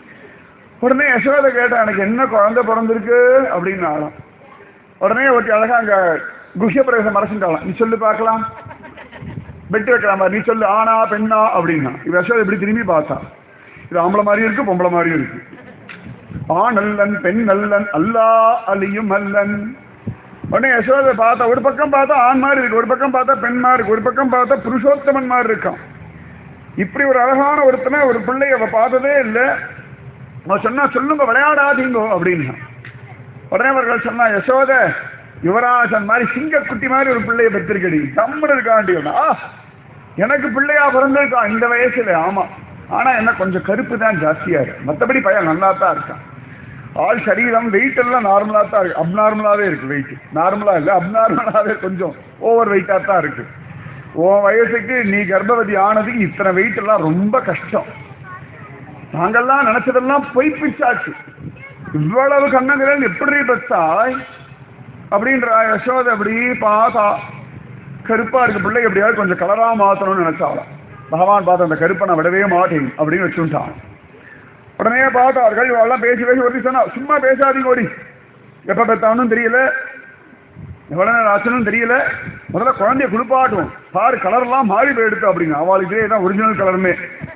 Speaker 1: உடனே யசோதை கேட்டா எனக்கு என்ன குழந்தை பிறந்திருக்கு அப்படின்னாலாம் உடனே ஒருத்தி அழகா அங்க குஹ்ய பிரவேசம் மறைச்சுட்டாலாம் நீ சொல்லு பார்க்கலாம் பெட்டு வைக்கலாம் பாரு. நீ சொல்லு ஆணா பெண்ணா அப்படின்னா இவ யசோதை இப்படி திரும்பி பார்த்தா இது ஆம்பளை மாதிரியும் இருக்கு பொம்பளை மாதிரியும் இருக்கு ஆண் அல்லன் பெண் அல்லன் அல்லா அலியும் அல்லன் உடனே யசோதை பார்த்தா ஒரு பக்கம் பார்த்தா ஆண் மாதிரி இருக்கு ஒரு பக்கம் பார்த்தா பெண் மாதிரி இருக்கு ஒரு பக்கம் பார்த்தா புருஷோத்தமன் மாதிரி இருக்கான் இப்படி ஒரு அழகான ஒருத்தனை ஒரு பிள்ளை அவ பார்த்ததே இல்லை அவ சொன்னா சொல்லுங்க விளையாடாதீங்கோ அப்படின்னா உடனே அவர்கள் சொன்னா யசோத யுவராஜன் மாதிரி சிங்கக்குட்டி மாதிரி ஒரு பிள்ளைய பெற்றிருக்கடி தம்மன் இருக்காண்டி ஆ எனக்கு பிள்ளையா பிறந்திருக்கான் இந்த வயசுல ஆமா ஆனா என்ன கொஞ்சம் கருப்பு தான் ஜாஸ்தியா இருக்கு மற்றபடி பையன் நல்லா தான் இருக்கான் ஆள் சரீரம் வெயிட் எல்லாம் நார்மலா தான் இருக்கு அப்நார்மலாவே இருக்கு வெயிட் நார்மலா இல்ல அப்நார்மலாவே கொஞ்சம் ஓவர் வெயிட்டா தான் இருக்கு உன் வயசுக்கு நீ கர்ப்பவதி ஆனதுக்கு இத்தனை வெயிட் எல்லாம் ரொம்ப கஷ்டம் நாங்கெல்லாம் நினைச்சதெல்லாம் பொய் பிச்சாச்சு இவ்வளவு கண்ணங்கள் எப்படி பெற்றாய் அப்படின்ற யசோதை அப்படி பார்த்தா கருப்பா இருக்கு பிள்ளை எப்படியாவது கொஞ்சம் கலரா மாத்தணும்னு நினைச்சாலாம் பகவான் பார்த்த அந்த கருப்பை நான் விடவே மாட்டேன் அப்படின்னு வச்சுட்டான் உடனே பார்த்தார்கள் இவெல்லாம் பேசி பேசி ஒரு சொன்னா சும்மா பேசாதீங்க ஓடி எப்ப பெத்தானும் தெரியல எவ்வளவு நேரம் ஆச்சுன்னு தெரியல முதல்ல குழந்தைய குளிப்பாட்டும் பாரு கலர்லாம் மாறி போயிடுது அப்படிங்க அவளுக்கு தான் ஒரிஜினல் கலருமே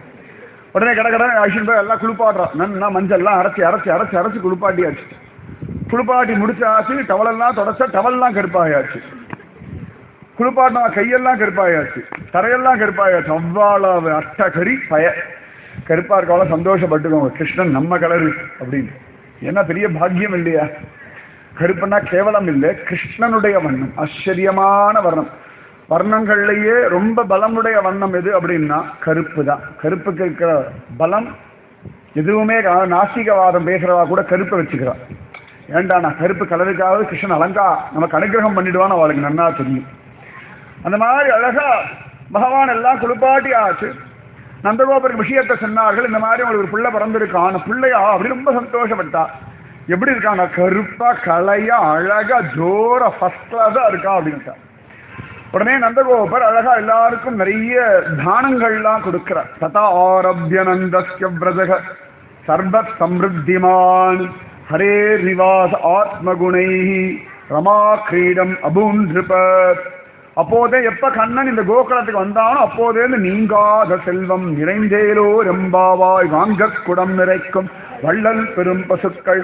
Speaker 1: உடனே கடை கடை ஆக்ஷன் போய் எல்லாம் குளிப்பாடுறான் நன்னா மஞ்சள்லாம் அரைச்சி அரைச்சி அரைச்சி அரைச்சி குளிப்பாட்டியாச்சு குளிப்பாட்டி முடிச்சாச்சு டவலெல்லாம் தொடச்சா டவல்லாம் கருப்பாயாச்சு குளிப்பாட்டினா கையெல்லாம் கருப்பாயாச்சு தரையெல்லாம் கருப்பாயாச்சு அவ்வாளவு அட்ட கறி பய கருப்பா இருக்கவள சந்தோஷப்பட்டுக்கோங்க கிருஷ்ணன் நம்ம கலரு அப்படின்னு என்ன பெரிய பாக்கியம் இல்லையா கருப்புனா கேவலம் இல்லை கிருஷ்ணனுடைய வண்ணம் ஆச்சரியமான வர்ணம் வர்ணங்கள்லயே ரொம்ப பலமுடைய வண்ணம் எது அப்படின்னா கருப்பு தான் கருப்புக்கு இருக்கிற பலம் எதுவுமே கா- நாஸ்திகவாதம் பேசுறவா கூட கருப்பை வச்சுக்கிறா ஏண்டா நான் கருப்பு கலருக்காவது கிருஷ்ணன் அலங்கா நமக்கு அனுகிரகம் பண்ணிடுவான்னு அவளுக்கு நன்னா தெரியும் அந்த மாதிரி அழகா பகவான் எல்லாம் குளிப்பாட்டி ஆச்சு நந்தகோபுரம் விஷயத்தை சொன்னார்கள் இந்த மாதிரி உங்களுக்கு ஒரு பிள்ளை பிறந்திருக்கான் அந்த பிள்ளையா அப்படி ரொம்ப சந்தோஷப்பட்டா எப்படி இருக்கான் கருப்பா கலையா அழகா ஜோரா ஃபர்ஸ்ட் கிளாஸா இருக்கா அப்படின்ட்டா உடனே நந்தகோபர் அழகா எல்லாருக்கும் நிறைய தானங்கள்லாம் கொடுக்கிறார் ததா ஆரபிய நந்தஸ்ய விரஜக சர்வத் சம்ருத்திமான் ஹரே ரிவாஸ் ஆத்மகுணை ரமா கிரீடம் அபூன்றிருப்பர் அப்போதே எப்ப கண்ணன் இந்த கோகுலத்துக்கு வந்தானோ அப்போதே இந்த நீங்காத செல்வம் நிறைந்தேலோ ரெம்பாவாய் வாங்க குடம் நிறைக்கும் வள்ளல் பெரும் பசுக்கள்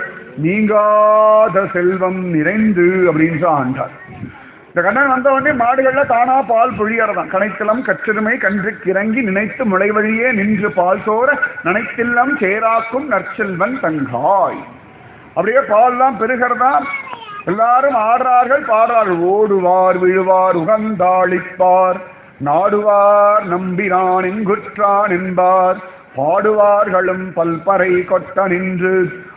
Speaker 1: நீங்காத செல்வம் நிறைந்து அப்படின்னு சொல்லி ஆண்டார் இந்த கண்ணன் வந்த உடனே மாடுகள்ல தானா பால் பொழியறதான் கனைத்தலம் கச்சிறுமை கன்று கிறங்கி நினைத்து முளை வழியே நின்று பால் சோர நனைத்தில்லம் சேராக்கும் நற்செல்வன் தங்காய் அப்படியே பால்லாம் பெருகிறதா எல்லாரும் ஆடுறார்கள் பாடுறார்கள் ஓடுவார் விழுவார் உகந்தாளிப்பார் நாடுவார் நம்பினான் என்குற்றான் என்பார் பாடுவார்களும் பல்பறை கொட்ட நின்று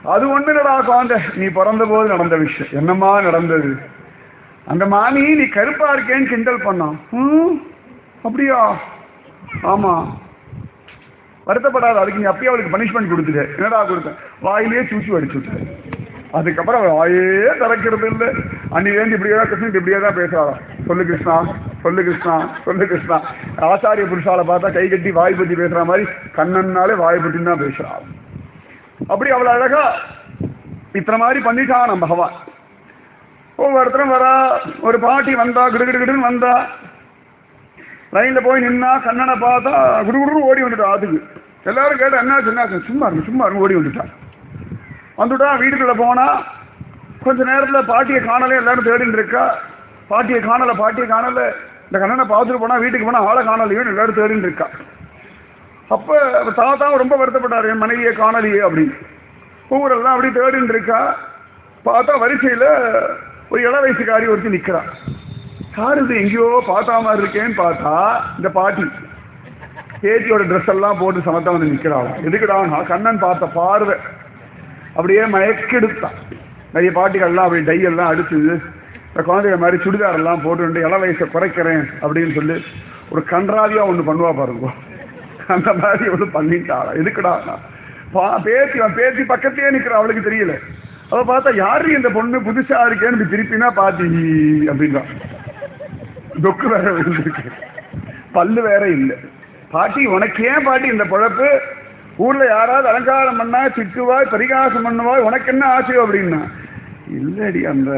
Speaker 1: அது ஒண்ணு நடா குழந்தை நீ பிறந்த போது நடந்த விஷயம் என்னம்மா நடந்தது அந்த மாமி நீ கருப்பா இருக்கேன்னு கிண்டல் பண்ணான் "ம், அப்படியா ஆமா வருத்தப்படாத அதுக்கு நீ அப்பயே அவளுக்கு பனிஷ்மெண்ட் கொடுத்துட்ட என்னடா கொடுத்தேன் வாயிலே சூச்சு அடிச்சு விட்டுட்டேன் அதுக்கப்புறம் அவள் வாயே திறக்கிறது இல்லை அன்னிலேருந்து இப்படியே தான் கிருஷ்ணன் இப்படியே தான் பேசுறாளா சொல்லு கிருஷ்ணா சொல்லு கிருஷ்ணா சொல்லு கிருஷ்ணா ஆச்சாரிய புருஷால பார்த்தா கை கட்டி வாய் பத்தி பேசுற மாதிரி கண்ணன்னாலே வாய் பத்தி தான் பேசுறாள் அப்படி அவள் அழகா இத்தனை மாதிரி பண்ணிட்டான் நம்ம பகவான் ஒவ்வொருத்தரும் வரா ஒரு பாட்டி வந்தா கிடுகிடுகிடுன்னு வந்தா லைன்ல போய் நின்னா கண்ணனை பார்த்தா குடுகுடு ஓடி வந்துட்டா அதுக்கு எல்லாரும் கேட்டா என்ன என்னாச்சு சும்மா இருக்கு சும்மா இருக்கு ஓடி வந்துட்டா வந்துட்டா வீட்டுக்குள்ள போனா கொஞ்ச நேரத்துல பாட்டியை காணல எல்லாரும் தேடின்னு இருக்கா பாட்டியை காணல பாட்டியை காணல இந்த கண்ணனை பார்த்துட்டு போனா வீட்டுக்கு போனா ஆளை காணலையோ எல்லாரும் தேடின்னு இருக்கா அப்ப அவ தாத்தாவும் ரொம்ப வருத்தப்பட்டாரு என் மனைவியை காணலையே அப்படின்னு ஊரெல்லாம் அப்படி தேடின்னு இருக்கா பார்த்தா வரிசையில ஒரு இள வயசுக்காரி ஒருத்தி நிக்கிறா யார் இது எங்கேயோ பார்த்தா மாதிரி இருக்கேன்னு பார்த்தா இந்த பாட்டி பேத்தியோட ட்ரெஸ் எல்லாம் போட்டு சமத்தா வந்து நிக்கிறாள் எதுக்குடான்னா கண்ணன் பார்த்த பார்வை அப்படியே மயக்கெடுத்தான் நிறைய பாட்டிகள்லாம் அப்படி டை எல்லாம் அடிச்சு இந்த குழந்தைய மாதிரி சுடிதார் எல்லாம் போட்டு இள வயசை குறைக்கிறேன் அப்படின்னு சொல்லி ஒரு கன்றாவியா ஒண்ணு பண்ணுவா பாருங்க அந்த மாதிரி ஒண்ணு பண்ணிட்டாளா எதுக்குடா பா பேத்தி அவன் பேத்தி பக்கத்தையே நிக்கிறா அவளுக்கு தெரியல அவ பார்த்தா யாரு இந்த பொண்ணு புதுசா இருக்கேன்னு இப்படி திருப்பினா பாத்தி அப்படின்னா தொக்கு வேற விழுந்திருக்கு பல்லு வேற இல்லை பாட்டி உனக்கு ஏன் பாட்டி இந்த பொழப்பு ஊர்ல யாராவது அலங்காரம் பண்ணா திட்டுவாய் பரிகாசம் பண்ணுவாய் உனக்கு என்ன ஆசையோ அப்படின்னா இல்லடி அந்த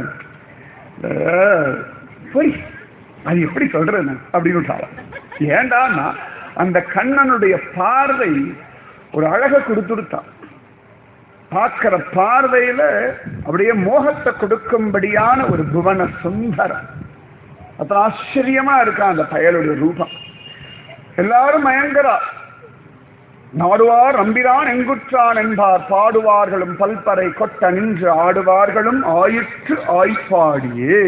Speaker 1: அஹ், பொய் அது எப்படி சொல்றேன்னு அப்படின்னு விட்டாளாம். ஏண்டான்னா அந்த கண்ணனுடைய பார்வை ஒரு அழகை கொடுத்துடுத்தான் பார்க்கிற பார்வையில அப்படியே மோகத்தை கொடுக்கும்படியான ஒரு புவன சுந்தரம் அத்தனை ஆச்சரியமா இருக்கான் அந்த பயலுடைய ரூபம் எல்லாரும் மயங்கரா நாடுவார் நம்பிரான் எங்குற்றான் என்பார் பாடுவார்களும் பல்பறை கொட்ட நின்று ஆடுவார்களும் ஆயிற்று ஆய்ப்பாடியே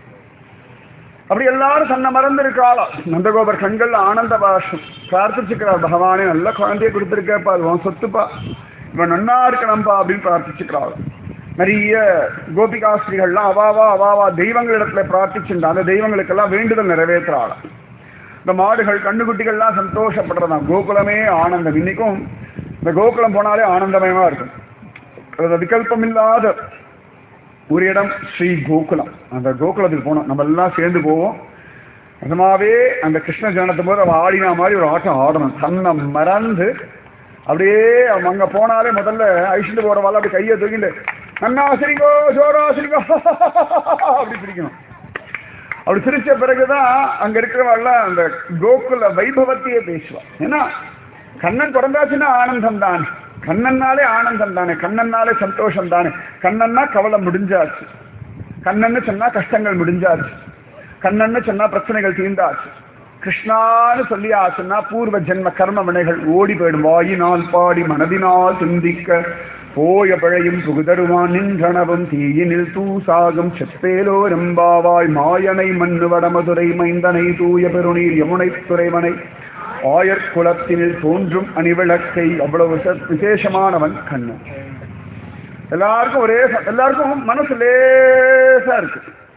Speaker 1: அப்படி எல்லாரும் தன்னை மறந்திருக்காளா நந்தகோபர் கண்கள் ஆனந்த பாஷம் பிரார்த்திச்சுக்கிறார் பகவானே நல்ல குழந்தைய கொடுத்துருக்கப்பா அது உன் சொத்துப்பா இவன் நன்னா இருக்கணும்பா அப்படின்னு பிரார்த்திச்சுக்கிறாள் நிறைய கோபிகாஸ்திரிகள்லாம் அவாவா அவாவா தெய்வங்களிடத்துல பிரார்த்திச்சுண்டா அந்த தெய்வங்களுக்கெல்லாம் வேண்டுதல் நிறைவேற்றுறாள் இந்த மாடுகள் கண்ணுக்குட்டிகள்லாம் சந்தோஷப்படுறதான் கோகுலமே ஆனந்தம் இன்னைக்கும் இந்த கோகுலம் போனாலே ஆனந்தமயமா இருக்கும் அது விகல்பம் இல்லாத ஒரு இடம் ஸ்ரீ கோகுலம் அந்த கோகுலத்துக்கு போனோம் நம்ம எல்லாம் சேர்ந்து போவோம் நிஜமாவே அந்த கிருஷ்ண ஜனத்தை போது அவன் ஆடினா மாதிரி ஒரு ஆட்டம் ஆடணும் தன்னை மறந்து அப்படியே அவன் அங்க போனாலே முதல்ல ஐஷிட்டு போறவாள் அப்படி கையை தூக்கிட்டு நன்னா சிரிங்கோ ஜோரா சிரிங்கோ அப்படி சிரிக்கணும் அப்படி சிரிச்ச பிறகுதான் அங்க இருக்கிறவெல்லாம் அந்த கோகுல வைபவத்தையே பேசுவா ஏன்னா கண்ணன் பிறந்தாச்சுன்னா ஆனந்தம் தானே கண்ணன்னாலே ஆனந்தம் தானே கண்ணன்னாலே சந்தோஷம் தானே கண்ணன்னா கவலை முடிஞ்சாச்சு கண்ணன்னு சொன்னா கஷ்டங்கள் முடிஞ்சாச்சு கண்ணன்னு சொன்னா பிரச்சனைகள் தீர்ந்தாச்சு கிருஷ்ணான்னு சொல்லி ஆச்சுன்னா பூர்வ ஜென்ம கர்ம வினைகள் ஓடி போயிடும் வாயினால் பாடி மனதினால் சிந்திக்க போய பழையும் புகுதருவான் நின்றனவும் தீயினில் தூசாகும் செப்பேலோ ரெம்பாவாய் மாயனை மண்ணு வடமதுரை மைந்தனை தூய பெருநீர் யமுனை துறைவனை ஆயர் குலத்தினில் தோன்றும் அணிவிளக்கை அவ்வளவு ச- விசேஷமானவன் கண்ணன் எல்லாருக்கும் ஒரே ச- எல்லாருக்கும் மனசு லேசா இருக்கு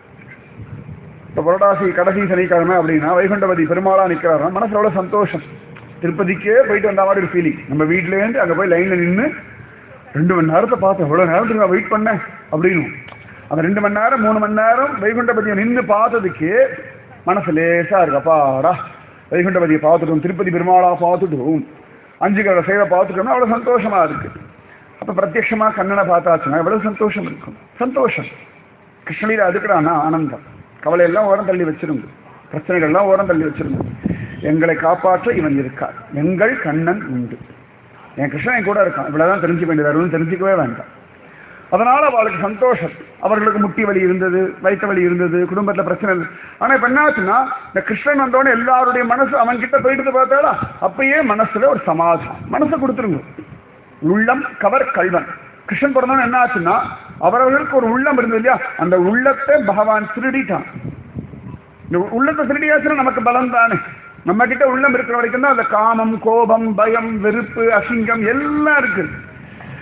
Speaker 1: இப்போ புரட்டாசி கடைசி சனிக்கிழமை அப்படின்னா வைகுண்டபதி பெருமாளா நிற்கிறாரா மனசுல எவ்வளோ சந்தோஷம் திருப்பதிக்கே போயிட்டு வந்த மாதிரி ஒரு ஃபீலிங் நம்ம வீட்டிலேருந்து அங்கே போய் லைனில் நின்று ரெண்டு மணி நேரத்தை பார்த்தேன் எவ்வளோ நேரத்துக்கு நான் வெயிட் பண்ணேன் அப்படின்னு அந்த ரெண்டு மணி நேரம் மூணு மணி நேரம் வைகுண்டபதியை நின்று பார்த்ததுக்கு மனசு லேசா இருக்கு அப்பாடா வைகுண்டபதியை பார்த்துட்டோம் திருப்பதி பெருமாளா பார்த்துட்டோம் அஞ்சு கடை சேவை பார்த்துட்டோம்னா அவ்வளோ சந்தோஷமா இருக்கு அப்போ பிரத்யட்சமா கண்ணனை பார்த்தாச்சுன்னா எவ்வளவு சந்தோஷம் இருக்கும் சந்தோஷம் கிருஷ்ணலீலா அதுக்குடானா ஆனந்தம் கவலையெல்லாம் ஓரம் தள்ளி வச்சிருங்க பிரச்சனைகள்லாம் ஓரம் தள்ளி வச்சிருங்க எங்களை காப்பாற்ற இவன் இருக்கார் எங்கள் கண்ணன் உண்டு என் கிருஷ்ணன் என் கூட இருக்கான் இவ்வளவுதான் தெரிஞ்சுக்க வேண்டியது வேறு தெரிஞ்சுக்கவே வேண்டாம் அதனால அவளுக்கு சந்தோஷம் அவர்களுக்கு முட்டி வலி இருந்தது வயிற்று வலி இருந்தது குடும்பத்துல பிரச்சனை இல்லை ஆனா இப்ப என்னாச்சுன்னா இந்த கிருஷ்ணன் வந்தோடனே எல்லாருடைய மனசு அவன் கிட்ட போயிட்டு பார்த்தாளா அப்பயே மனசுல ஒரு சமாதானம் மனசை கொடுத்துருங்க உள்ளம் கவர் கல்வன் கிருஷ்ணன் பிறந்தவன் என்ன ஆச்சுன்னா அவரவர்களுக்கு ஒரு உள்ளம் இருந்தது இல்லையா அந்த உள்ளத்தை பகவான் திருடிட்டான் இந்த உள்ளத்தை திருடியாச்சுன்னா நமக்கு பலம் தானே நம்ம கிட்ட உள்ளம் இருக்கிற வரைக்கும் தான் அந்த காமம் கோபம் பயம் வெறுப்பு அசிங்கம் எல்லாம் இருக்கு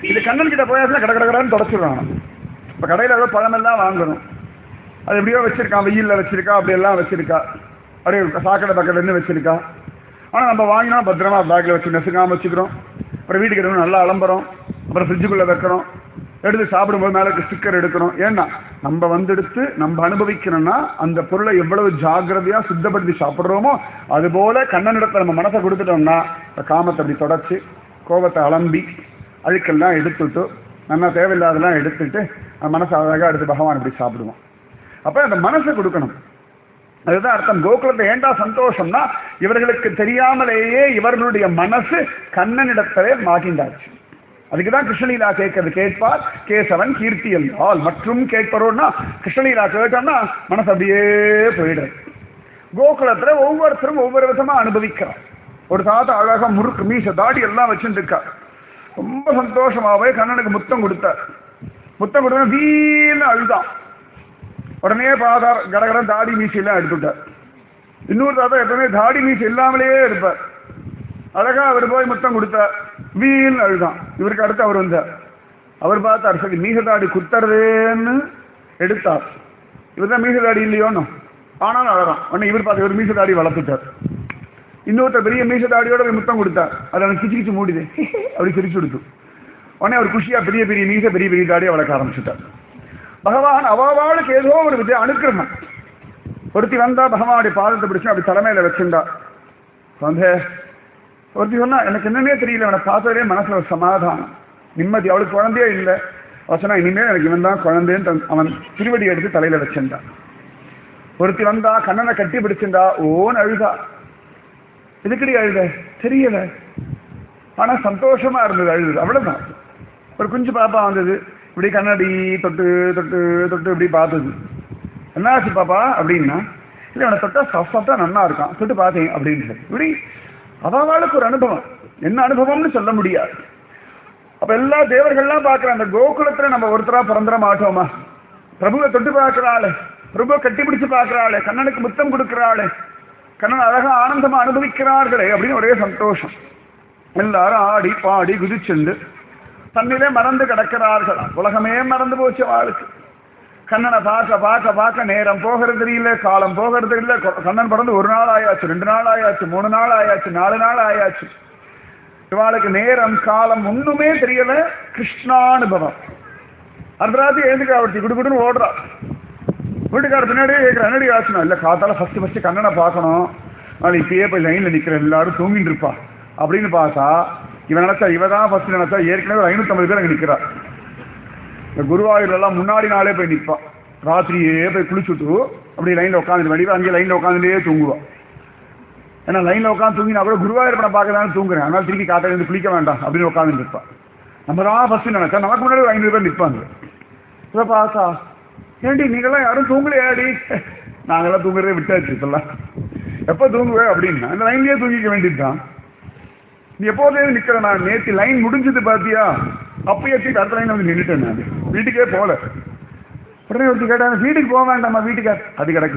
Speaker 1: இது கண்ணன் கிட்ட போயாச்சுன்னா கட கட கடன்னு தொடச்சிடுறான் இப்போ கடையில் ஏதோ பழமெல்லாம் வாங்கணும் அது எப்படியோ வச்சிருக்கான் வெயில்ல வச்சிருக்கா அப்படி எல்லாம் வச்சிருக்கா அப்படியே சாக்கடை பக்கத்துல இருந்து வச்சிருக்கா ஆனா நம்ம வாங்கினா பத்திரமா பேக்ல வச்சு நெசுக்காம வச்சுக்கிறோம் அப்புறம் வீட்டுக்கு எடுக்கணும் நல்லா அலம்புறோம் அப்புறம் ஃப்ரிட்ஜுக்குள்ள வைக்கிறோம் எடுத்து சாப்பிடும்போது மேல ஸ்டிக்கர் எடுக்கணும் ஏன்னா நம்ம வந்து எடுத்து நம்ம அனுபவிக்கணும்னா அந்த பொருளை எவ்வளவு ஜாக்கிரதையா சுத்தப்படுத்தி சாப்பிடுறோமோ அது போல கண்ணனிடத்துல நம்ம மனசை கொடுத்துட்டோம்னா இந்த காமத்தை அப்படி தொடச்சு கோபத்தை அலம்பி அழுக்கெல்லாம் எடுத்துட்டு நல்லா தேவையில்லாதெல்லாம் எடுத்துட்டு அந்த மனசை அழகா எடுத்து பகவான் இப்படி சாப்பிடுவோம் அப்ப அந்த மனசை கொடுக்கணும் அதுதான் அர்த்தம் கோகுலத்தை ஏண்டா சந்தோஷம்னா இவர்களுக்கு தெரியாமலேயே இவர்களுடைய மனசு கண்ணனிடத்திலே மாகின்றாச்சு அதுக்குதான் கிருஷ்ணலீலா கேட்கறது கேட்பார் கேசவன் கீர்த்தி என்றால் மற்றும் கேட்பரோன்னா கிருஷ்ணலீலா கேட்டோம்னா மனசு அப்படியே போயிடுறது கோகுலத்துல ஒவ்வொருத்தரும் ஒவ்வொரு விதமா அனுபவிக்கிறார் ஒரு தாத்தா அழகா முறுக்கு மீச தாடி எல்லாம் வச்சுட்டு இருக்கா ரொம்ப சந்தோஷமாவே கண்ணனுக்கு முத்தம் கொடுத்தார் முத்தம் கொடுத்தா வீல்னு அழுதான் உடனே பாதார் கடகடன் தாடி மீசையெல்லாம் எடுத்துட்டார் இன்னொரு தாத்தா எப்பவுமே தாடி மீசை இல்லாமலேயே இருப்பார் அழகா அவர் போய் முத்தம் கொடுத்தார் வீல் அழுதான் இவருக்கு அடுத்து அவர் வந்தார் அவர் பார்த்தார் சரி மீசதாடி குத்துறதுன்னு எடுத்தார் இவர் தான் மீசதாடி இல்லையோன்னு ஆனாலும் அழகான் உடனே இவர் பார்த்து இவர் மீசதாடி வளர்த்துட்டார் இன்னொருத்தர் பெரிய மீசதாடியோட போய் முத்தம் கொடுத்தார் அதை அவன் கிச்சு கிச்சு மூடிது அப்படி சிரிச்சு கொடுத்து உடனே அவர் குஷியா பெரிய பெரிய மீச பெரிய பெரிய தாடியை வளர்க்க ஆரம்பிச்சுட்டார் பகவான் அவாவாளுக்கு ஏதோ ஒரு வித அனுக்கிரகம் ஒருத்தி வந்தா பகவானுடைய பாதத்தை பிடிச்சு அப்படி தலைமையில வச்சிருந்தா வந்து ஒருத்தி சொன்னா எனக்கு என்னன்னே தெரியல அவனை பார்த்ததே மனசுல ஒரு சமாதானம் நிம்மதி அவளுக்கு குழந்தையே இல்லை வசனா இனிமேல் எனக்கு இவன் தான் குழந்தைன்னு தன் அவன் திருவடி எடுத்து தலையில வச்சிருந்தான் ஒருத்தி வந்தா கண்ணனை கட்டி பிடிச்சிருந்தா ஓன்னு அழுதா எதுக்கடி அழுத தெரியல ஆனா சந்தோஷமா இருந்தது அழுது அவ்வளவுதான் ஒரு குஞ்சு பாப்பா வந்தது இப்படி கண்ணாடி தொட்டு தொட்டு தொட்டு இப்படி பார்த்தது என்னாச்சு பாப்பா அப்படின்னா இல்லை அவனை தொட்டா சாஃப்ட் சாஃப்டா நன்னா இருக்கான் தொட்டு பார்த்தேன் அப்படின்னு இப்படி அவளுக்கு ஒரு அனுபவம் என்ன அனுபவம்னு சொல்ல முடியாது அப்ப எல்லா தேவர்கள்லாம் பார்க்கிற அந்த கோகுலத்துல நம்ம ஒருத்தரா பிறந்துட மாட்டோமா பிரபுவை தொட்டு பார்க்கிறாளே பிரபுவை கட்டி பிடிச்சு பார்க்கிறாளே கண்ணனுக்கு முத்தம் கொடுக்கிறாளே கண்ணன் அழகா ஆனந்தமா அனுபவிக்கிறார்களே அப்படின்னு ஒரே சந்தோஷம் எல்லாரும் ஆடி பாடி குதிச்சுண்டு தன்னிலே மறந்து கிடக்கிறார்கள் உலகமே மறந்து போச்சு அவளுக்கு கண்ணனை பார்க்க பார்க்க பார்க்க நேரம் போகிறது தெரியல காலம் போகிறது இல்லை கண்ணன் பிறந்து ஒரு நாள் ஆயாச்சு ரெண்டு நாள் ஆயாச்சு மூணு நாள் ஆயாச்சு நாலு நாள் ஆயாச்சு இவாளுக்கு நேரம் காலம் ஒண்ணுமே தெரியல கிருஷ்ணானுபவம் அர்த்தராத்திரி எழுந்துக்கா அவர்த்தி குடுக்குடுன்னு ஓடுறா வீட்டுக்கார பின்னாடியே கேட்குற என்னடி ஆச்சுனா இல்லை காத்தால ஃபர்ஸ்ட் ஃபர்ஸ்ட் கண்ணனை பார்க்கணும் நாளை இப்பயே போய் லைன்ல நிக்கிற எல்லாரும் தூங்கிட்டு இருப்பா அப்படின்னு பார்த்தா இவன் நினைச்சா இவ தான் ஃபர்ஸ்ட் நினைச்சா ஏற்கனவே ஒரு ஐநூத்தம்பது பேர் அங்கே நிக்கிறா இந்த குருவாயூர்ல எல்லாம் முன்னாடி நாளே போய் நிற்பான் ராத்திரியே போய் குளிச்சுட்டு அப்படி லைன்ல உட்காந்துட்டு வடிவா அங்கே லைன்ல உட்காந்துட்டே தூங்குவான் ஏன்னா லைன்ல உட்காந்து தூங்கினா கூட குருவாயூர் படம் பார்க்க தான் தூங்குறேன் அதனால திருப்பி காத்தால இருந்து குளிக்க வேண்டாம் அப்படின்னு உட்காந்துட்டு இருப்பான் நம்ம தான் ஃபர்ஸ்ட் நினைச்சா நமக்கு முன்னாடி ஒரு ஐநூறு பேர் நிற்பாங்க இதை பார்த்தா ஏண்டி நீங்களாம் யாரும் தூங்கலையாடி நாங்கெல்லாம் தூங்குறதே விட்டாச்சு இப்பெல்லாம் எப்போ தூங்குவேன் அப்படின்னா அந்த லைன்லயே தூங்கிக்க வேண்டியதுதான் நீ எப்போதே நிக்கிற நான் நேற்று லைன் முடிஞ்சது பாத்தியா அப்பயே தூக்கி அடுத்த லைன் வந்து நின்றுட்டேன் நான் வீட்டுக்கே போல உடனே ஒருத்தி கேட்டாங்க வீட்டுக்கு போக வேண்டாமா வீட்டுக்கு அது கிடக்கு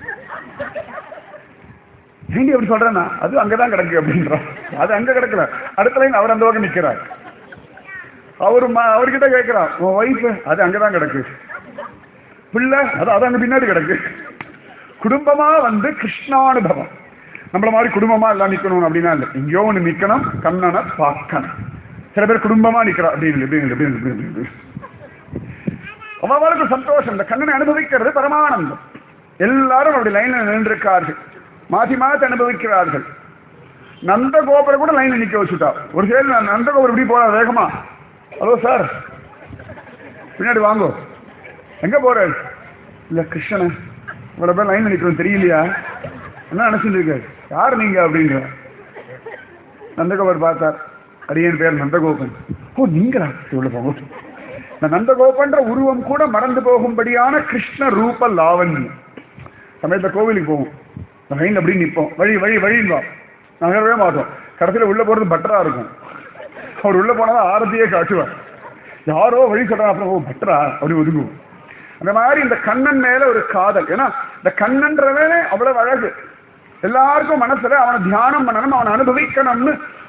Speaker 1: ஏண்டி அப்படி சொல்றேன்னா அது அங்கதான் கிடக்கு அப்படின்றான் அது அங்க கிடக்கல அடுத்த லைன் அவர் அந்த பக்கம் நிக்கிறார் அவரு ம- அவர்கிட்ட கேட்கிறான் உன் ஒய்ஃப் அது அங்கதான் கிடக்கு பிள்ளை அது அது அங்க பின்னாடி கிடக்கு குடும்பமா வந்து கிருஷ்ணானுபவம் நம்மள மாதிரி குடும்பமா எல்லாம் நிக்கணும் அப்படின்னா இல்லை எங்கேயோ ஒண்ணு நிக்கணும் கண்ணனை பார்க்கணும் சில பேர் குடும்பமா நிக்கிறா அப்படின்னு இல்லை, இப்படி இல்லை, இப்படி இல்லை, இப்படி இல்லை, இப்படி இல்லை. அவளுக்கு சந்தோஷம் இந்த கண்ணனை அனுபவிக்கிறது பரமானந்தம் எல்லாரும் அப்படி லைன்ல நின்றிருக்கார்கள் மாத்தி மாத்தி அனுபவிக்கிறார்கள் நந்த கோபுரம் கூட லைன்ல நிக்க வச்சுட்டா ஒரு சைடு நந்த கோபுரம் இப்படி போறா வேகமா ஹலோ சார் பின்னாடி வாங்கோ எங்க போற இல்ல கிருஷ்ணன் இவ்வளவு பேர் லைன்ல நிக்கிறோம் தெரியலையா என்ன நினைச்சிட்டு இருக்க யார் நீங்க அப்படின்ற நந்தகோபர் பார்த்தார் அடியன் பேர் நந்தகோபன் ஓ நீங்களா சரி, உள்ள போங்க இந்த நந்தகோபன்ற உருவம் கூட மறந்து போகும்படியான கிருஷ்ண ரூப லாவண்யம் சமயத்துல கோவிலுக்கு போவோம் நம்ம லைன்ல அப்படி நிற்போம் வழி வழி வழிங்க நகரவே மாட்டோம் கடைசியில உள்ள போறது பட்டரா இருக்கும் அவர் உள்ள போனாதான் ஆரத்தியே காட்டுவார் யாரோ வழி சொல்றா அப்புறம் ஓ பட்டரா அப்படி ஒதுங்குவோம் அந்த மாதிரி இந்த கண்ணன் மேல ஒரு காதல் ஏன்னா இந்த கண்ணன்றவனே அவ்வளவு அழகு எல்லாருக்கும் மனசுல அவனை தியானம் பண்ணணும் அவனை அனுபவிக்கணும்னு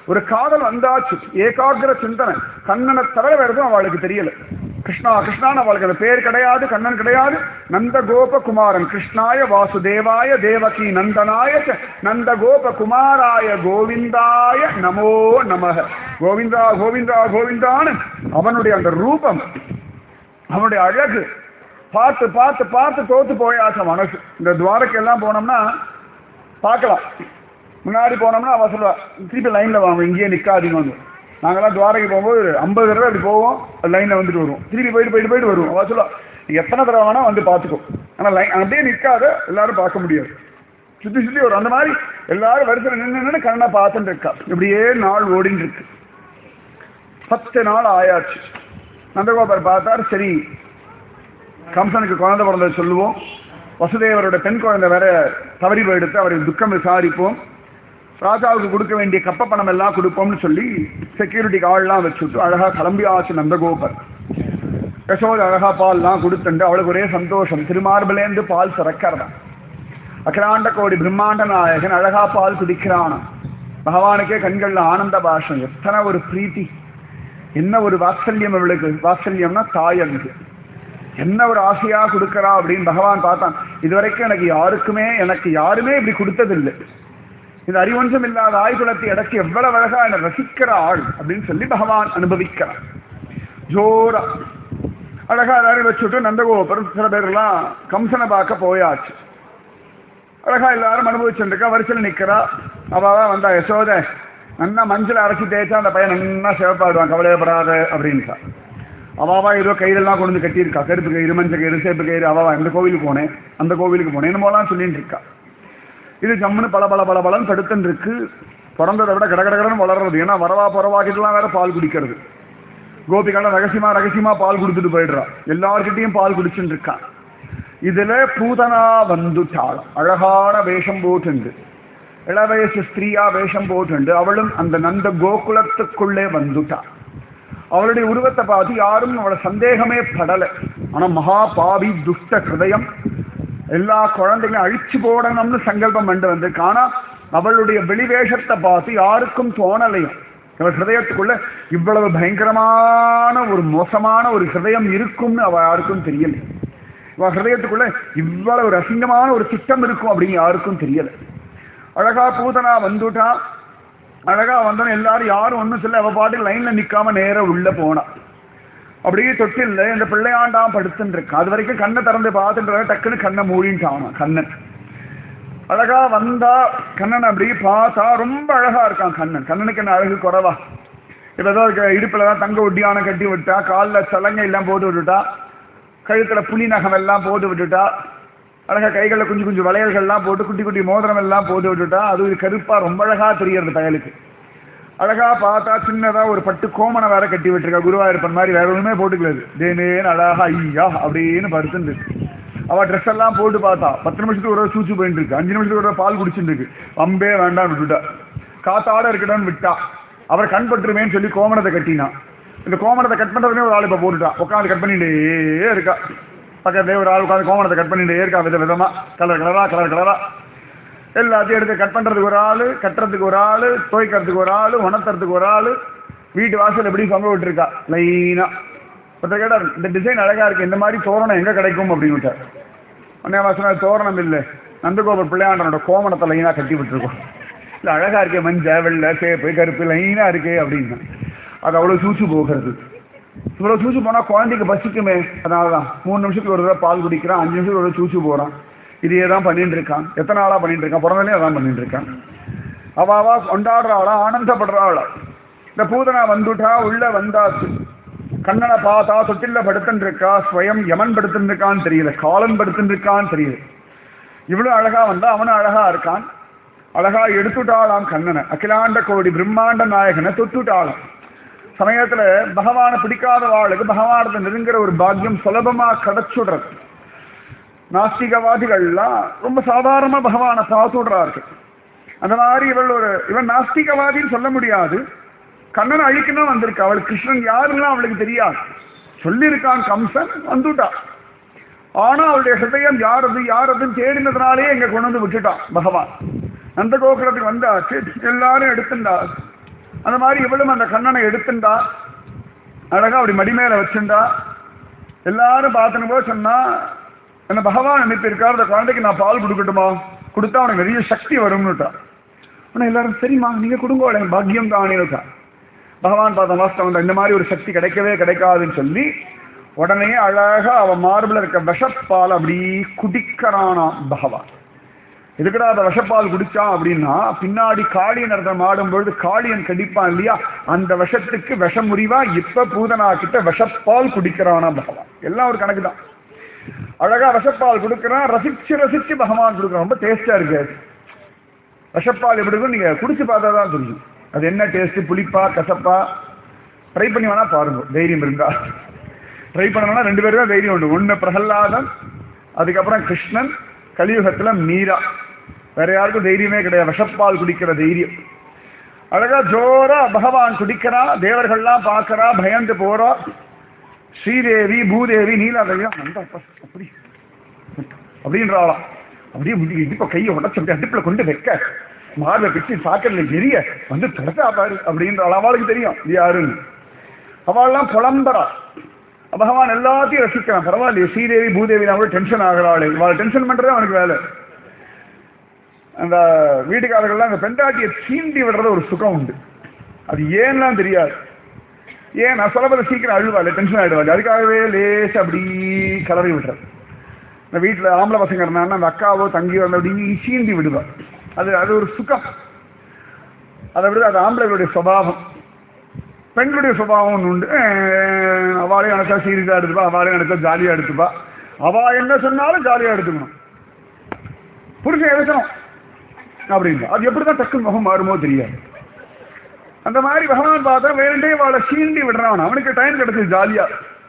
Speaker 1: ஒரு காதல் வந்தாச்சு ஏகாகிர சிந்தனை கண்ணனை தவிர வேற எதுவும் அவளுக்கு தெரியல கிருஷ்ணா கிருஷ்ணான்னு அவளுக்கு அந்த பேர் கிடையாது கண்ணன் கிடையாது நந்த கோப குமாரன் கிருஷ்ணாய வாசுதேவாய தேவகி நந்தனாய ச நந்த கோப குமாராய கோவிந்தாய நமோ நமக கோவிந்தா கோவிந்தா கோவிந்தான்னு அவனுடைய அந்த ரூபம் அவனுடைய அழகு பார்த்து பார்த்து பார்த்து தோத்து போயாச்ச மனசு இந்த துவாரக்கெல்லாம் போனோம்னா பார்க்கலாம் முன்னாடி போனோம்னா அவ சொல்லுவா திருப்பி லைன்ல வாங்க இங்கேயே நிக்காதீங்க வந்து நாங்கெல்லாம் துவாரகை போகும்போது ஒரு ஐம்பது தடவை அப்படி போவோம் லைன்ல வந்துட்டு வருவோம் திருப்பி போயிட்டு போயிட்டு போயிட்டு வருவோம் அவ சொல்லுவா நீ எத்தனை தடவை வேணா வந்து பார்த்துக்கோ ஆனா லைன் அப்படியே நிக்காத எல்லாரும் பார்க்க முடியாது சுத்தி சுத்தி வரும் அந்த மாதிரி எல்லாரும் வரிசையில் நின்று நின்று கண்ணை பார்த்துட்டு இருக்கா இப்படியே நாள் ஓடின்னு இருக்கு பத்து நாள் ஆயாச்சு நந்தகோபர் பார்த்தார் சரி கம்சனுக்கு குழந்தை பிறந்ததை சொல்லுவோம் வசுதேவரோட பெண் குழந்தை வேற தவறி போயிடுத்து அவருக்கு துக்கம் விசாரிப்போம் ராஜாவுக்கு கொடுக்க வேண்டிய கப்ப பணம் எல்லாம் கொடுப்போம்னு சொல்லி செக்யூரிட்டிக்கு ஆள்லாம் வச்சுட்டு அழகா கிளம்பி ஆச்சு நந்தகோபர் யசோத அழகா பால்லாம் கொடுத்துண்டு அவளுக்கு ஒரே சந்தோஷம் திருமார்பிலேந்து பால் சிறக்கிறதா அகிலாண்ட கோடி பிரம்மாண்ட நாயகன் அழகா பால் குடிக்கிறானா பகவானுக்கே கண்கள்ல ஆனந்த பாஷம் எத்தனை ஒரு பிரீத்தி என்ன ஒரு வாத்சல்யம் அவளுக்கு வாத்சல்யம்னா தாய் அங்கு என்ன ஒரு ஆசையா கொடுக்கறா அப்படின்னு பகவான் பார்த்தான் இதுவரைக்கும் எனக்கு யாருக்குமே எனக்கு யாருமே இப்படி கொடுத்ததில்லை இந்த அறிவொன்றும் இல்லாத ஆய்குலத்தை அடக்கி எவ்வளவு அழகா என்னை ரசிக்கிற ஆள் அப்படின்னு சொல்லி பகவான் அனுபவிக்கிறான் ஜோரா அழகா எல்லாரும் வச்சுட்டு நந்தகோபுரம் சில பேர்லாம் கம்சனை பார்க்க போயாச்சு அழகா எல்லாரும் அனுபவிச்சுருக்கா வரிசையில் நிக்கிறா அவாவா வந்தா யசோத நல்லா மஞ்சள் அரைச்சி தேய்ச்சா அந்த பையன் நல்லா சிவப்பாடுவான் கவலையப்படாத அப்படின்ட்டா அவாவா ஏதோ கையிலெல்லாம் கொண்டு வந்து கட்டியிருக்கா கருப்பு கயிறு மஞ்சள் கயிறு சேப்பு கயிறு அவாவா இந்த கோவிலுக்கு போனேன் அந்த கோவிலுக்கு போனேன் என்னமோலாம் சொல்லிட்டு இருக்கா இது ஜம்முன்னு பல பல பல பலன் படுத்துன்னு இருக்கு பிறந்ததை விட கடகடகடன்னு வளர்றது ஏன்னா வரவா பரவாக்கிட்டுலாம் வேற பால் குடிக்கிறது கோபிகள்லாம் ரகசியமா ரகசியமா பால் கொடுத்துட்டு போயிடுறா எல்லார்கிட்டையும் பால் குடிச்சுட்டு இருக்கான் இதுல பூதனா வந்துட்டாள் அழகான வேஷம் போட்டுண்டு இளவயசு ஸ்திரீயா வேஷம் போட்டுண்டு அவளும் அந்த நந்த கோகுலத்துக்குள்ளே வந்துட்டா அவளுடைய உருவத்தை பார்த்து யாரும் அவளை சந்தேகமே படலை ஆனா மகா பாவி துஷ்ட ஹிருதயம் எல்லா குழந்தைகளும் அழிச்சு போடணும்னு சங்கல்பம் பண்ணி வந்திருக்கு ஆனா அவளுடைய வெளிவேஷத்தை பார்த்து யாருக்கும் தோணலையும் அவள் ஹிருதயத்துக்குள்ள இவ்வளவு பயங்கரமான ஒரு மோசமான ஒரு ஹிருதயம் இருக்கும்னு அவ யாருக்கும் தெரியல இவ ஹிருதயத்துக்குள்ள இவ்வளவு ஒரு அசிங்கமான ஒரு திட்டம் இருக்கும் அப்படின்னு யாருக்கும் தெரியல அழகா பூதனா வந்துட்டா அழகா வந்தோன்னு எல்லாரும் யாரும் ஒன்றும் சொல்ல அவ பாட்டு லைன்ல நிக்காம நேரா உள்ள போனா அப்படியே தொட்டில்ல இந்த பிள்ளையாண்டாம் படுத்துட்டு இருக்கா அது வரைக்கும் கண்ணை திறந்து பார்த்துட்டு டக்குன்னு கண்ணை மூடின்ட்டான் கண்ணன் அழகா வந்தா கண்ணன் அப்படி பார்த்தா ரொம்ப அழகா இருக்கான் கண்ணன் கண்ணனுக்கு என்ன அழகு குறவா இப்ப ஏதோ இடுப்புல தான் தங்க ஒட்டியான கட்டி விட்டா காலில் சலங்கை எல்லாம் போட்டு விட்டுட்டா கழுத்துல புலி நகம் எல்லாம் போட்டு விட்டுட்டா அழகா கைகளில் குஞ்சு குஞ்சு வளையல்கள்லாம் போட்டு குட்டி குட்டி மோதிரம் எல்லாம் போட்டு விட்டுட்டா அது ஒரு கருப்பா ரொம்ப அழகா தெரியறது பயலுக்கு அழகா பார்த்தா சின்னதா ஒரு பட்டு கோமனை வேற கட்டி விட்டுருக்கா குருவாயிருப்பன் மாதிரி வேற ஒண்ணுமே போட்டுக்கலாது தேனேன்னு அழகா ஐயா அப்படின்னு படுத்துட்டு இருக்கு. அவ ட்ரெஸ் எல்லாம் போட்டு பார்த்தா பத்து நிமிஷத்துக்கு ஒரு சூச்சு போயிட்டு இருக்கு அஞ்சு நிமிஷத்துக்கு ஒரு பால் குடிச்சுட்டு இருக்கு அம்பே வேண்டாம்னு விட்டுட்டா காத்தாட இருக்கட்டும்னு விட்டா அவர் கண் பட்டுருமேன்னு சொல்லி கோமணத்தை கட்டினா இந்த கோமணத்தை கட் பண்றதுனே ஒரு ஆள் இப்ப போட்டுட்டா உட்காந்து கட் பண்ணிட்டே இருக்கா பக்கத்துலேயே ஒரு ஆள் உட்காந்து கோமணத்தை கட் பண்ணிட்டே இருக்கா வித விதமா கலர் கலரா கலர் கலரா எல்லாத்தையும் எடுத்து கட் பண்றதுக்கு ஒரு ஆளு கட்டுறதுக்கு ஒரு ஆளு துவைக்கிறதுக்கு ஒரு ஆளு உணர்த்துறதுக்கு ஒரு ஆளு வீட்டு வாசல் எப்படி தொங்க விட்டுருக்கா லைனா ஒருத்தர் கேட்டார் இந்த டிசைன் அழகா இருக்கு இந்த மாதிரி தோரணம் எங்க கிடைக்கும் அப்படின்னு விட்டார் உடனே வாசன தோரணம் இல்லை நந்தகோபுர பிள்ளையாண்டனோட கோமணத்தை லைனா கட்டி விட்டுருக்கோம் இல்லை அழகா இருக்கே மஞ்சள் வெள்ளை சேப்பு கருப்பு லைனா இருக்கே அப்படின்னு அது அவ்வளோ சூச்சு போகிறது இவ்வளோ சூச்சு போனால் குழந்தைக்கு பசிக்குமே அதனால தான் மூணு நிமிஷத்துக்கு ஒரு தடவை பால் குடிக்கிறான் அஞ்சு நிமிஷத்துக்கு ஒரு தடவை சூச்சு போகிறான் இதையே தான் பண்ணிட்டு இருக்கான் எத்தனை நாளாக பண்ணிட்டு இருக்கான் பிறந்தலையும் அதான் பண்ணிட்டு இருக்கான் அவ அவா கொண்டாடுறாளா ஆனந்தப்படுறாளா இந்த பூதனா வந்துட்டா உள்ள வந்தாச்சு கண்ணனை பார்த்தா தொட்டில்ல படுத்துட்டு இருக்கா ஸ்வயம் யமன் படுத்துட்டு இருக்கான்னு தெரியல காலன் படுத்துட்டு இருக்கான்னு தெரியல இவ்வளவு அழகா வந்தா அவனும் அழகா இருக்கான் அழகா எடுத்துட்டாளாம் கண்ணனை அகிலாண்ட கோடி பிரம்மாண்ட நாயகனை தொட்டுட்டாளாம் சமயத்துல பகவானை பிடிக்காத வாளுக்கு பகவானத்தை நெருங்குற ஒரு பாக்கியம் சுலபமா கிடைச்சுடுறது நாஸ்திகவாதிகள்லாம் ரொம்ப சாதாரணமா பகவானை பார்த்துடுறார்கள் அந்த மாதிரி இவள் ஒரு இவன் நாஸ்திகவாதின்னு சொல்ல முடியாது கண்ணனை அழிக்கணும் வந்திருக்கு அவள் கிருஷ்ணன் யாருன்னா அவளுக்கு தெரியாது சொல்லியிருக்கான் கம்சன் வந்துட்டா ஆனா அவளுடைய ஹிருதயம் யாரது யாரதுன்னு தேடினதுனாலே எங்க கொண்டு வந்து விட்டுட்டான் பகவான் நந்த கோகுலத்துக்கு வந்தாச்சு எல்லாரும் எடுத்துட்டா அந்த மாதிரி இவளும் அந்த கண்ணனை எடுத்துண்டா அழகா அப்படி மடி மேல வச்சுண்டா எல்லாரும் பார்த்துன்னு போது சொன்னா என்ன பகவான் அனுப்பியிருக்கார் அந்த குழந்தைக்கு நான் பால் கொடுக்கட்டுமா கொடுத்தா அவனுக்கு நிறைய சக்தி வரும்னுட்டா ஆனா எல்லாரும் சரிம்மா நீங்க கொடுங்க எனக்கு பாக்கியம் தானேனுட்டா பகவான் பார்த்த வாஸ்தவம் இந்த மாதிரி ஒரு சக்தி கிடைக்கவே கிடைக்காதுன்னு சொல்லி உடனே அழகா அவன் மார்பில் இருக்க விஷப்பால் அப்படி குடிக்கிறானாம் பகவான் எதுக்கடா அந்த விஷப்பால் குடிச்சான் அப்படின்னா பின்னாடி காளியன் நடத்த ஆடும் பொழுது காளியன் கடிப்பான் இல்லையா அந்த விஷத்துக்கு விஷம் முறிவா இப்ப பூதனா கிட்ட விஷப்பால் குடிக்கிறானா பகவான் எல்லாம் ஒரு கணக்கு தான் அழகா விஷப்பால் கொடுக்கறான் ரசிச்சு ரசிச்சு பகவான் கொடுக்குறான் ரொம்ப டேஸ்டா இருக்கு அது. விஷப்பால் எப்படி இருக்கும் நீங்க குடிச்சு பார்த்தா தான் தெரியும் அது என்ன டேஸ்ட் புளிப்பா கசப்பா ட்ரை பண்ணி வேணா பாருங்க தைரியம் இருந்தா ட்ரை பண்ணணும்னா ரெண்டு பேரும் தான் தைரியம் உண்டு ஒண்ணு பிரகலாதன் அதுக்கப்புறம் கிருஷ்ணன் கலியுகத்துல மீரா வேற யாருக்கும் தைரியமே கிடையாது விஷப்பால் குடிக்கிற தைரியம் அழகா ஜோரா பகவான் குடிக்கிறா தேவர்கள்லாம் பார்க்கறா பயந்து போறா ஸ்ரீதேவி பூதேவி நீலாதேவியா அந்த அப்பா, அப்படி அப்படின்றாளாம் அப்படியே முடி இடுப்ப கையை உடச்சு அப்படியே அடுப்புல கொண்டு வைக்க மார்பை பிச்சு சாக்கல்ல எரிய வந்து தொடச்சா பாரு அப்படின்றாள் அவளுக்கு தெரியும் இது யாருன்னு அவள்லாம் புலம்பரா பகவான் எல்லாத்தையும் ரசிக்கிறான் பரவாயில்லையே ஸ்ரீதேவி பூதேவி நான் கூட டென்ஷன் ஆகிறாளே இவாள் டென்ஷன் பண்றதே அவனுக்கு வேலை அந்த வீட்டுக்காரர்கள்லாம் அந்த பெண்டாட்டியை சீண்டி விடுறது ஒரு சுகம் உண்டு அது ஏன்லாம் தெரியாது ஏன் நான் சொல்ல சீக்கிரம் அழுவாள் டென்ஷன் ஆயிடுவாள் அதுக்காகவே லேசா அப்படி கலரி விடுறது இந்த வீட்டில் ஆம்பளை பசங்க இருந்தாங்கன்னா அந்த அக்காவோ தங்கியோ வந்து அப்படி சீண்டி விடுவா அது அது ஒரு சுகம் அதை விட அது ஆம்பளைகளுடைய சுபாவம் பெண்களுடைய சுபாவம் ஒன்று உண்டு அஹ் அவளையும் நினைச்சா சீரியஸாக எடுத்துப்பா அவளையும் நினைச்சா ஜாலியாக எடுத்துப்பா அவ என்ன சொன்னாலும் ஜாலியாக எடுத்துக்கணும் புருஷன் எடுக்கணும் அப்படின்னு அது எப்படி தான் டக்குன்னு முகம் மாறுமோ தெரியாது அந்த மாதிரி பகவான் பார்த்தா வேண்டே வாழை சீண்டி விடுறான் அவனுக்கு டைம் கிடைச்சது ஜாலியா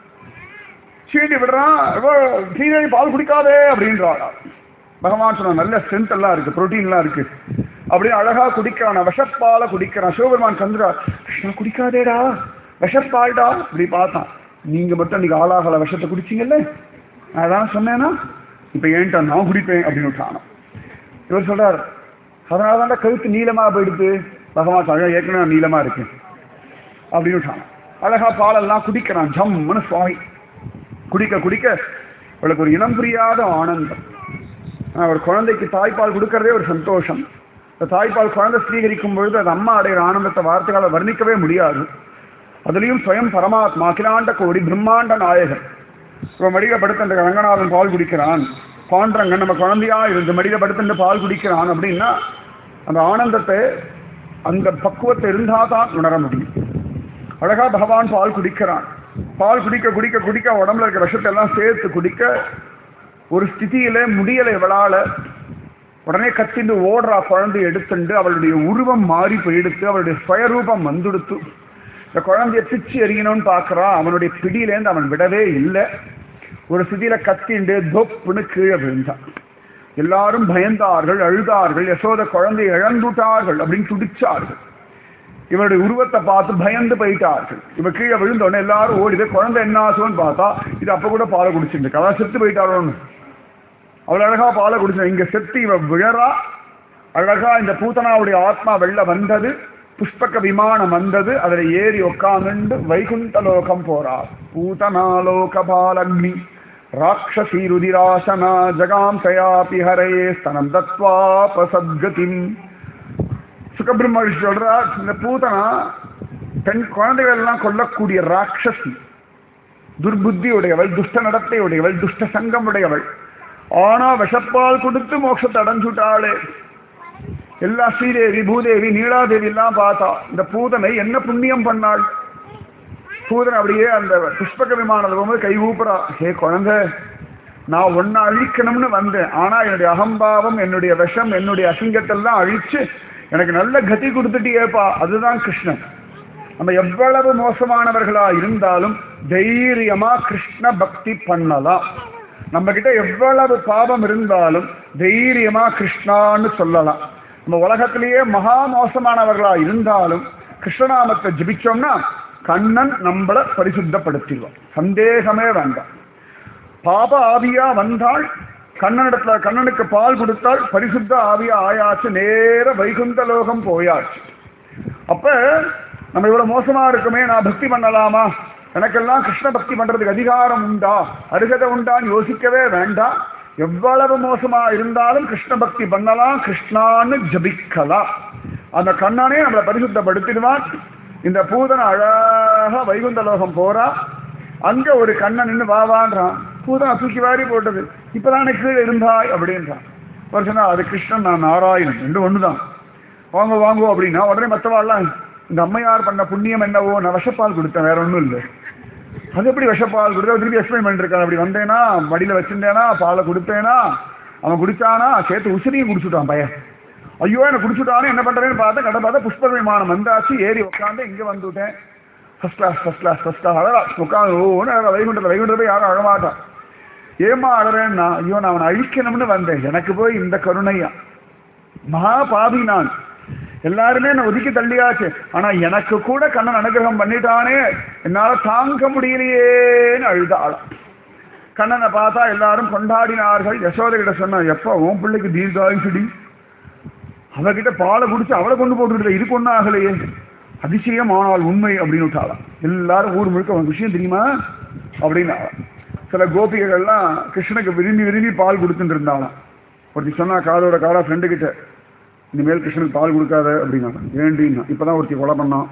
Speaker 1: சீண்டி விடுறான் இவ சீனி பால் குடிக்காதே அப்படின்றாளா பகவான் சொன்ன நல்ல ஸ்ட்ரென்த் எல்லாம் இருக்கு புரோட்டீன்லாம் இருக்கு அப்படியே அழகா குடிக்கிறான் விஷப்பால குடிக்கிறான் சிவபெருமான் சந்திரா கிருஷ்ணா குடிக்காதேடா விஷப்பால்டா இப்படி பார்த்தான் நீங்க மட்டும் நீங்க ஆளாகல விஷத்தை குடிச்சீங்கல்ல நான் அதான் சொன்னேன்னா இப்ப ஏன்டா நான் குடிப்பேன் அப்படின்னு விட்டானா இவர் சொல்றார் அதனால தான் கழுத்து நீளமா போயிடுது பகவான் சொல்ற ஏற்கனவே நான் நீளமா இருக்கேன் அப்படின்னு விட்டான் அழகா பாலெல்லாம் குடிக்கிறான் ஜம்முன்னு சுவாமி குடிக்க குடிக்க அவளுக்கு ஒரு இனம் புரியாத ஆனந்தம் ஆனா, ஒரு குழந்தைக்கு தாய்ப்பால் கொடுக்கறதே ஒரு சந்தோஷம் இந்த தாய்ப்பால் குழந்தை ஸ்வீகரிக்கும் பொழுது அது அம்மா அடைகிற ஆனந்தத்தை வார்த்தைகளை வர்ணிக்கவே முடியாது அதுலயும் ஸ்வயம் பரமாத்மா அகிலாண்ட கோடி பிரம்மாண்ட நாயகன் இப்போ மடியில படுத்து அந்த ரங்கநாதன் பால் குடிக்கிறான் பாண்டரங்கன் நம்ம குழந்தையா இருந்து மடியில படுத்து இந்த பால் குடிக்கிறான் அப்படின்னா அந்த ஆனந்தத்தை அந்த பக்குவத்தை இருந்தால் தான் உணர முடியும் அழகா பகவான் பால் குடிக்கிறான் பால் குடிக்க குடிக்க குடிக்க உடம்புல இருக்க விஷத்தை எல்லாம் சேர்த்து குடிக்க ஒரு ஸ்திதியில முடியலை இவளால உடனே கத்திண்டு ஓடுறா குழந்தை எடுத்துண்டு அவளுடைய உருவம் மாறி போயிடுத்து அவளுடைய சுயரூபம் வந்துடுத்து இந்த குழந்தைய பிச்சு எறியணும்னு பார்க்கறா அவனுடைய பிடியிலேருந்து அவன் விடவே இல்லை ஒரு ஸ்திதியில கத்திண்டு தொப்புன்னு கீழே விழுந்தான் எல்லாரும் பயந்தார்கள் அழுதார்கள் யசோத குழந்தை இழந்துட்டார்கள் அப்படின்னு துடிச்சார்கள் இவருடைய உருவத்தை பார்த்து பயந்து போயிட்டார்கள் இவ கீழே விழுந்த உடனே எல்லாரும் ஓடிது குழந்தை என்ன ஆச்சுன்னு பார்த்தா இது அப்ப கூட பாலை குடிச்சிருக்கு அதான் செத்து போயிட்டாரோன்னு அவ்வளவு அழகா பாலை குடிச்சு இங்க செத்து இவ விழறா அழகா இந்த பூத்தனாவுடைய ஆத்மா வெளில வந்தது புஷ்பக விமானம் வந்தது அதுல ஏறி உட்காந்துண்டு வைகுண்ட லோகம் போறா பூதனாலோக பாலக்னி ராட்சசி ருதிராசனா ஜகாம் சயாபி ஹரே ஸ்தனம் தத்வாபசத்கதிம் சுகபிரம்ம சொல்றார் இந்த பூதனா பெண் குழந்தைகள் எல்லாம் கொல்லக்கூடிய ராட்சசி துர்புத்தி உடையவள் துஷ்ட நடத்தை உடையவள் துஷ்ட சங்கம் உடையவள் ஆனா விஷப்பால் கொடுத்து மோட்சத்தை அடைஞ்சுட்டாளே எல்லா ஸ்ரீதேவி பூதேவி நீலாதேவி எல்லாம் பார்த்தா இந்த பூதனை என்ன புண்ணியம் பண்ணாள் பூதனை அப்படியே அந்த புஷ்பக விமானத்தில் போகும்போது கை ஊப்புறா ஹே குழந்தை நான் ஒன்ன அழிக்கணும்னு வந்தேன் ஆனா என்னுடைய அகம்பாவம் என்னுடைய விஷம் என்னுடைய அசிங்கத்தெல்லாம் அழிச்சு எனக்கு நல்ல கதி கொடுத்துட்டியேப்பா அதுதான் கிருஷ்ணன் நம்ம எவ்வளவு மோசமானவர்களா இருந்தாலும் தைரியமா கிருஷ்ண பக்தி பண்ணலாம் நம்ம கிட்ட எவ்வளவு பாவம் இருந்தாலும் தைரியமா கிருஷ்ணான்னு சொல்லலாம் நம்ம உலகத்திலேயே மகா மோசமானவர்களா இருந்தாலும் கிருஷ்ணநாமத்தை ஜபிச்சோம்னா கண்ணன் நம்மளை பரிசுத்தப்படுத்திடுவான் சந்தேகமே வேண்டாம் பாப ஆவியா வந்தால் கண்ணனிடத்துல கண்ணனுக்கு பால் கொடுத்தால் பரிசுத்த ஆவியா ஆயாச்சு நேர வைகுந்த லோகம் போயாச்சு அப்ப நம்ம இவ்வளவு மோசமா இருக்குமே நான் பக்தி பண்ணலாமா எனக்கெல்லாம் கிருஷ்ண பக்தி பண்றதுக்கு அதிகாரம் உண்டா அருகதை உண்டான்னு யோசிக்கவே வேண்டாம் எவ்வளவு மோசமா இருந்தாலும் கிருஷ்ண பக்தி பண்ணலாம் கிருஷ்ணான்னு ஜபிக்கலாம் அந்த கண்ணனே நம்மளை பரிசுத்தப்படுத்திடுவான் இந்த பூதனை அழகா வைகுந்த லோகம் போறா அங்க ஒரு கண்ணன் நின்று வாவான்றான் பூதனை தூக்கி வாரி போட்டது இப்பதான் கீழே இருந்தாய் அப்படின்றான் ஒரு சொன்னா அது கிருஷ்ணன் நான் நாராயணன் ரெண்டு ஒண்ணுதான் வாங்க வாங்குவோம் அப்படின்னா உடனே மற்றவாள்லாம் இந்த அம்மையார் பண்ண புண்ணியம் என்னவோ நான் விஷப்பால் கொடுத்தேன் வேற ஒன்றும் இல்லை அது எப்படி விஷப்பால் கொடுத்தா திருப்பி எக்ஸ்பிளைன் பண்ணிருக்கான் அப்படி வந்தேனா மடியில வச்சிருந்தேனா பாலை கொடுத்தேனா அவன் குடிச்சானா சேர்த்து உசிரியும் குடிச்சுட்டான் பையன் ஐயோ என்ன குடிச்சுட்டானு என்ன பண்றேன்னு பார்த்தா கடை பார்த்தா புஷ்ப விமானம் வந்தாச்சு ஏறி உட்காந்து இங்க வந்துட்டேன் first class first class first class அழகா உட்காந்து ஓன்னு அழகா வைகுண்டத்தில் வைகுண்டத்தில் போய் யாரும் அழமாட்டான் ஏமா அழறேன்னா ஐயோ நான் அவனை அழிக்கணும்னு வந்தேன் எனக்கு போய் இந்த கருணையா மகா பாவி நான் எல்லாருமே என்ன ஒதுக்கி தள்ளியாச்சு ஆனா எனக்கு கூட கண்ணன் அனுகிரகம் பண்ணிட்டானே என்னால தாங்க முடியலையேன்னு அழுதாளாம் கண்ணனை பார்த்தா எல்லாரும் கொண்டாடினார்கள் யசோதை கிட்ட சொன்ன எப்ப உன் பிள்ளைக்கு தீர்காயுசுடி அவகிட்ட பாலை குடிச்சு அவளை கொண்டு போட்டுட்டு இதுக்கு ஒன்றும் ஆகலையே அதிசயம் ஆனால் உண்மை அப்படின்னு விட்டாளாம் எல்லாரும் ஊர் முழுக்க உனக்கு விஷயம் தெரியுமா அப்படின்னு சில கோபிகைகள்லாம் கிருஷ்ணனுக்கு விரும்பி விரும்பி பால் கொடுத்துட்டு இருந்தாலாம் ஒருத்தி சொன்னா காதோட காடா ஃப்ரெண்டு கிட்ட இனிமேல் கிருஷ்ணனுக்கு பால் கொடுக்காத அப்படின்னாங்க ஏண்டின்னா இப்பதான் ஒருத்தி கொலை பண்ணான்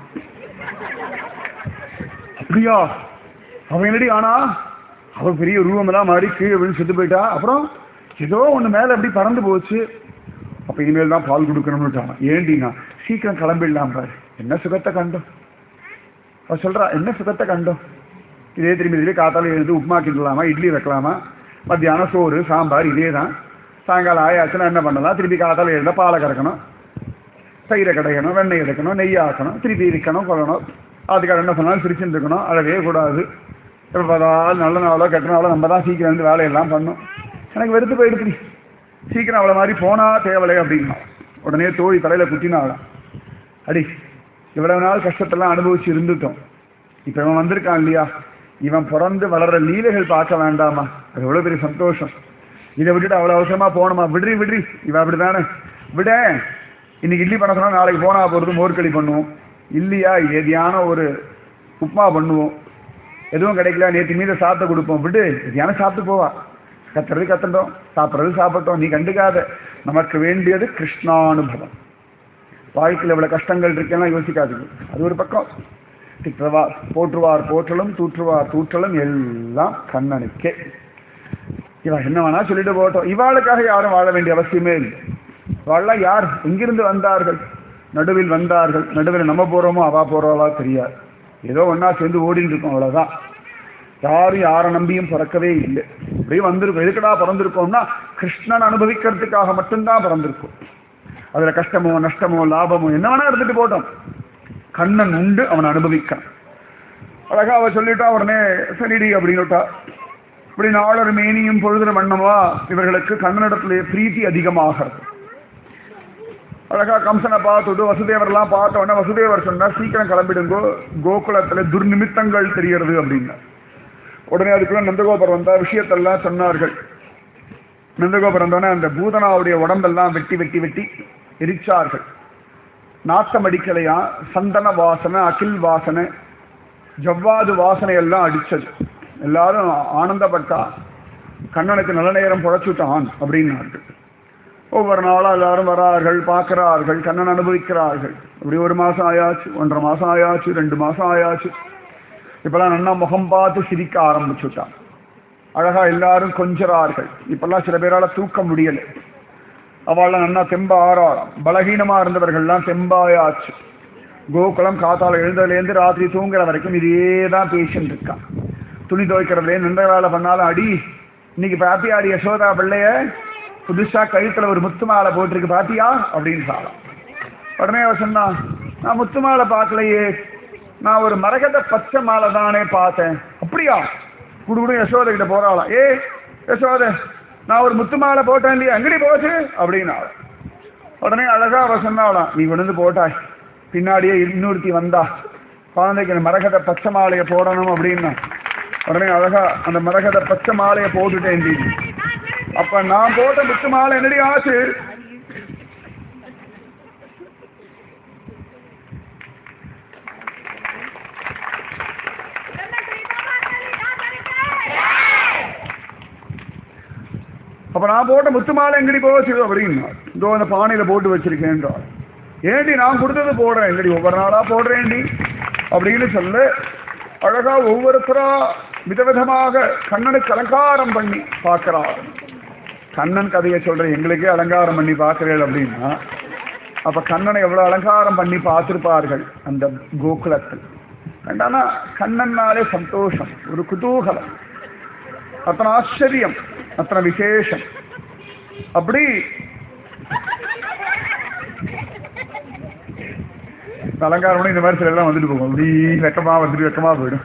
Speaker 1: அப்படியா அவன் என்னடி ஆனா அவன் பெரிய உருவமெல்லாம் மாறி கீழே விழுந்து செத்து போயிட்டா அப்புறம் ஏதோ ஒண்ணு மேல அப்படி பறந்து போச்சு அப்ப இனிமேல் தான் பால் கொடுக்கணும்னுட்டான் ஏண்டினா சீக்கிரம் கிளம்பிடலாம் பாரு என்ன சுகத்தை கண்டோம் அவ சொல்றா என்ன சுகத்தை கண்டோம் இதே திரும்பி இதே காத்தால எழுந்து உப்புமா கிண்டலாமா இட்லி வைக்கலாமா மத்தியானம் சோறு சாம்பார் இதே தான் சாயங்காலம் ஆயாச்சுன்னா என்ன பண்ணலாம் திருப்பி காத்தால எழுந்த பாலை கறக்கணும் தயிரை கடைக்கணும் வெண்ணெய் எடுக்கணும் நெய் ஆக்கணும் திருப்பி இருக்கணும் கொள்ளணும் அதுக்காக என்ன சொன்னாலும் சிரிச்சுட்டு இருக்கணும் அழவே கூடாது எப்போ பார்த்தாலும் நல்ல நாளோ கெட்ட நாளோ நம்ம தான் சீக்கிரம் வந்து வேலையெல்லாம் பண்ணணும் எனக்கு வெறுத்து போயிடுச்சு சீக்கிரம் அவளை மாதிரி போனா தேவலை அப்படின்னா உடனே தோழி தலையில குத்தினாலாம் அடி இவ்வளவு நாள் கஷ்டத்தெல்லாம் அனுபவிச்சு இருந்துட்டோம் இப்ப இவன் வந்திருக்கான் இல்லையா இவன் பிறந்து வளர்ற லீலைகள் பார்க்க வேண்டாமா அது எவ்வளவு பெரிய சந்தோஷம் இதை விட்டுட்டு அவ்வளவு அவசரமா போனோமா விடுறி விடுறி இவன் அப்படிதானே விட இன்னைக்கு இட்லி பண்ண சொன்னா நாளைக்கு போனா போறது மோர்க்களி பண்ணுவோம் இல்லையா எதையான ஒரு உப்மா பண்ணுவோம் எதுவும் கிடைக்கல நேற்று மீத சாப்பிட்டு கொடுப்போம் விடு எதையான சாப்பிட்டு போவா கத்துறது கத்துட்டோம் சாப்பிட்றது சாப்பிட்டோம் நீ கண்டுக்காத நமக்கு வேண்டியது கிருஷ்ணானுபவம் வாழ்க்கையில் இவ்வளவு கஷ்டங்கள் இருக்கேன்னா யோசிக்காதீங்க அது ஒரு பக்கம் திட்டுவார் போற்றுவார் போற்றலும் தூற்றுவார் தூற்றலும் எல்லாம் கண்ணனுக்கே இவா என்ன வேணா சொல்லிட்டு போட்டோம் இவாளுக்காக யாரும் வாழ வேண்டிய அவசியமே இல்லை இவாள்லாம் யார் எங்கிருந்து வந்தார்கள் நடுவில் வந்தார்கள் நடுவில் நம்ம போறோமோ அவா போறோவா தெரியாது ஏதோ ஒன்னா சேர்ந்து ஓடிட்டு இருக்கோம் அவ்வளவுதான் யாரும் யாரை நம்பியும் பிறக்கவே இல்லை அப்படியே வந்திருக்கோம் எதுக்கடா பிறந்திருக்கோம்னா கிருஷ்ணன் அனுபவிக்கிறதுக்காக மட்டும்தான் பிறந்திருக்கோம் அதுல கஷ்டமோ நஷ்டமோ லாபமோ என்ன வேணா இருந்துட்டு போட்டோம் கண்ணன் உண்டு அவன் அனுபவிக்கான் அழகா அவ சொல்லிட்டா உடனே சரிடி அப்படின்னுட்டா இப்படி நாளொரு மேனியும் பொழுதுற வண்ணமா இவர்களுக்கு கண்ணனிடத்திலே பிரீத்தி அதிகமாகிறது அழகா கம்சனை பார்த்துட்டு வசுதேவர்லாம் பார்த்த உடனே வசுதேவர் சொன்னா சீக்கிரம் கிளம்பிடுங்கோ கோகுலத்துல துர்நிமித்தங்கள் தெரியறது அப்படின்னா உடனே அதுக்குள்ள நந்தகோபர் வந்தா விஷயத்தெல்லாம் சொன்னார்கள் நந்தகோபர் வந்தோடனே அந்த பூதனாவுடைய உடம்பெல்லாம் வெட்டி வெட்டி வெட்டி எரிச்சார்கள் நாத்தம் அடிக்கலையா சந்தன வாசனை அகில் வாசனை ஜவ்வாது வாசனை எல்லாம் அடிச்சது எல்லாரும் ஆனந்தப்பட்டா கண்ணனுக்கு நல்ல நேரம் புழைச்சுட்டான் அப்படின்னார்கள் ஒவ்வொரு நாளும் எல்லாரும் வரார்கள் பார்க்கிறார்கள் கண்ணன் அனுபவிக்கிறார்கள் இப்படி ஒரு மாசம் ஆயாச்சு ஒன்றரை மாசம் ஆயாச்சு ரெண்டு மாசம் ஆயாச்சு இப்பெல்லாம் நன்னா முகம் பார்த்து சிரிக்க ஆரம்பிச்சுட்டான் அழகா எல்லாரும் கொஞ்சறார்கள் இப்பெல்லாம் சில பேரால தூக்க முடியல அவள்லாம் நன்னா தெம்ப ஆறாளாம் பலகீனமா இருந்தவர்கள்லாம் தெம்பாயாச்சு கோகுலம் காத்தால எழுந்ததுலேருந்து ராத்திரி தூங்குற வரைக்கும் இதே தான் பேஷண்ட் இருக்கான் துணி துவைக்கிறதுலே நின்ற வேலை பண்ணாலும் அடி இன்னைக்கு பாப்பி ஆடி யசோதா பிள்ளைய புதுசா கழுத்துல ஒரு முத்து மாலை போட்டிருக்கு பாத்தியா அப்படின்னு சாலாம் உடனே அவ சொன்னா நான் முத்து மாலை பார்க்கலையே நான் ஒரு மரகத பச்சை மாலை தானே பார்த்தேன் அப்படியா குடுகுடும் யசோதை கிட்ட போறாளாம் ஏ யசோதை நான் ஒரு முத்து மாலை போட்டேன் இல்லையா எங்கடி போச்சு அப்படின்னா உடனே அழகா அவ சொன்னாலாம் நீ கொண்டு வந்து போட்டாய் பின்னாடியே இன்னொருத்தி வந்தா குழந்தைக்கு இந்த மரகத பச்சை மாலையை போடணும் அப்படின்னா உடனே அழகா அந்த மரகத பச்சை மாலையை போட்டுட்டேன் டி. அப்ப நான் போட்ட முத்து மாலை என்னடி ஆச்சு அப்ப நான் போட்ட முத்து மாலை எங்கடி போச்சு அப்படின்னா இதோ அந்த பானையில போட்டு வச்சிருக்கேன்றார் ஏண்டி நான் கொடுத்தது போடுறேன் எங்கடி ஒவ்வொரு நாளா போடுறேன்டி அப்படின்னு சொல்ல அழகா ஒவ்வொருத்தரா விதவிதமாக கண்ணனுக்கு அலங்காரம் பண்ணி பார்க்கிறார் கண்ணன் கதையை சொல்றேன் எங்களுக்கே அலங்காரம் பண்ணி பார்க்கிறேன் அப்படின்னா அப்ப கண்ணனை எவ்வளவு அலங்காரம் பண்ணி பார்த்திருப்பார்கள் அந்த கோகுலத்தில் கண்டானா கண்ணன்னாலே சந்தோஷம் ஒரு குதூகலம் அத்தனை ஆச்சரியம் அத்தனை விசேஷம் அப்படி இந்த அலங்காரம் பண்ணி இந்த மாதிரி சில எல்லாம் வந்துட்டு போகும் அப்படி வெக்கமா வந்துட்டு வெக்கமா போயிடும்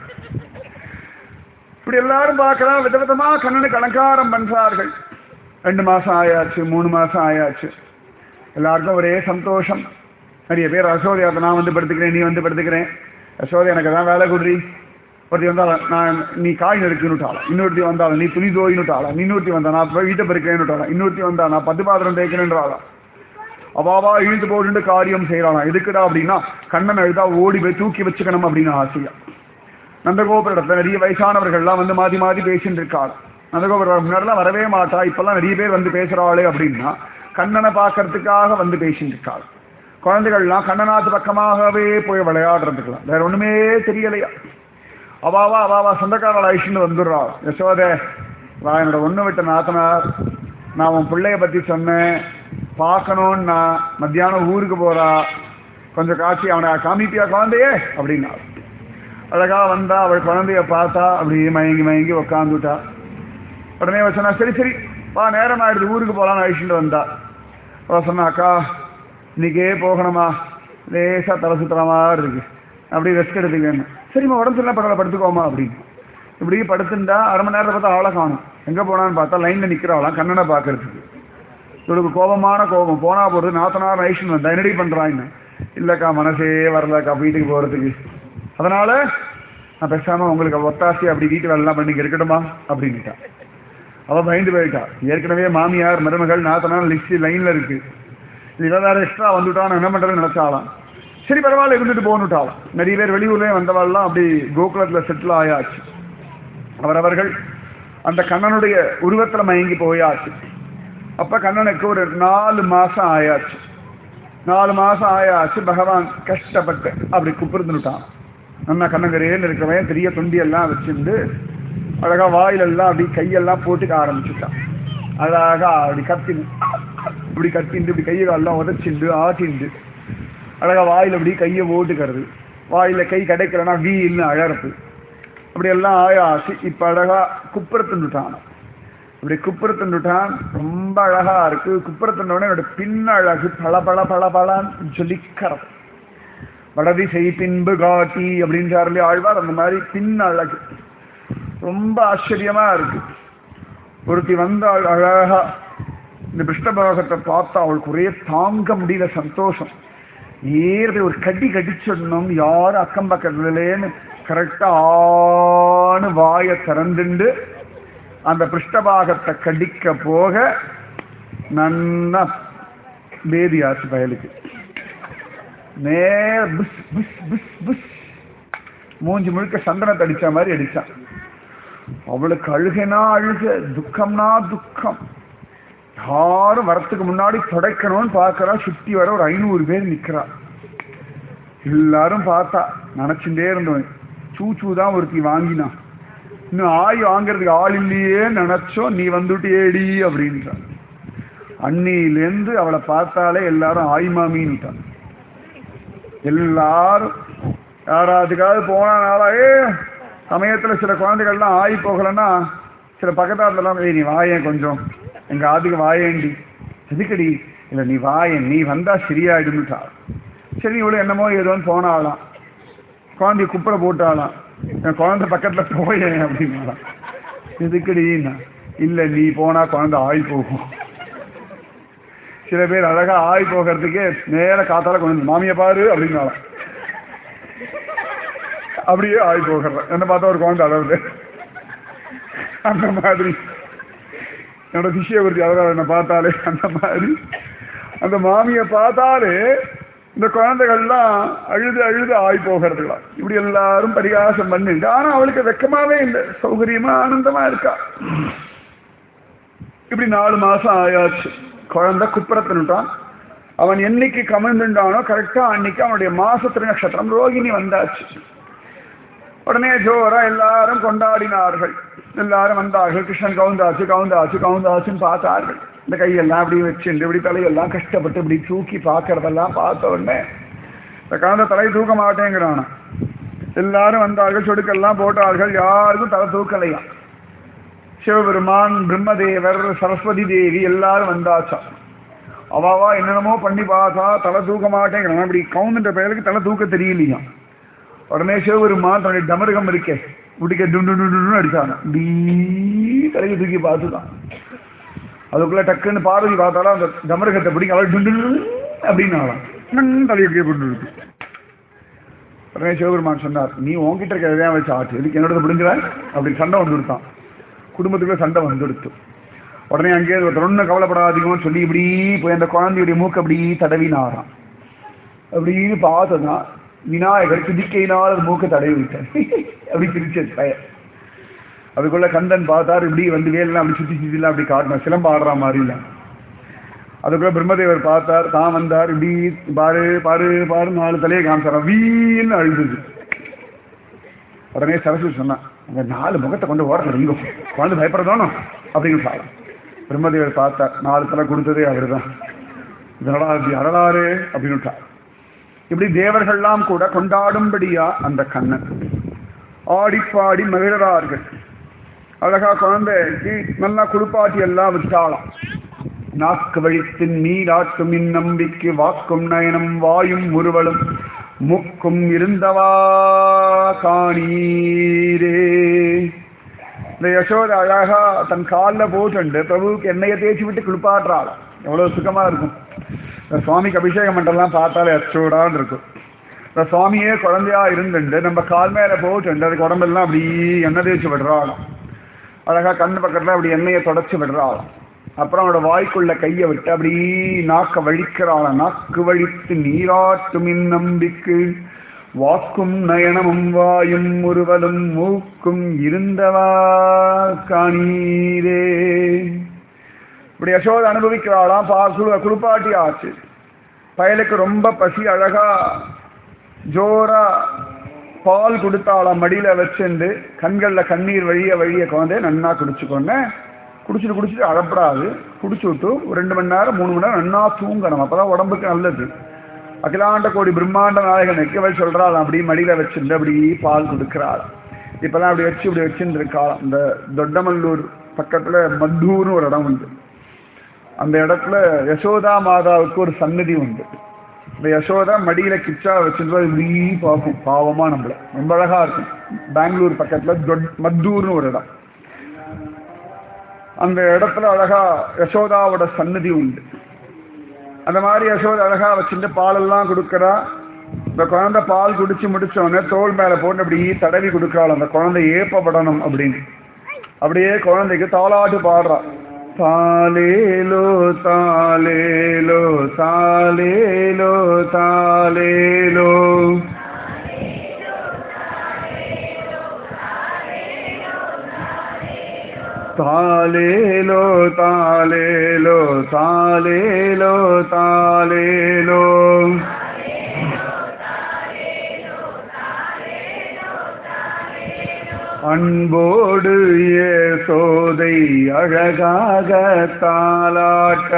Speaker 1: இப்படி எல்லாரும் பார்க்கலாம் விதவிதமா கண்ணனுக்கு அலங்காரம் பண்றார்கள் ரெண்டு மாசம் ஆயாச்சு மூணு மாசம் ஆயாச்சு எல்லாருக்கும் ஒரே சந்தோஷம் நிறைய பேர் யசோதை அதை நான் வந்து படுத்துக்கிறேன் நீ வந்து படுத்துக்கிறேன் யசோதை எனக்கு தான் வேலை கொடுறி ஒருத்தி வந்தாலும் நான் நீ காய் நெருக்குன்னுட்டாளா இன்னொருத்தி வந்தாலும் நீ துணி தோயின்னுட்டாளா இன்னொருத்தி வந்தா நான் போய் வீட்டை பெருக்கிறேன்னுட்டாளா இன்னொருத்தி வந்தா நான் பத்து பாத்திரம் தேய்க்கிறேன்றாளா அவாவா இழுத்து போட்டு காரியம் செய்யறாளாம் எதுக்குடா அப்படின்னா கண்ணன் அழுதா ஓடி போய் தூக்கி வச்சுக்கணும் அப்படின்னு ஆசையா நந்தகோபுர இடத்துல நிறைய வயசானவர்கள்லாம் வந்து மாத்தி மாத்தி பேசிட்டு இருக்காள் நந்தகோபுர முன்னாடிலாம் வரவே மாட்டா இப்பெல்லாம் நிறைய பேர் வந்து பேசுறாளே அப்படின்னா கண்ணனை பார்க்கறதுக்காக வந்து பேசிட்டு இருக்காள் குழந்தைகள்லாம் கண்ணநாத்து பக்கமாகவே போய் விளையாடுறதுக்கலாம் வேற ஒண்ணுமே தெரியலையா அவாவா அவாவா சொந்தக்காரர்கள் அழிச்சுட்டு வந்துடுறாள் யசோதே வா என்னோட ஒண்ணு விட்ட நாத்தனார் நான் உன் பிள்ளைய பத்தி சொன்னேன் பார்க்கணும்னா மத்தியானம் ஊருக்கு போறா கொஞ்சம் காட்சி அவனை காமிப்பியா குழந்தையே அப்படின்னா அழகா வந்தா அவள் குழந்தைய பார்த்தா அப்படி மயங்கி மயங்கி உக்காந்துட்டா உடனே அவ சொன்னா சரி சரி வா நேரம் ஆயிடுது ஊருக்கு போகலான்னு அழிச்சுட்டு வந்தா அவ சொன்னா அக்கா இன்னைக்கே போகணுமா லேசா தலை சுத்துற மாதிரி இருக்கு அப்படி ரெஸ்ட் எடுத்துக்கணும் சரிம்மா உடம்பு சரியில்லை பரவாயில்ல படுத்துக்கோமா அப்படின்னு இப்படி படுத்துட்டா அரை மணி நேரத்தை பார்த்தா ஆளை காணும் எங்க போனான்னு பார்த்தா லைன்ல நிக்கிறாளாம் கண்ணனை பார்க்கறதுக்கு இவளுக்கு கோபமான கோபம் போனா போறது நாத்தனார் நைஷன் வந்தா என்னடி பண்றாங்க இல்லக்கா மனசே வரலக்கா வீட்டுக்கு போறதுக்கு அதனால நான் பேசாம உங்களுக்கு ஒத்தாசி அப்படி வீட்டு வேலைலாம் பண்ணி இங்க இருக்கட்டுமா அப்படின்னுட்டா அவ பயந்து போயிட்டா ஏற்கனவே மாமியார் மருமகள் நாத்தனார் லிஸ்ட் லைன்ல இருக்கு இவ வேற எக்ஸ்ட்ரா வந்துட்டான் என்ன பண்றதுன்னு நினைச்சாலாம் சரி பரவாயில்ல இருந்துட்டு போகணுட்டாலாம் நிறைய பேர் வெளியூர்லயே வந்தவாள்லாம் அப்படி கோகுலத்துல செட்டில் ஆயாச்சு அவரவர்கள் அந்த கண்ணனுடைய உருவத்துல மயங்கி போயாச்சு அப்ப கண்ணனுக்கு ஒரு நாலு மாசம் ஆயாச்சு நாலு மாசம் ஆயாச்சு பகவான் கஷ்டப்பட்டு அப்படி குப்பிருந்துட்டான் நல்லா கண்ணங்கரேன்னு இருக்கிறவன் பெரிய தொண்டி எல்லாம் வச்சிருந்து அழகா வாயிலெல்லாம் அப்படி கையெல்லாம் போட்டுக்க ஆரம்பிச்சுட்டான் அழகா அப்படி கத்தி இப்படி கத்திண்டு இப்படி கையை காலெல்லாம் உதச்சிண்டு ஆட்டிண்டு அழகா வாயில அப்படி கையை ஓட்டுக்கிறது வாயில கை கிடைக்கலன்னா வீல்னு அழறது அப்படி எல்லாம் ஆயாச்சு இப்ப அழகா குப்புறத்துண்டுட்டான் இப்படி குப்புறத்துண்டுட்டான் ரொம்ப அழகா இருக்கு குப்புறத்துண்டோடனே என்னோட பின்னழகு பள பள பள பளான்னு ஜொலிக்கிறது வடதி செய் பின்பு காட்டி அப்படின்றாரு ஆழ்வார் அந்த மாதிரி பின்னழகு ரொம்ப ஆச்சரியமா இருக்கு ஒருத்தி வந்தாள் அழகா இந்த பிருஷ்ணபாகத்தை பார்த்தா அவளுக்கு ஒரே தாங்க முடியல சந்தோஷம் ஏறி ஒரு கடி கடிச்சிடணும் யாரும் அக்கம் பக்கத்துலேன்னு கரெக்டா ஆணு வாயை திறந்துண்டு அந்த பிருஷ்டபாகத்தை கடிக்க போக நன்னா பேதியாச்சு பயலுக்கு நேர புஷ் புஷ் புஷ் புஷ் மூஞ்சி முழுக்க சந்தனத்தை அடிச்ச மாதிரி அடிச்சான் அவளுக்கு அழுகைனா அழுக துக்கம்னா துக்கம் யாரும் வரத்துக்கு முன்னாடி தொடக்கணும்னு பார்க்கறா சுத்தி வர ஒரு ஐநூறு பேர் நிக்கிறா எல்லாரும் பார்த்தா நினைச்சுட்டே இருந்தவன் சூச்சூ தான் ஒருத்தி வாங்கினான் இன்னும் ஆய் வாங்குறதுக்கு ஆள் இல்லையே நினைச்சோம் நீ வந்துட்டேடி அப்படின்றான் அன்னியிலேருந்து அவளை பார்த்தாலே எல்லாரும் ஆய் மாமின்னுட்டான் எல்லாரும் யாராதுக்காவது போனானால ஏ சமயத்துல சில குழந்தைகள்லாம் ஆகி போகலன்னா சில பக்கத்தாத்துலாம் ஏய் நீ வாயேன் கொஞ்சம் எங்க ஆத்துக்கு வாயேண்டி எதுக்குடி இல்ல நீ வாயேன் நீ வந்தா சரியாயிடும்னுட்டா சரி இவ்வளவு என்னமோ ஏதோன்னு போனாலாம் குழந்தைய குப்பரை போட்டாலாம் என் குழந்தை பக்கத்துல போயேன் அப்படின்னாலாம் எதுக்குடின்னா இல்ல நீ போனா குழந்தை ஆய் போகும் சில பேர் அழகா ஆய் போகிறதுக்கே நேர காத்தால கொண்டு வந்து, மாமியை பாரு அப்படின்னாலாம் அப்படியே ஆய் போகிறேன் என்ன பார்த்தா ஒரு குழந்தை அழகுது அந்த மாதிரி என்னோட சிஷியவர்த்தி அழகா என்ன பார்த்தாலே அந்த மாதிரி அந்த மாமியை பார்த்தாலே இந்த குழந்தைகள்லாம் அழுது அழுது ஆய் போகிறதுலாம் இப்படி எல்லாரும் பரிகாசம் பண்ணிட்டு ஆனா அவளுக்கு வெக்கமாவே இல்லை சௌகரியமா ஆனந்தமா இருக்கா இப்படி நாலு மாசம் ஆயாச்சு குழந்தை குப்புறத்தினுட்டான் அவன் என்னைக்கு கமிழ்ந்துட்டானோ கரெக்டா அன்னைக்கு அவனுடைய மாசத்திரு நட்சத்திரம் ரோகிணி வந்தாச்சு உடனே ஜோரா எல்லாரும் கொண்டாடினார்கள் எல்லாரும் வந்தார்கள் கிருஷ்ணன் கவுந்தாச்சு கவுந்தாச்சு கவுந்தாச்சுன்னு பார்த்தார்கள் இந்த கையெல்லாம் அப்படி வச்சுட்டு இப்படி தலையெல்லாம் கஷ்டப்பட்டு இப்படி தூக்கி பார்க்கறதெல்லாம் பார்த்த உடனே இந்த குழந்தை தலை தூக்க மாட்டேங்கிறானா எல்லாரும் வந்தார்கள் சொடுக்கெல்லாம் போட்டார்கள் யாருக்கும் தலை தூக்கலையாம் சிவபெருமான் பிரம்மதேவர் சரஸ்வதி தேவி எல்லாரும் வந்தாச்சா அவாவா என்னென்னமோ பண்ணி பார்த்தா தலை தூக்க மாட்டேங்கிறான் அப்படி கவுந்துன்ற பெயருக்கு தலை தூக்க தெரியலையாம் உடனே சிவபெருமான் தன்னுடைய டமருகம் இருக்கே முடிக்க டுண்டு டுண்டு அடிச்சாங்க இப்படி தலையை தூக்கி பார்த்துதான் அதுக்குள்ள டக்குன்னு பார்வதி பார்த்தாலும் அந்த டமருகத்தை பிடிக்க அவள் டுண்டு அப்படின்னாலாம் தலையை கீழே போட்டு இருக்கு உடனே சிவபெருமான் சொன்னார் நீ உன்கிட்ட இருக்க எதையா வச்சு ஆட்டு எதுக்கு என்னோட பிடுங்குற அப்படி சண்டை வந்து கொடுத்தான் குடும்பத்துக்குள்ள சண்டை வந்துடுத்து உடனே அங்கேயே ஒருத்தர் ஒன்றும் கவலைப்படாதீங்கன்னு சொல்லி இப்படி போய் அந்த குழந்தையுடைய மூக்கு அப்படி தடவினாராம் அப்படின்னு பார்த்ததுனா விநாயகர் துதிக்கையினால் அது மூக்கை தடவி விட்டார் அப்படி பிரிச்சு பய அதுக்குள்ள கந்தன் பார்த்தார் இப்படி வந்து வேலாம் அப்படி சுத்தி சுத்திலாம் அப்படி காட்டினார் சிலம்பு ஆடுற மாதிரி இல்லை அதுக்குள்ள பிரம்மதேவர் பார்த்தார் தான் வந்தார் இப்படி பாரு பாரு பாரு நாலு தலையை காமிச்சாராம் வீன்னு அழுதுது உடனே சரஸ்வதி சொன்னான் அந்த நாலு முகத்தை கொண்டு ஓடுறது இங்க குழந்தை பயப்படுறதானோ அப்படின்னு சார் பிரம்மதேவர் பார்த்தார் நாலு தலை கொடுத்ததே அவர் தான் இதனடா இப்படி அறலாறு அப்படின்னு விட்டார் இப்படி தேவர்கள்லாம் கூட கொண்டாடும்படியா அந்த கண்ணன் ஆடி பாடி மகிழறார்கள் அழகா குழந்தைக்கு நல்லா குளிப்பாட்டி எல்லாம் விட்டாளாம் நாக்கு வழித்தின் நீராட்டும் இந்நம்பிக்கு வாக்கும் நயனம் வாயும் முறுவலும் முக்கும் இருந்தவா காணீரே இந்த யசோத அழகா தன் காலில் போட்டுண்டு பிரபுவுக்கு எண்ணெயை தேய்ச்சி விட்டு குளிப்பாட்டுறாளாம் எவ்வளவு சுகமா இருக்கும் இந்த சுவாமிக்கு அபிஷேகம் பண்ணலாம் பார்த்தாலே அச்சோடான்னு இருக்கும் இந்த சுவாமியே குழந்தையா இருந்துண்டு நம்ம கால் மேல போட்டுண்டு அதுக்கு உடம்பெல்லாம் அப்படி எண்ணெய் தேய்ச்சி விடுறாளாம் அழகா கண்ணு பக்கத்துல அப்படி எண்ணெயை தொடச்சி விடுறாளாம் அப்புறம் அவனோட வாய்க்குள்ள கையை விட்டு அப்படி நாக்க வழிக்கிறாளாம் நாக்கு வழித்து நீராட்டும் இந்நம்பிக்கு வாக்கும் நயனமும் வாயும் முறுவலும் மூக்கும் இருந்தவா காணீரே இப்படி யசோதை அனுபவிக்கிறாளாம் பா குளு குளிப்பாட்டி ஆச்சு பயலுக்கு ரொம்ப பசி அழகா ஜோரா பால் கொடுத்தாளாம் மடியில வச்சுண்டு கண்கள்ல கண்ணீர் வழிய வழிய குழந்தை நன்னா குடிச்சுக்கொண்டு குடிச்சிட்டு குடிச்சிட்டு அழப்படாது குடிச்சு விட்டு ஒரு ரெண்டு மணி நேரம் மூணு மணி நேரம் நன்னா தூங்கணும் அப்பதான் உடம்புக்கு நல்லது அகிலாண்ட கோடி பிரம்மாண்ட நாயகன் நிற்க வச்சு சொல்றாள் அப்படி மடியில வச்சுட்டு அப்படி பால் கொடுக்கிறாள் இப்பெல்லாம் அப்படி வச்சு இப்படி வச்சுட்டு இருக்காளாம் இந்த தொட்டமல்லூர் பக்கத்துல மத்தூர்னு ஒரு இடம் உண்டு அந்த இடத்துல யசோதா மாதாவுக்கு ஒரு சன்னதி உண்டு இந்த யசோதா மடியில கிச்சா வச்சுட்டு இப்படி பார்க்கும் பாவமா நம்மள ரொம்ப அழகா இருக்கும் பெங்களூர் பக்கத்துல தொட் மத்தூர்னு ஒரு இடம் அந்த இடத்துல அழகா யசோதாவோட சன்னதி உண்டு அந்த மாதிரி யசோதா அழகா வச்சுட்டு பாலெல்லாம் கொடுக்கறா இந்த குழந்தை பால் குடிச்சு முடிச்ச உடனே தோல் மேல போட்டு அப்படி தடவி கொடுக்கறாள் அந்த குழந்தை ஏப்பப்படணும் அப்படின்னு அப்படியே குழந்தைக்கு தாலாட்டு பாடுறா தாலேலோ தாலேலோ தாலேலோ தாலேலோ தாலேலோ தாலேலோ தாலேலோ தாலேலோ அன்போடு ஏசோதை அழகாக தாலாட்ட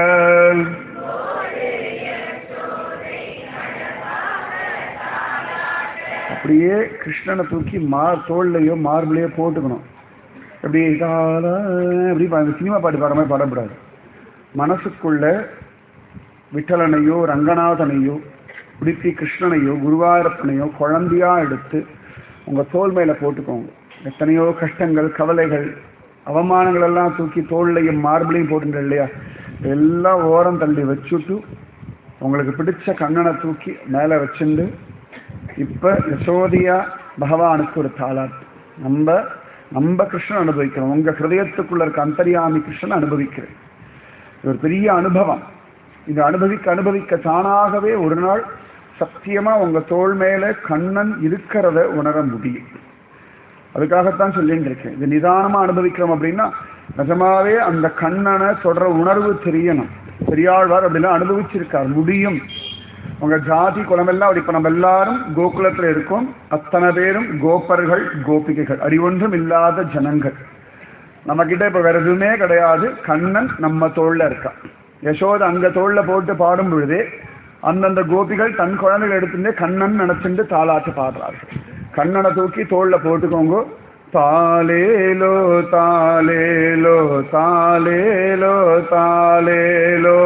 Speaker 1: அப்படியே கிருஷ்ணனை தூக்கி மார் தோல்லையோ மார்பிளையோ போட்டுக்கணும் எப்படி கால அப்படி பா- அந்த சினிமா பாட்டு பாடுற மாதிரி பாடக்கூடாது மனசுக்குள்ள விட்டலனையோ ரங்கநாதனையோ உடுப்பி கிருஷ்ணனையோ குருவாயூரப்பனையோ குழந்தையா எடுத்து உங்க தோல் மேல போட்டுக்கோங்க எத்தனையோ கஷ்டங்கள் கவலைகள் அவமானங்கள் எல்லாம் தூக்கி தோல்லையும் மார்பிளையும் போட்டுங்க இல்லையா எல்லாம் ஓரம் தள்ளி வச்சுட்டு உங்களுக்கு பிடிச்ச கண்ணனை தூக்கி மேல வச்சுண்டு இப்ப யசோதியா பகவானுக்கு ஒரு தாளாட்டு நம்ம நம்ம கிருஷ்ணன் அனுபவிக்கிறோம் உங்க ஹிருதயத்துக்குள்ள இருக்க அந்தரியாமி கிருஷ்ணன் அனுபவிக்கிறேன் இது ஒரு பெரிய அனுபவம் இது அனுபவிக்க அனுபவிக்க தானாகவே ஒரு நாள் சத்தியமா உங்க தோள் மேல கண்ணன் இருக்கிறத உணர முடியும் அதுக்காகத்தான் சொல்லிட்டு இருக்கேன் இது நிதானமா அனுபவிக்கிறோம் அப்படின்னா நிஜமாவே அந்த கண்ணனை தொடர உணர்வு தெரியணும் பெரியாழ்வார் அப்படிலாம் அனுபவிச்சிருக்கார் முடியும் உங்க ஜாதி குலமெல்லாம் அப்படி இப்ப நம்ம எல்லாரும் கோகுலத்துல இருக்கோம் அத்தனை பேரும் கோப்பர்கள் கோபிகைகள் அறிவொன்றும் இல்லாத ஜனங்கள் நம்ம கிட்ட இப்ப வேற எதுவுமே கிடையாது கண்ணன் நம்ம தோல்ல இருக்கான் யசோத அங்க தோல்ல போட்டு பாடும் பொழுதே அந்தந்த கோபிகள் தன் குழந்தைகள் எடுத்துட்டு கண்ணன் நினைச்சுட்டு தாளாட்டு பாடுறார்கள் கண்ணனை தூக்கி தோல்ல போட்டுக்கோங்க தாலேலோ தாலேலோ தாலேலோ தாலேலோ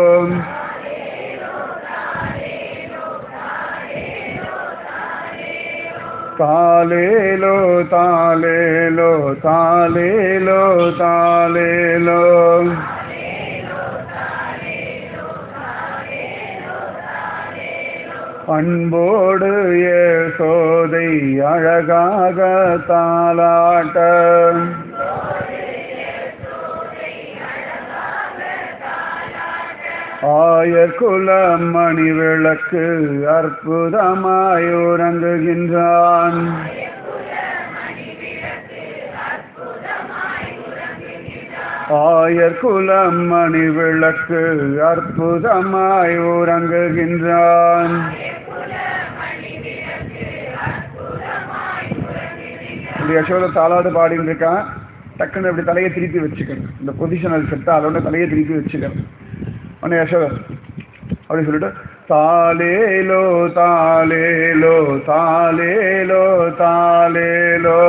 Speaker 1: தாலேலோ தாலேலோ தாலேலோ தாலேலோ அன்போடு ஏசோதை அழகாக தாலாட்ட ஆயர்குல மணி விளக்கு அற்புதமாய் உறங்குகின்றான் ஆயர்குல மணி விளக்கு அற்புதமாய் உறங்குகின்றான் இப்படி யசோத தாளாடு பாடிட்டு இருக்கான் டக்குன்னு இப்படி தலையை திருப்பி வச்சுக்கணும் இந்த பொசிஷனல் செட்டா அதோட தலையை திருப்பி வச்சுக்கணும் உடனே யசோத அப்படி சொல்லிட்டு தாலேலோ தாலேலோ தாலேலோ தாலேலோ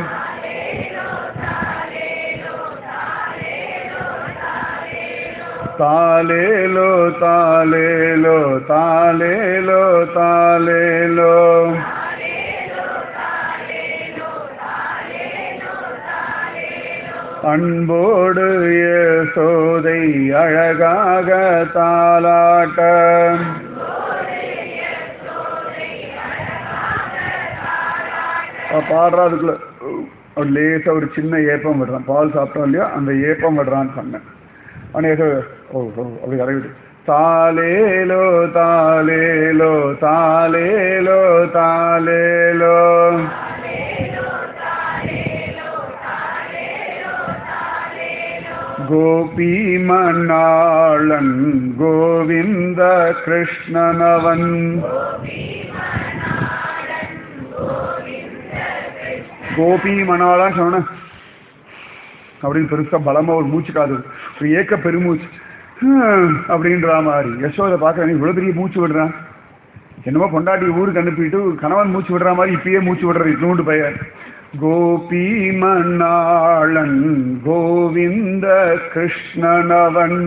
Speaker 1: தாலேலோ தாலேலோ தாலேலோ தாலேலோ அன்போடு சோதை அழகாக தாலாட்ட பாடுறதுக்குள்ள ஒரு லேசா ஒரு சின்ன ஏப்பம் விடுறான் பால் சாப்பிட்டோம் இல்லையா அந்த ஏப்பம் விடுறான்னு சொன்னேன் அவனே ஏதோ ஓ ஓ அப்படி இறங்கிட்டு தாலேலோ தாலேலோ தாலேலோ தாலேலோ கோபி மணாளன் கோவிந்த கிருஷ்ணனவன் கோபி மணாளன் சொன்ன அப்படின்னு பெருசா பலமா ஒரு மூச்சு காது ஒரு ஏக்க பெருமூச்சு ஹம், அப்படின்ற மாதிரி யசோதை பார்க்க இவ்வளவு பெரிய மூச்சு விடுறான் என்னமோ பொண்டாட்டி ஊருக்கு அனுப்பிட்டு கணவன் மூச்சு விடுற மாதிரி இப்பயே மூச்சு விடுறது இட்லூண்டு பையன் கோபி மணாளன் கோவிந்த கிருஷ்ணனவன்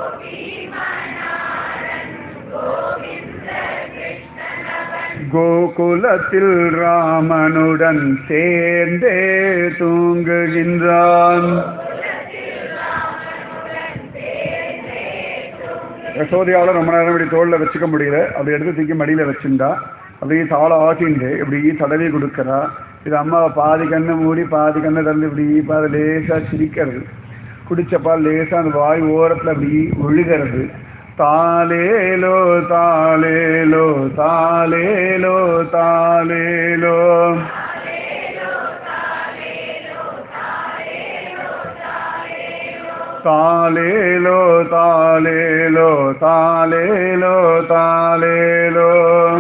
Speaker 1: கோகுலத்தில் ராமனுடன் சேர்ந்தே தூங்குகின்றான் யசோதையால ரொம்ப நேரம் இப்படி தோல்ல வச்சுக்க முடியல அப்படி எடுத்து தூக்கி மடியில வச்சுண்டா அப்படியே தாள ஆட்டிண்டு இப்படி தடவி கொடுக்கறா இது அம்மாவை பாதி கண்ணை மூடி பாதி கண்ணை திறந்து இப்படி பாதி லேசா சிரிக்கிறது குடிச்ச பால் லேசா அந்த வாய் ஓரத்துல அப்படி ஒழுகிறது தாலேலோ தாலேலோ தாலேலோ தாலேலோ தாலேலோ தாலேலோ தாலேலோ தாலேலோ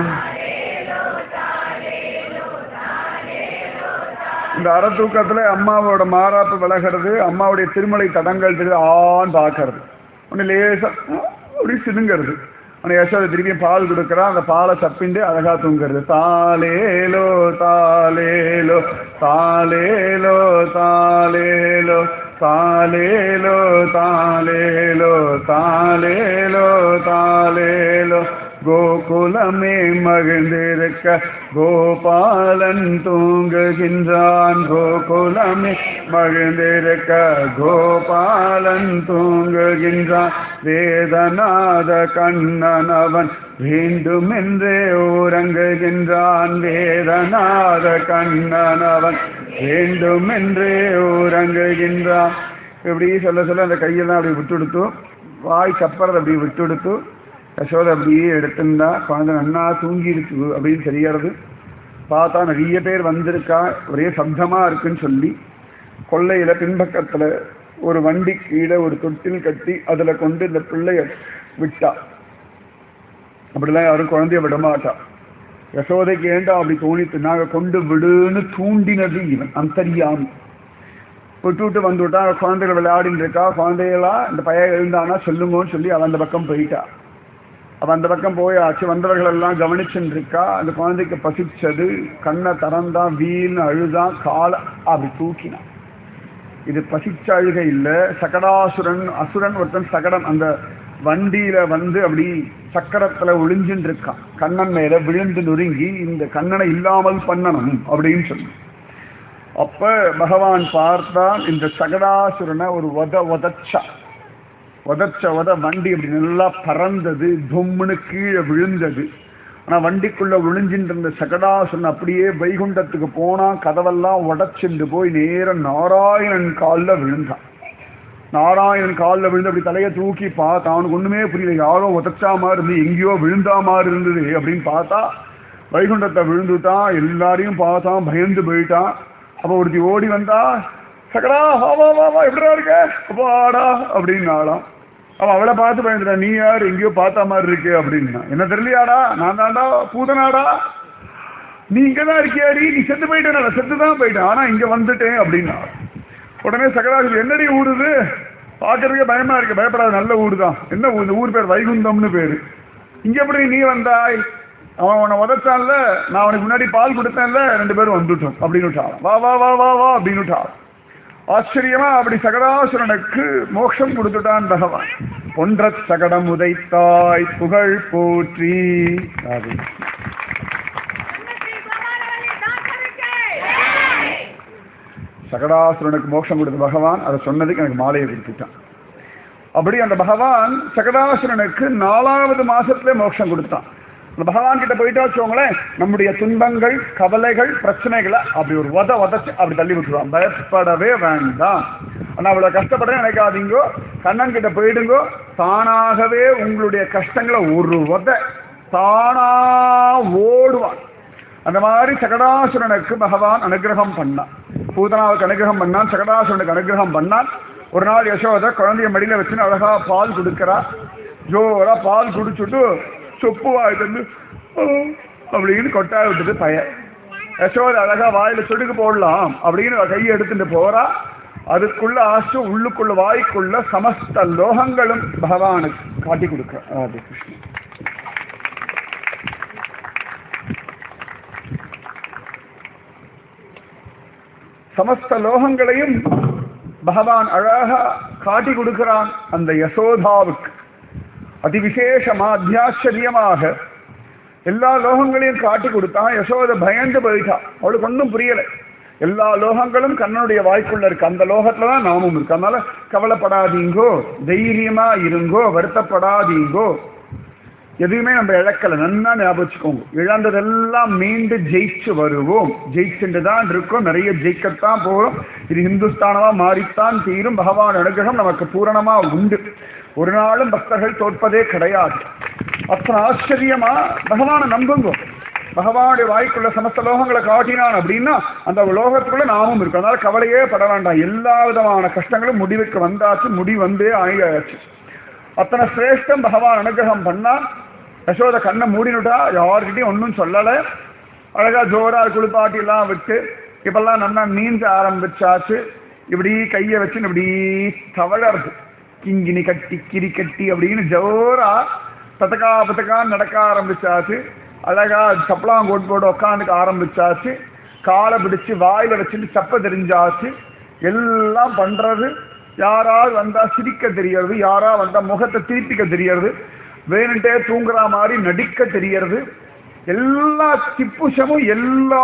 Speaker 1: இந்த அறத்தூக்கத்துல அம்மாவோட மாறாப்பு விலகிறது அம்மாவுடைய திருமலை தடங்கள் தெரியுது ஆன்னு பார்க்கறது ஒன்று லேசா அப்படி சினுங்கிறது உன்னை யசோதை திருப்பியும் பால் கொடுக்குறா அந்த பாலை சப்பிண்டு அழகா தூங்குறது தாலேலோ தாலேலோ தாலேலோ தாலேலோ தாலேலோ தாலேலோ தாலேலோ தாலேலோ கோகுலமே மகிழ்ந்திருக்க கோபாலன் தூங்குகின்றான் கோகுலமே மகிழ்ந்திருக்க கோபாலன் தூங்குகின்றான் வேதநாத கண்ணன் அவன் வேண்டுமென்றே உறங்குகின்றான் வேதநாத கண்ணன் அவன் வேண்டுமென்றே உறங்குகின்றான் இப்படி சொல்ல சொல்ல அந்த கையெல்லாம் அப்படி விட்டுடுத்து வாய் சப்பறதை அப்படி விட்டுடுத்து யசோதை அப்படியே எடுத்திருந்தா குழந்தை நன்னா தூங்கிடுச்சு அப்படின்னு தெரியறது பார்த்தா நிறைய பேர் வந்திருக்கா ஒரே சப்தமா இருக்குன்னு சொல்லி கொள்ளையில பின்பக்கத்துல ஒரு வண்டி கீழே ஒரு தொட்டில் கட்டி அதுல கொண்டு இந்த பிள்ளைய விட்டா அப்படிலாம் யாரும் குழந்தைய விட மாட்டா யசோதைக்கு ஏண்டா அப்படி தோணித்து நாங்க கொண்டு விடுன்னு தூண்டினது இவன் அந்தரியாமி விட்டு விட்டு வந்து விட்டா குழந்தைகள் விளையாடின்னு இருக்கா குழந்தைகளா இந்த பையன் எழுந்தானா சொல்லுங்கன்னு சொல்லி அவன் அந்த பக்கம் போயிட்டா அவன் அந்த பக்கம் போயாச்சு வந்தவர்கள் எல்லாம் கவனிச்சுட்டு இருக்கா அந்த குழந்தைக்கு பசிச்சது கண்ணை திறந்தான் வீல்னு அழுதான் காலை அப்படி தூக்கினான் இது பசிச்ச அழுகை இல்ல சகடாசுரன் அசுரன் ஒருத்தன் சகடம் அந்த வண்டியில வந்து அப்படி சக்கரத்துல ஒளிஞ்சுட்டு இருக்கான் கண்ணன் மேல விழுந்து நொறுங்கி இந்த கண்ணனை இல்லாமல் பண்ணணும் அப்படின்னு சொல்லி அப்ப பகவான் பார்த்தான் இந்த சகடாசுரனை ஒரு வத உதச்சா உதச்ச உத வண்டி அப்படி நல்லா பறந்தது தும்முன்னு கீழே விழுந்தது ஆனா வண்டிக்குள்ள விழுஞ்சின்ற இருந்த சகடாசுரன் அப்படியே வைகுண்டத்துக்கு போனா கதவெல்லாம் உடைச்சுண்டு போய் நேரம் நாராயணன் காலில் விழுந்தான் நாராயணன் காலில் விழுந்து அப்படி தலையை தூக்கி பார்த்தா அவனுக்கு ஒண்ணுமே புரியல யாரோ உதச்சா மாதிரி இருந்து எங்கேயோ விழுந்தா மாதிரி இருந்தது அப்படின்னு பார்த்தா வைகுண்டத்தை விழுந்துட்டான் எல்லாரையும் பார்த்தான் பயந்து போயிட்டான் அப்ப ஒருத்தி ஓடி வந்தா சகடா வா வா வா வா எப்படிடா இருக்க அப்போ ஆடா அப்படின்னு ஆடாம் அவன் அவளை பார்த்து பயந்துட்டான் நீ யார் எங்கேயோ பார்த்த மாதிரி இருக்கு அப்படின்னா என்ன தெரியலையாடா நான் தான்டா பூதனாடா நீ இங்க தான் இருக்கியாடி நீ செத்து போயிட்டேன் செத்து தான் போயிட்டேன் ஆனா இங்க வந்துட்டேன் அப்படின்னா உடனே சகராஜ் என்னடி ஊருது பார்க்கறதுக்கே பயமா இருக்கு பயப்படாத நல்ல ஊர் தான் என்ன ஊர் இந்த ஊர் பேர் வைகுந்தம்னு பேரு இங்க எப்படி நீ வந்தாய் அவன் உன்னை உதச்சான்ல நான் அவனுக்கு முன்னாடி பால் கொடுத்தேன்ல ரெண்டு பேரும் வந்துட்டோம் அப்படின்னு விட்டான் வா வா வா வா வா அப்படின்னு விட்டான் ஆச்சரியமா அப்படி சகடாசுரனுக்கு மோட்சம் கொடுத்துட்டான் பகவான் ஒன்ற சகடம் உதைத்தாய் புகழ் போற்றி அது சகடாசுரனுக்கு மோட்சம் கொடுத்த பகவான் அதை சொன்னதுக்கு எனக்கு மாலையை கொடுத்துட்டான் அப்படி அந்த பகவான் சகடாசுரனுக்கு நாலாவது மாசத்துல மோட்சம் கொடுத்தான் அந்த பகவான் கிட்ட போயிட்டா வச்சுக்கோங்களேன் நம்முடைய துன்பங்கள் கவலைகள் பிரச்சனைகளை அப்படி ஒரு உத உதச்சு அப்படி தள்ளி விட்டுருவான் பயப்படவே வேண்டாம் ஆனா அவ்வளவு கஷ்டப்பட நினைக்காதீங்கோ கண்ணன் கிட்ட போயிடுங்கோ தானாகவே உங்களுடைய கஷ்டங்களை ஒரு உத தானா ஓடுவான் அந்த மாதிரி சகடாசுரனுக்கு பகவான் அனுகிரகம் பண்ணான் பூதனாவுக்கு அனுகிரகம் பண்ணான் சகடாசுரனுக்கு அனுகிரகம் பண்ணான் ஒரு நாள் யசோத குழந்தைய மடியில வச்சுன்னு அழகா பால் கொடுக்கறா ஜோரா பால் குடிச்சுட்டு சொப்பு வாய் தந்து "ஆ" அப்படின்னு கொட்டாய விட்டது பையன் யசோத அழகா வாயில சொடுக்கு போடலாம் அப்படின்னு அவ கையை எடுத்துட்டு போறா அதுக்குள்ள ஆசு உள்ளுக்குள்ள வாய்க்குள்ள சமஸ்த லோகங்களும் பகவானுக்கு காட்டி கொடுக்க ராதே கிருஷ்ணன் சமஸ்த லோகங்களையும் பகவான் அழகா காட்டி கொடுக்கிறான் அந்த யசோதாவுக்கு அதிவிசேஷமா அத்தியாச்சரியமாக எல்லா லோகங்களையும் காட்டி கொடுத்தான் யசோத பயந்து போயிட்டா அவளுக்கு ஒன்றும் புரியல எல்லா லோகங்களும் கண்ணனுடைய வாய்க்குள்ள இருக்கு அந்த லோகத்துல தான் நாமும் இருக்கு அதனால கவலைப்படாதீங்கோ தைரியமா இருங்கோ வருத்தப்படாதீங்கோ எதுவுமே நம்ம இழக்கல நன்னா ஞாபகம் வச்சுக்கோங்க இழந்ததெல்லாம் மீண்டு ஜெயிச்சு வருவோம் ஜெயிச்சுட்டு தான் இருக்கோம் நிறைய ஜெயிக்கத்தான் போகிறோம் இது ஹிந்துஸ்தானமா மாறித்தான் தீரும் பகவான் அனுகிரகம் நமக்கு பூரணமா உண்டு ஒரு நாளும் பக்தர்கள் தோற்பதே கிடையாது அத்தனை ஆச்சரியமா பகவானை நம்புங்க பகவானுடைய வாய்க்குள்ள சமஸ்த லோகங்களை காட்டினான் அப்படின்னா அந்த லோகத்துக்குள்ள நாமும் இருக்கும் அதனால கவலையே பட வேண்டாம் எல்லா விதமான கஷ்டங்களும் முடிவுக்கு வந்தாச்சு முடி வந்தே ஆயாச்சு அத்தனை சிரேஷ்டம் பகவான் அனுகிரகம் பண்ணா யசோத கண்ணை மூடினுட்டா யார்கிட்டயும் ஒன்றும் சொல்லலை அழகா ஜோரா குளிப்பாட்டி எல்லாம் விட்டு இப்பெல்லாம் நல்லா நீந்த ஆரம்பிச்சாச்சு இப்படி கையை வச்சு இப்படி தவழறது கிங்கினி கட்டி கிரி கட்டி அப்படின்னு ஜோரா பத்தக்கா பத்தக்கான்னு நடக்க ஆரம்பிச்சாச்சு அழகா சப்பலாங்கோட் போட்டு உட்காந்துக்க ஆரம்பிச்சாச்சு காலை பிடிச்சு வாயில வச்சுட்டு சப்ப தெரிஞ்சாச்சு எல்லாம் பண்றது யாராவது வந்தா சிரிக்க தெரியறது யாரா வந்தா முகத்தை திருப்பிக்க தெரியறது வேணுட்டே தூங்குற மாதிரி நடிக்க தெரியறது எல்லா திப்புஷமும் எல்லா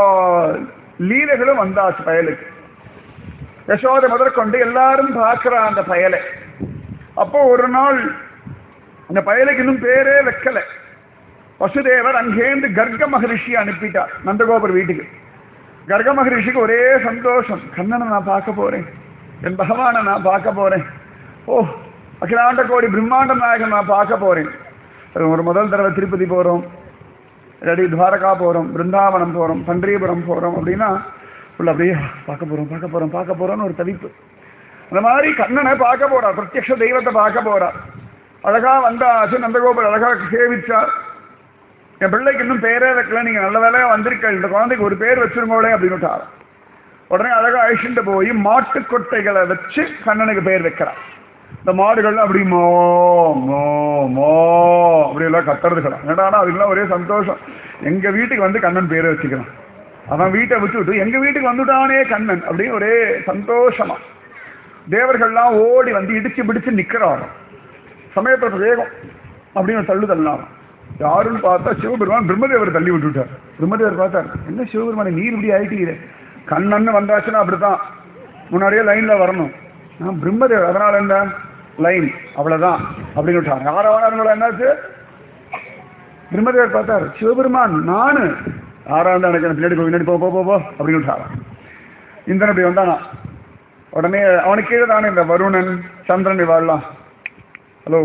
Speaker 1: லீலைகளும் வந்தாச்சு பயலுக்கு யசோதை முதற்கொண்டு எல்லாரும் பார்க்கிற அந்த பயலை அப்போ ஒரு நாள் அந்த பயலுக்கு இன்னும் பேரே வைக்கல வசுதேவர் அங்கேருந்து கர்க்க மகரிஷி அனுப்பிட்டார் நந்தகோபுர வீட்டுக்கு கர்க்க மகரிஷிக்கு ஒரே சந்தோஷம் கண்ணனை நான் பார்க்க போறேன் என் பகவானை நான் பார்க்க போறேன் ஓ அகிலாண்ட கோடி பிரம்மாண்ட நாயகன் நான் பார்க்க போறேன் ஒரு முதல் தடவை திருப்பதி போறோம் இல்லாட்டி துவாரகா போறோம் பிருந்தாவனம் போறோம் பன்றியபுரம் போறோம் அப்படின்னா உள்ள அப்படியே பார்க்க போறோம் பார்க்க போறோம் பார்க்க போறோம்னு ஒரு தவிப்பு அந்த மாதிரி கண்ணனை பார்க்க போறார் பிரத்யக்ஷ தெய்வத்தை பார்க்க போறார் அழகா வந்தாச்சு நந்தகோபுரம் அழகா சேவிச்சார் என் பிள்ளைக்கு இன்னும் பேரே வைக்கல நீங்க நல்ல வேலையா வந்திருக்க இந்த குழந்தைக்கு ஒரு பேர் வச்சிருங்கோளே அப்படின்னு விட்டார் உடனே அழகா அழிச்சுட்டு போய் மாட்டு கொட்டைகளை வச்சு கண்ணனுக்கு பேர் வைக்கிறார் இந்த மாடுகள்லாம் அப்படி மோ மோ மோ அப்படி எல்லாம் கத்துறதுக்கலாம் என்னடா அதுக்கெல்லாம் ஒரே சந்தோஷம் எங்க வீட்டுக்கு வந்து கண்ணன் பேரை வச்சுக்கலாம் அவன் வீட்டை விட்டு விட்டு எங்க வீட்டுக்கு வந்துட்டானே கண்ணன் அப்படின்னு ஒரே சந்தோஷமா தேவர்கள்லாம் ஓடி வந்து இடிச்சு பிடிச்சு நிக்கிறாரு சமயத்துல வேகம் அப்படின்னு தள்ளு தள்ளினார் யாருன்னு பார்த்தா சிவபெருமான் பிரம்மதேவர் தள்ளி விட்டுட்டார் பிரம்மதேவர் பார்த்தார் என்ன சிவபெருமானை நீர் இப்படி ஆயிட்டீங்க கண்ணன்னு வந்தாச்சுன்னா அப்படித்தான் முன்னாடியே லைன்ல வரணும் நான் பிரம்மதேவர் அதனால என்ன லைன் அவ்வளவுதான் அப்படின்னு விட்டாங்க யாராவது என்னாச்சு பிரம்மதேவர் பார்த்தார் சிவபெருமான் நானு ஆறாண்டு எனக்கு பின்னாடி போ பின்னாடி போ போ போ, போ அப்படின்னு விட்டாரா இந்திரன் அப்படி வந்தானா உடனே அவனுக்கு கீழே தானே இந்த வருணன் சந்திரன் இவாள்லாம் ஹலோ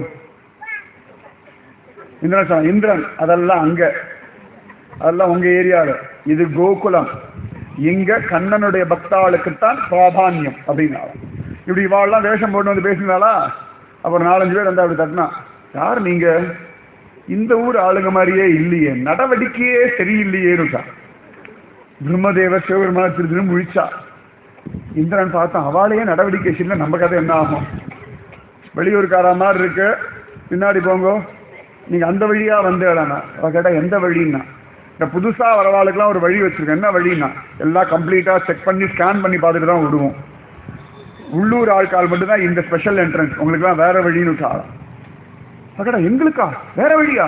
Speaker 1: இந்திரன் சொன்னான், இந்திரன் அதெல்லாம் அங்க அதெல்லாம் உங்க ஏரியால இது கோகுலம் இங்க கண்ணனுடைய பக்தாளுக்குத்தான் பிராதானியம் அப்படின்னால இப்படி இவாள்லாம் வேஷம் போட்டு வந்து பேசினாளா அப்புறம் நாலஞ்சு பேர் வந்து அப்படி தட்டினா யார் நீங்க இந்த ஊர் ஆளுங்க மாதிரியே இல்லையே நடவடிக்கையே சரியில்லையேன்னு பிரம்மதேவர் சிவபெருமான திரு திரு முழிச்சா இந்திரன் பார்த்தான் அவளையே நடவடிக்கை சரியில்லை நம்ம கதை என்ன ஆகும் வெளியூர்காரா மாதிரி இருக்கு பின்னாடி போங்க நீங்க அந்த வழியா வந்து அவ கேட்டா எந்த வழின்னா இந்த புதுசா வரவாளுக்கெல்லாம் ஒரு வழி வச்சிருக்கேன் என்ன வழின்னா எல்லாம் கம்ப்ளீட்டா செக் பண்ணி ஸ்கேன் பண்ணி பார்த்துட்டு தான் விடுவோம் உள்ளூர் ஆட்கால் மட்டும்தான் இந்த ஸ்பெஷல் என்ட்ரன்ஸ் உங்களுக்குலாம் வேற வழின்னு விட்டாலாம் அக்கடா எங்களுக்கா வேற வழியா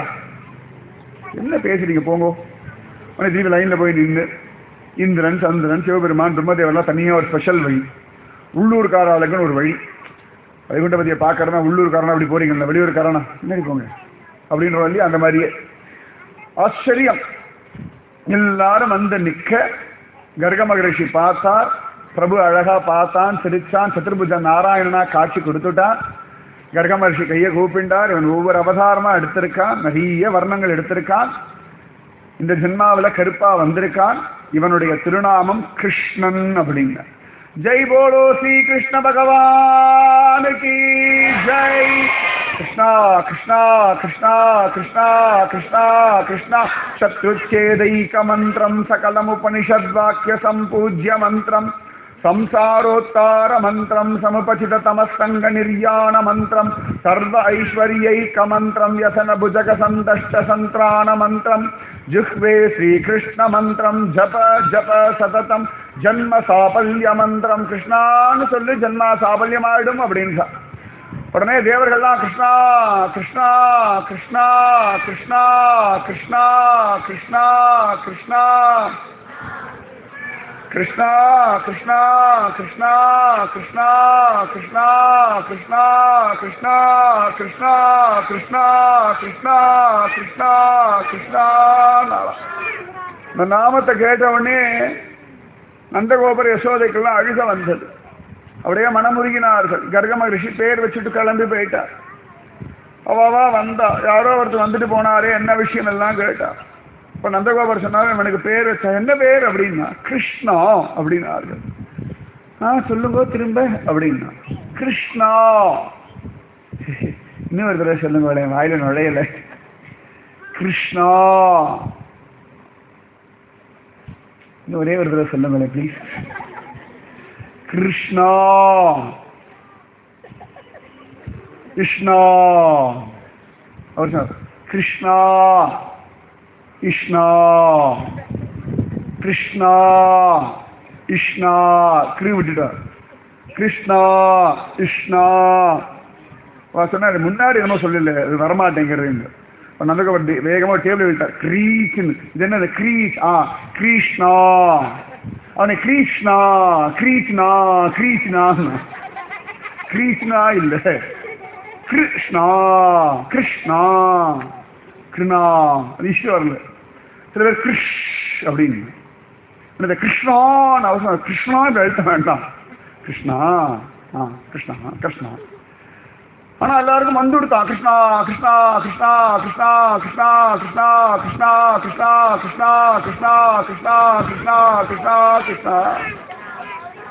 Speaker 1: என்ன பேசுறீங்க போங்கோ உடனே தீப லைன்ல போய் நின்று இந்திரன் சந்திரன் சிவபெருமான் பிரம்மதேவர்லாம் தனியா ஒரு ஸ்பெஷல் வழி உள்ளூர்கார ஆளுக்குன்னு ஒரு வழி வைகுண்டபதியை பார்க்கறதா உள்ளூர்காரனா அப்படி போறீங்கல்ல வெளியூர்காரனா முன்னாடி போங்க அப்படின்ற வழி அந்த மாதிரியே ஆச்சரியம் எல்லாரும் வந்து நிக்க கர்க மகரிஷி பார்த்தார் பிரபு அழகா பார்த்தான் சிரிச்சான் சதுர்புஜ நாராயணனா காட்சி கொடுத்துட்டான் கர்க மகரிஷி கையை கூப்பிண்டார் இவன் ஒவ்வொரு அவதாரமா எடுத்திருக்கான் நிறைய வர்ணங்கள் எடுத்திருக்கான் இந்த ஜென்மாவில் கருப்பா வந்திருக்கான் இவனுடைய திருநாமம் கிருஷ்ணன் அப்படின்னு ஜெய் போலோ ஸ்ரீ கிருஷ்ண பகவான் கி ஜெய் கிருஷ்ணா கிருஷ்ணா கிருஷ்ணா கிருஷ்ணா கிருஷ்ணா கிருஷ்ணா சத்ருச்சேதைக மந்திரம் சகலமுபனிஷத் வாக்கிய சம்பூஜ்ய மந்திரம் संसारोत्तार मन्त्रम् समुपचित तमस्सङ्ग निर्याण मन्त्रम् सर्व ऐश्वर्यैक मन्त्रम् व्यसन भुजग सन्तष्ट सन्त्राण मन्त्रम् जिह्वे श्रीकृष्ण मन्त्रम् जप जप சததம் ஜன்ம சாபல்ய மந்திரம் கிருஷ்ணான்னு சொல்லி ஜன்ம சாபல்யம் ஆயிடும் அப்படின்னு உடனே தேவர்கள்லாம் கிருஷ்ணா கிருஷ்ணா கிருஷ்ணா கிருஷ்ணா கிருஷ்ணா கிருஷ்ணா கிருஷ்ணா கிருஷ்ணா கிருஷ்ணா கிருஷ்ணா கிருஷ்ணா கிருஷ்ணா கிருஷ்ணா கிருஷ்ணா கிருஷ்ணா கிருஷ்ணா கிருஷ்ணா கிருஷ்ணா கிருஷ்ணா இந்த நாமத்தை கேட்ட உடனே நந்தகோபுர யசோதைக்கெல்லாம் அழுக வந்தது அப்படியே மனமுருகினார்கள் கர்க மகரிஷி பேர் வச்சுட்டு கிளம்பி போயிட்டார் அவாவா வந்தா யாரோ ஒருத்தர் வந்துட்டு போனாரே என்ன விஷயம் எல்லாம் கேட்டா இப்ப நந்தகோபர் சொன்னாரு இவனுக்கு பேர் வச்சா என்ன பேர் அப்படின்னா கிருஷ்ணா அப்படின்னார்கள் ஆ சொல்லுங்க திரும்ப அப்படின்னா கிருஷ்ணா இன்னும் ஒரு தடவை சொல்லுங்க என் வாயில நுழையல கிருஷ்ணா இன்னும் ஒரே ஒரு தடவை சொல்லுங்களேன் ப்ளீஸ் கிருஷ்ணா கிருஷ்ணா அவர் சொன்னார் கிருஷ்ணா இஷ்ணா கிருஷ்ணா இஷ்ணா கிரு விட்டுட்டார் கிருஷ்ணா இஷ்ணா அவர் சொன்னார் முன்னாடி என்னமோ சொல்லல அது வரமாட்டேங்கிறது இப்போ நந்தகோபர் வேகமாக டேபிள் விட்டார் க்ரீச்னு இது என்ன க்ரீச் ஆ கிருஷ்ணா அவனை கிருஷ்ணா கிரீச்னா கிரீச்னா கிரீச்னா இல்லை கிருஷ்ணா கிருஷ்ணா கிருணா அது இஷ்டம் வரல சில பேர் கிருஷ் அப்படின்னு இந்த கிருஷ்ணான்னு அவசரம் கிருஷ்ணா எழுத்த வேண்டாம் கிருஷ்ணா ஆ கிருஷ்ணா கிருஷ்ணா ஆனா எல்லாருக்கும் வந்து கொடுத்தான் கிருஷ்ணா கிருஷ்ணா கிருஷ்ணா கிருஷ்ணா கிருஷ்ணா கிருஷ்ணா கிருஷ்ணா கிருஷ்ணா கிருஷ்ணா கிருஷ்ணா கிருஷ்ணா கிருஷ்ணா கிருஷ்ணா கிருஷ்ணா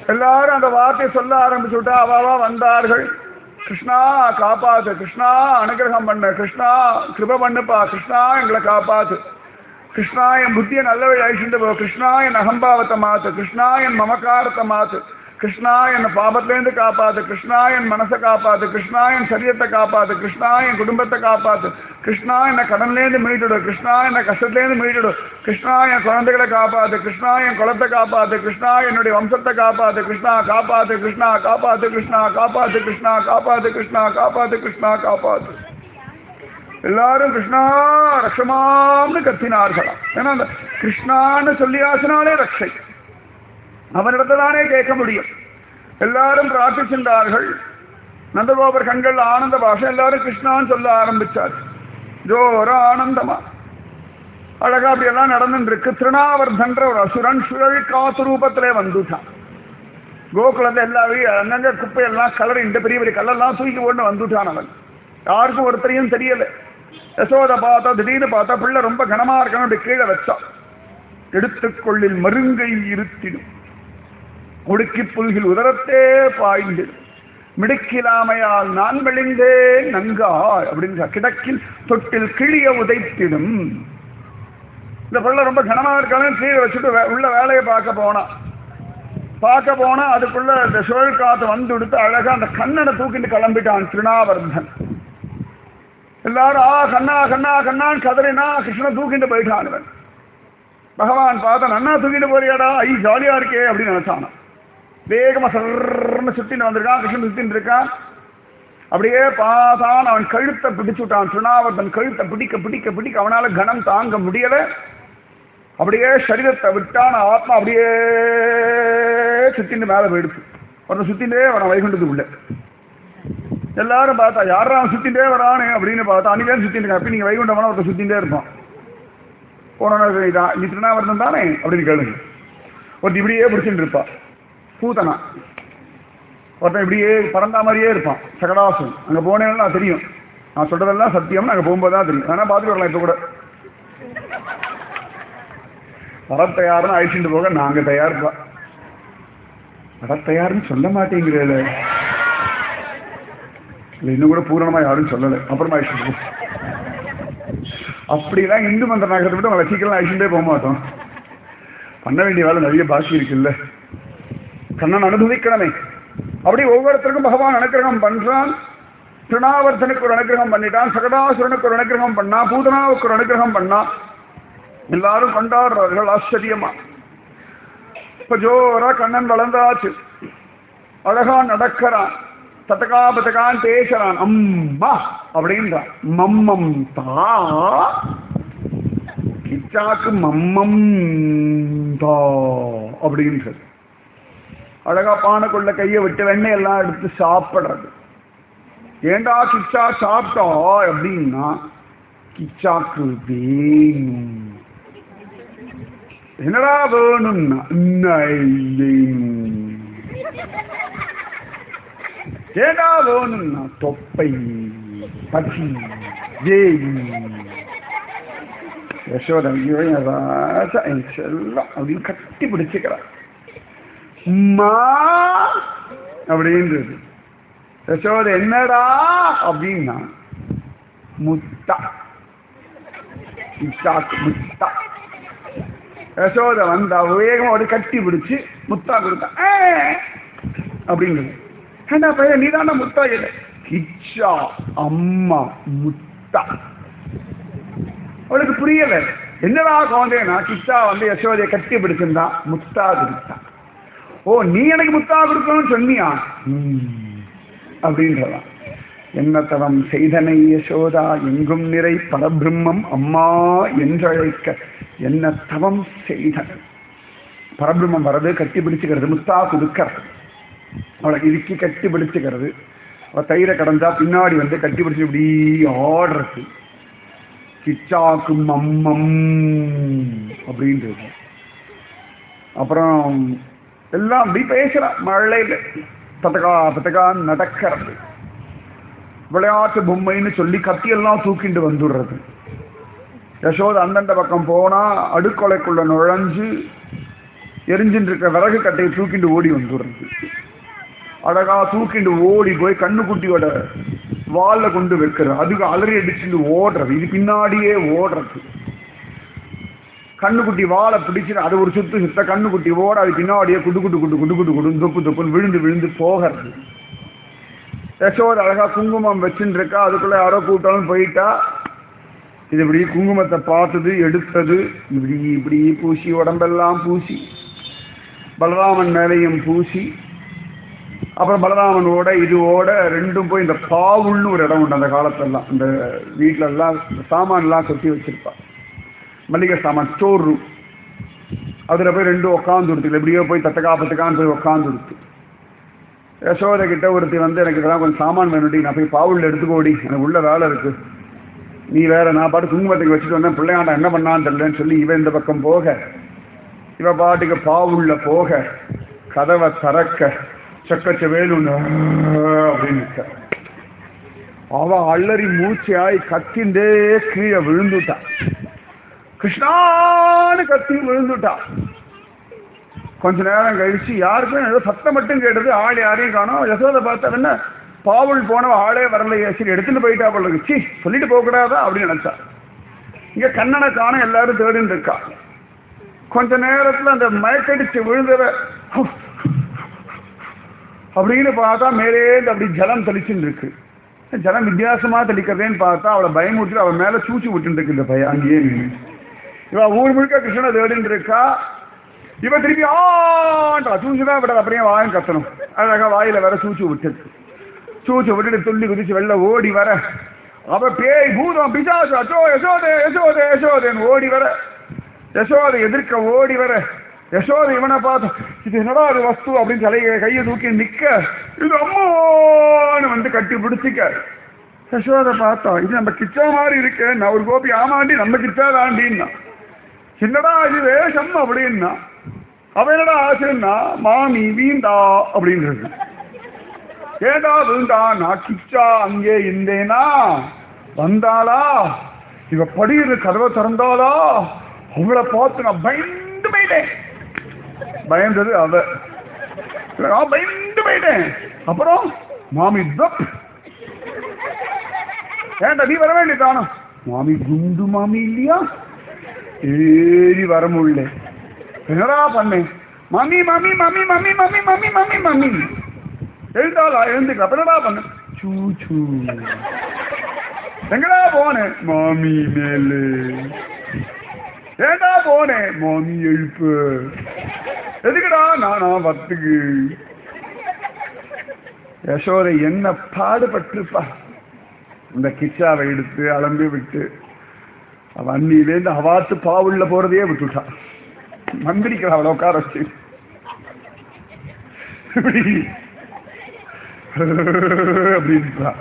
Speaker 1: எல்லாரும் அந்த வார்த்தையை சொல்ல ஆரம்பிச்சு விட்டா அவாவா வந்தார்கள் கிருஷ்ணா காப்பாத்து கிருஷ்ணா அனுகிரகம் பண்ண கிருஷ்ணா கிருப பண்ணுப்பா கிருஷ்ணா எங்களை காப்பாத்து கிருஷ்ணா என் புத்தியை நல்ல வழி அழிச்சுட்டு போ கிருஷ்ணா என் அகம்பாவத்தை மாத்து கிருஷ்ணா என் மமக்காரத்தை மாத்து கிருஷ்ணா என் பாபத்திலேருந்து காப்பாத்து கிருஷ்ணா என் மனசை காப்பாத்து கிருஷ்ணா என் சரீரத்தை காப்பாத்து கிருஷ்ணா என் குடும்பத்தை காப்பாத்து கிருஷ்ணா என்னை கடன்லேருந்து மீட்டுடு கிருஷ்ணா என்னை கஷ்டத்துலேருந்து மீட்டுடு கிருஷ்ணா என் குழந்தைகளை காப்பாத்து கிருஷ்ணா என் குலத்தை காப்பாத்து கிருஷ்ணா என்னுடைய வம்சத்தை காப்பாத்து கிருஷ்ணா காப்பாத்து கிருஷ்ணா காப்பாத்து கிருஷ்ணா காப்பாத்து கிருஷ்ணா காப்பாத்து கிருஷ்ணா காப்பாத்து கிருஷ்ணா காப்பாத்து எல்லாரும் கிருஷ்ணா ரக்ஷமான்னு கத்தினார்களாம் ஏன்னா அந்த கிருஷ்ணான்னு சொல்லியாசினாலே ரக்ஷை அவனிடத்தானே கேட்க முடியும் எல்லாரும் பிரார்த்திச்சின்றார்கள் நந்தகோபர் கண்கள் ஆனந்த பாஷை எல்லாரும் கிருஷ்ணான்னு சொல்ல ஆரம்பிச்சார் ஜோர ஆனந்தமா அழகா அப்படி எல்லாம் நடந்துட்டு இருக்கு திருநாவர்தன்ற ஒரு அசுரன் சுழல் காத்து ரூபத்திலே வந்துட்டான் கோகுலத்தை எல்லா வீ- அங்கங்க குப்பையெல்லாம் கலர் இந்த பெரிய பெரிய கல்லெல்லாம் தூக்கி கொண்டு வந்துட்டான் அவன் யாருக்கும் ஒருத்தரையும் தெரியல யசோதை பார்த்தா திடீர்னு பார்த்தா பிள்ளை ரொம்ப கனமா இருக்கணும் அப்படி கீழே வச்சான் எடுத்துக்கொள்ளில் மருங்கை இருத்திடும் உடுக்கி புல்கில் உதரத்தே பாய்ந்திடும் மிடுக்கிலாமையால் நான் மெலிந்தேன் நன்காய் அப்படின்னு கிடக்கில் தொட்டில் கிழிய உதைத்திடும் இந்த பிள்ளை ரொம்ப கனமா இருக்காலும் கீழே வச்சுட்டு வே- உள்ள வேலையை பார்க்க போனான் பார்க்க போனா அதுக்குள்ள இந்த சுழல் காத்து வந்து விடுத்து அழகா அந்த கண்ணனை தூக்கிட்டு கிளம்பிட்டான் திருநாவர்தன் எல்லாரும் ஆ கண்ணா கண்ணா கண்ணான்னு கதறினா கிருஷ்ணன் தூக்கிட்டு போயிட்டான் இவன் பகவான் பார்த்தா நன்னா தூக்கிட்டு போறியாடா ஐ ஜாலியா இருக்கே அப்படின்னு நினைச்சானான் வேகமா சர்ன்னு சுத்தின்னு வந்திருக்கான் கிருஷ்ணன் சுத்தின்னு இருக்கான் அப்படியே பார்த்தான் அவன் கழுத்தை பிடிச்சு விட்டான் திருநாவர்தன் கழுத்தை பிடிக்க பிடிக்க பிடிக்க அவனால கனம் தாங்க முடியல அப்படியே சரீரத்தை விட்டான் ஆத்மா அப்படியே சுத்தின்னு மேல போயிடுச்சு ஒருத்தன் சுத்தின்றே வரான் வைகுண்டத்துக்குள்ள எல்லாரும் பார்த்தா யாரா அவன் சுத்தின்றே வரானே அப்படின்னு பார்த்தா அன்னைக்கு சுத்திட்டு இருக்கான் அப்ப நீங்க வைகுண்டமான ஒருத்தன் சுத்தின்றே இருப்பான் போன இதான் நீ திருநாவர்தன் தானே அப்படின்னு கேளுங்க ஒருத்தன் இப்படியே பிடிச்சிட்டு இருப்பா பூத்தனா ஒருத்தன் இப்படியே பறந்தா மாதிரியே இருப்பான் சகடாசன் அங்க போனேன்னா தெரியும் நான் சொல்றதெல்லாம் சத்தியம் அங்க போகும்போது தான் தெரியும் வேணா பார்த்துட்டு வரலாம் இப்ப கூட வர தயார்னு அழிச்சுட்டு போக நாங்க தயார்ப்பா வர தயார்னு சொல்ல மாட்டேங்கிறேல இல்ல இன்னும் கூட பூரணமா யாரும் சொல்லல அப்புறமா அழிச்சுட்டு போ அப்படிலாம் இந்து மந்திர நகரத்தை விட்டு உங்களை சீக்கிரம் அழிச்சுட்டே போக மாட்டோம் பண்ண வேண்டிய வேலை நிறைய பாக்கி இருக்குல்ல கண்ணன் அனுபவிக்கணுமே அப்படி ஒவ்வொருத்தருக்கும் பகவான் அனுக்கிரகம் பண்றான் திருநாவர்த்தனுக்கு ஒரு அனுக்கிரகம் பண்ணிட்டான் சகடாசுரனுக்கு ஒரு அனுக்கிரகம் பண்ணா பூதனாவுக்கு ஒரு அனுக்கிரகம் பண்ணா எல்லாரும் கொண்டாடுறார்கள் ஆச்சரியமா இப்ப ஜோரா கண்ணன் வளர்ந்தாச்சு அழகா நடக்கிறான் தத்தகா பத்தகான் பேசுறான் அம்மா அப்படின்றான் மம்மம் தா கிச்சாக்கு மம்மம் தா அப்படின்றது அழகா பானைக்குள்ள கையை விட்டு வெண்ணெய் எல்லாம் எடுத்து சாப்பிடுறது ஏண்டா கிச்சா சாப்பிட்டா அப்படின்னா கிச்சாக்கு வேணும் என்னடா வேணும்னா "நை வேணும் ஏண்டா வேணும்னா தொப்பை பசி வேணும் யசோதா ஐயோ என் ராஜா என் செல்லம் அப்படின்னு கட்டி பிடிச்சுக்கிறான் அம்மா அப்படின்றது யசோத என்னடா அப்படின்னா முத்தா இஷாக்கு முத்தா யசோத வந்தா வேகமா ஒரு கட்டி பிடிச்சு முத்தா கொடுத்தா "ஏ!" அப்படிங்கிறது ஏண்டா பையன் நீதான முத்தா இல்லை கிச்சா அம்மா முத்தா அவளுக்கு புரியல என்னடா குழந்தைனா கிச்சா வந்து யசோதையை கட்டி பிடிச்சிருந்தான் முத்தா கொடுத்தான் ஓ நீ எனக்கு முத்தா கொடுக்கணும்னு சொன்னியா ம், அப்படின்றதான் என்ன தவம் செய்தனை யசோதா எங்கும் நிறை பரபிரம்மம் அம்மா என்றழைக்க என்ன தவம் செய்தன பரபிரம்மம் வரது கட்டி பிடிச்சுக்கிறது முத்தா குதுக்கிறது அவளை இறுக்கி கட்டி பிடிச்சுக்கிறது அவள் தயிரை கடந்தா பின்னாடி வந்து கட்டி பிடிச்சு இப்படி ஆடுறது கிச்சாக்கு மம்மம் அப்படின்றது அப்புறம் எல்லாம் அப்படி பேசுறான் மழையில பத்தகா பத்தகா நடக்கிறது விளையாட்டு பொம்மைன்னு சொல்லி கத்தியெல்லாம் தூக்கிட்டு வந்துடுறது யசோத அந்தண்ட பக்கம் போனா அடுக்கொலைக்குள்ள நுழைஞ்சு எரிஞ்சுட்டு இருக்கிற விறகு கட்டையை தூக்கிட்டு ஓடி வந்துடுறது அழகா தூக்கிட்டு ஓடி போய் கண்ணுக்குட்டியோட வால்ல கொண்டு வைக்கிறது அதுக்கு அலறி அடிச்சுட்டு ஓடுறது இது பின்னாடியே ஓடுறது கண்ணுக்குட்டி வாழை பிடிச்சிட்டு அது ஒரு சுத்து சுத்த கண்ணுக்குட்டி ஓட அது பின்னாடியே குடு குடு குடு குடு குடு குடு தொப்பு தொப்புன்னு விழுந்து விழுந்து போகிறது யசோத அழகா குங்குமம் வச்சுட்டு இருக்கா அதுக்குள்ள யாரோ கூட்டாலும் போயிட்டா இது இப்படி குங்குமத்தை பார்த்தது எடுத்தது இப்படி இப்படி பூசி உடம்பெல்லாம் பூசி பலராமன் மேலையும் பூசி அப்புறம் பலராமனோட இது ஓட ரெண்டும் போய் இந்த பாவுள்னு ஒரு இடம் உண்டு அந்த காலத்துலலாம் இந்த வீட்டில எல்லாம் சாமான்லாம் கொட்டி வச்சிருப்பா மளிகை சாமான் ஸ்டோர் ரூம் அதில் போய் ரெண்டும் உட்காந்து கொடுத்து எப்படியோ போய் தத்தக்கா பத்துக்கான்னு போய் உட்காந்து கொடுத்து யசோதை கிட்ட ஒருத்தி வந்து எனக்கு இதெல்லாம் கொஞ்சம் சாமான் வேணுடி நான் போய் பாவுள்ள எடுத்துக்கோடி எனக்கு உள்ள வேலை இருக்கு நீ வேற நான் பாட்டு குங்குமத்துக்கு வச்சுட்டு வந்தேன் பிள்ளையாண்டா என்ன பண்ணான்னு தெரியலன்னு சொல்லி இவன் இந்த பக்கம் போக இவ பாட்டுக்கு பாவுள்ள போக கதவை திறக்க சக்கச்ச வேணும்னு அப்படின்னு நிக்க. அவ அள்ளறி மூச்சையாய் கத்திண்டே கீழே விழுந்துட்டா கிருஷ்ணான்னு கத்தி விழுந்துட்டா கொஞ்ச நேரம் கழிச்சு யாருக்கும் ஏதோ சத்தம் மட்டும் கேட்டது ஆள் யாரையும் காணோம் யசோதை பார்த்தா என்ன பாவுள் போனவ ஆளே வரலையே சரி எடுத்துட்டு போயிட்டா போல இருக்கு. சீ சொல்லிட்டு போக கூடாதா அப்படின்னு நினைச்சா இங்க கண்ணனை காண எல்லாரும் தேடின்னு இருக்கா கொஞ்ச நேரத்துல அந்த மயக்கடிச்சு விழுந்தவ அப்படின்னு பார்த்தா மேலே இருந்து அப்படி ஜலம் தெளிச்சுன்னு இருக்கு ஜலம் வித்தியாசமா தெளிக்கிறதேன்னு பார்த்தா அவளை பயமுறுத்தி அவள் மேல சூச்சு விட்டுட்டு இருக்கு இந்த பையன் அங்கேயே நின்னு. இவ ஊர் முழுக்க கிருஷ்ணனை தேடின்னு இருக்கா இவ திருப்பி ஆண்டா சூச்சு தான் விட அப்படியே வாயும் கத்தணும் அழகா வாயில வேற சூச்சு விட்டுச்சு சூச்சு விட்டுட்டு துள்ளி குதிச்சு வெளில ஓடி வர அவ பேய் பூதம் பிசாசு அச்சோ யசோதே யசோதே யசோதேன்னு ஓடி வர யசோதை எதிர்க்க ஓடி வர யசோதை இவனை பார்த்து இது என்னடா அது வஸ்து அப்படின்னு தலையை கையை தூக்கி நிக்க இது அம்மான்னு வந்து கட்டி பிடிச்சிக்க யசோதை பார்த்தா இது நம்ம கிச்சா மாதிரி இருக்கு நான் ஒரு கோபி ஆமாண்டி நம்ம கிச்சா தாண்டின்னா என்னடா இது வேஷம் அப்படின்னா அவன் என்னடா ஆச்சுன்னா மாமி வீண்டா அப்படின்றது ஏடா விழுந்தா நான் கிச்சா அங்கே இருந்தேனா வந்தாளா இவ படியிற கதவை திறந்தாளா அவளை பார்த்து நான் பயந்து போயிட்டேன் பயந்தது அவ நான் பயந்து போயிட்டேன் அப்புறம் மாமி தப் ஏன்டா நீ வர வேண்டியதானோ மாமி குண்டு மாமி இல்லையா ஏறி வர முடியல என்னடா பண்ணேன் mummy mummy mummy mummy mummy mummy mummy mummy எழுந்தாளா எழுந்துக்க அப்ப என்னடா பண்ண சூ சூ எங்கடா போனேன் மாமி மேலு ஏண்டா போனேன் மாமி எழுப்பு எதுக்குடா நானா பத்துக்கு யசோதை என்ன பாடுபட்டிருப்பா இந்த கிச்சாவை எடுத்து அலம்பி விட்டு அவ அண்ணிலேருந்து அவாத்து பாவுள்ள போறதையே விட்டுட்டா மந்திரிக்கிறா அவளை உட்கார வச்சு இப்படி அப்படின்றா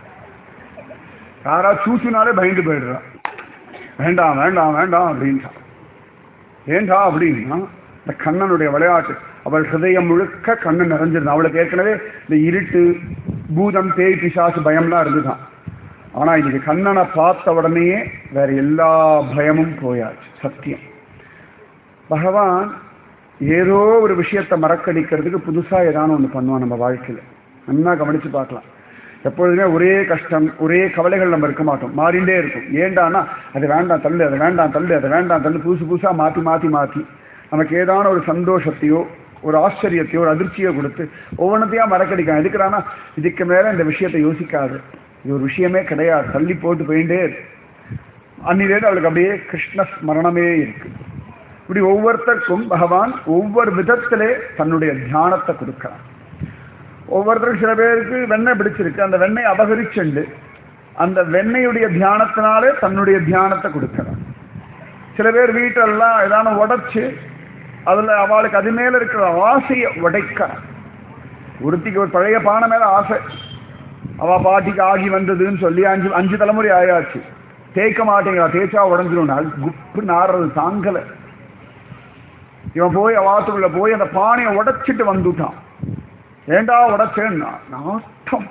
Speaker 1: யாரா சூச்சுனாலே பயந்து போயிடுறா வேண்டாம் வேண்டாம் வேண்டாம் அப்படின்றா ஏண்டா அப்படின்னா இந்த கண்ணனுடைய விளையாட்டு அவள் ஹிருதயம் முழுக்க கண்ணன் நிறைஞ்சிருந்தான் அவளுக்கு ஏற்கனவே இந்த இருட்டு பூதம் பேய் பிசாசு பயம்லாம் இருந்துதான் ஆனா இன்னைக்கு கண்ணனை பார்த்த உடனேயே வேற எல்லா பயமும் போயாச்சு சத்தியம் பகவான் ஏதோ ஒரு விஷயத்தை மறக்கடிக்கிறதுக்கு புதுசா ஏதான ஒண்ணு பண்ணுவான் நம்ம வாழ்க்கையில நல்லா கவனிச்சு பார்க்கலாம் எப்பொழுதுமே ஒரே கஷ்டம் ஒரே கவலைகள் நம்ம இருக்க மாட்டோம் மாறிண்டே இருக்கும் ஏண்டானா அது வேண்டாம் தள்ளு அது வேண்டாம் தள்ளு அது வேண்டாம் தள்ளு புதுசு புதுசா மாத்தி மாத்தி மாத்தி நமக்கு ஏதான ஒரு சந்தோஷத்தையோ ஒரு ஆச்சரியத்தையோ ஒரு அதிர்ச்சியோ கொடுத்து ஒவ்வொன்றத்தையா மறக்கடிக்கும் எதுக்குறானா இதுக்கு மேல இந்த விஷயத்தை யோசிக்காது இது ஒரு விஷயமே கிடையாது தள்ளி போட்டு போயிட்டே இருக்கு அன்னிலேருந்து அவளுக்கு அப்படியே கிருஷ்ண ஸ்மரணமே இருக்கு இப்படி ஒவ்வொருத்தருக்கும் பகவான் ஒவ்வொரு விதத்திலே தன்னுடைய தியானத்தை கொடுக்கிறான் ஒவ்வொருத்தருக்கும் சில பேருக்கு வெண்ணெய் பிடிச்சிருக்கு அந்த வெண்ணெய் அபகரிச்சுண்டு அந்த வெண்ணெயுடைய தியானத்தினாலே தன்னுடைய தியானத்தை கொடுக்கிறான் சில பேர் வீட்டெல்லாம் ஏதான உடைச்சு அதுல அவளுக்கு அது மேல இருக்கிற ஆசையை உடைக்கிறான் ஒருத்திக்கு ஒரு பழைய பானை மேல ஆசை அவ பாட்டிக்கு ஆகி வந்ததுன்னு சொல்லி அஞ்சு அஞ்சு தலைமுறை ஆயாச்சு தேய்க்க மாட்டேங்கிறா தேய்ச்சா உடஞ்சிரும் அது குப்பு நாடுறது தாங்கல இவன் போய் அவாத்துக்குள்ள போய் அந்த பானையை உடைச்சிட்டு வந்துட்டான் ஏண்டா உடைச்சேன்னா நாட்டம்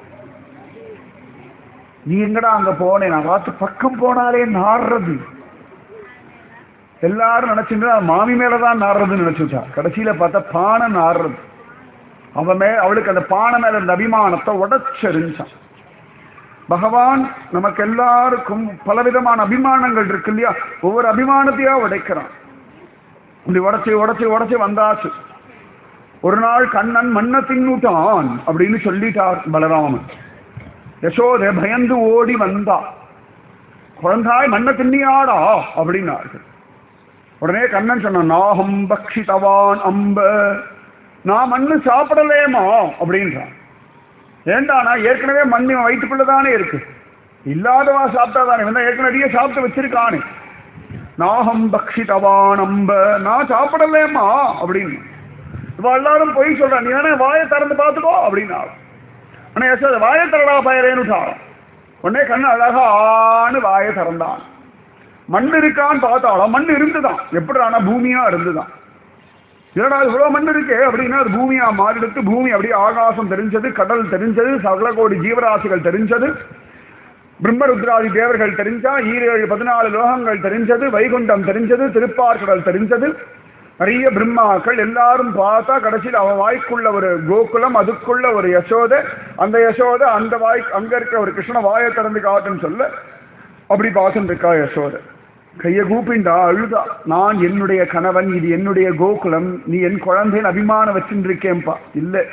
Speaker 1: நீ எங்கடா அங்க போனேன் நான் வாத்து பக்கம் போனாலே நாடுறது எல்லாரும் நினைச்சிருந்தா மாமி மேலதான் நாடுறதுன்னு நினைச்சுட்டா கடைசியில பார்த்தா பானை நாடுறது அவன் மே அவளுக்கு அந்த பானை மேல இருந்த அபிமானத்தை உடச்செறிஞ்சான் பகவான் நமக்கு எல்லாருக்கும் பலவிதமான அபிமானங்கள் இருக்கு இல்லையா ஒவ்வொரு அபிமானத்தையா உடைக்கிறான் இப்படி உடச்சி உடச்சி உடச்சி வந்தாச்சு ஒரு நாள் கண்ணன் மண்ணை தின்னுட்டான் அப்படின்னு சொல்லிட்டார் பலராமன் யசோதை பயந்து ஓடி வந்தா குழந்தாய் மண்ணை தின்னியாடா அப்படின்னார்கள் உடனே கண்ணன் சொன்னான் நாகம் பக்ஷிதவான் அம்ப நான் மண்ணு சாப்பிடலேமா அப்படின்றான் ஏண்டா நான் ஏற்கனவே மண் இவன் வயிற்றுக்குள்ளதானே இருக்கு இல்லாதவா சாப்பிட்டாதானே இவன் தான் ஏற்கனவே சாப்பிட்டு வச்சிருக்கானே நாகம் பக்ஷிதவான் அம்ப நான் சாப்பிடலேமா அப்படின்னு இவ எல்லாரும் பொய் சொல்றான் நீ வேணா வாயை திறந்து பார்த்துக்கோ அப்படின்னா ஆனா யசோத வாயை திறடா பயரேன்னுட்டான் உடனே கண்ணு அழகா ஆன்னு வாயை திறந்தான் மண் இருக்கான்னு பார்த்தாலும் மண் இருந்துதான் எப்படி ஆனா பூமியா இருந்துதான் என்னடா இவ்வளவு மண் இருக்கே அப்படின்னா அது பூமியா மாறிடுத்து பூமி அப்படியே ஆகாசம் தெரிஞ்சது கடல் தெரிஞ்சது சகல கோடி ஜீவராசிகள் தெரிஞ்சது பிரம்மருத்ராதி தேவர்கள் தெரிஞ்சா ஈரேழு பதினாலு லோகங்கள் தெரிஞ்சது வைகுண்டம் தெரிஞ்சது திருப்பார்கடல் தெரிஞ்சது நிறைய பிரம்மாக்கள் எல்லாரும் பார்த்தா கடைசியில் அவன் வாய்க்குள்ள ஒரு கோகுலம் அதுக்குள்ள ஒரு யசோதை அந்த யசோதை அந்த வாய் அங்க இருக்கிற ஒரு கிருஷ்ண வாயை திறந்து காட்டுன்னு சொல்ல அப்படி பார்த்துட்டு இருக்கா யசோதை கையை கூப்பிண்டா அழுதா நான் என்னுடைய கணவன் இது என்னுடைய கோகுலம் நீ என் குழந்தையின் அபிமானம் வச்சுருக்கேன்பா இல்லை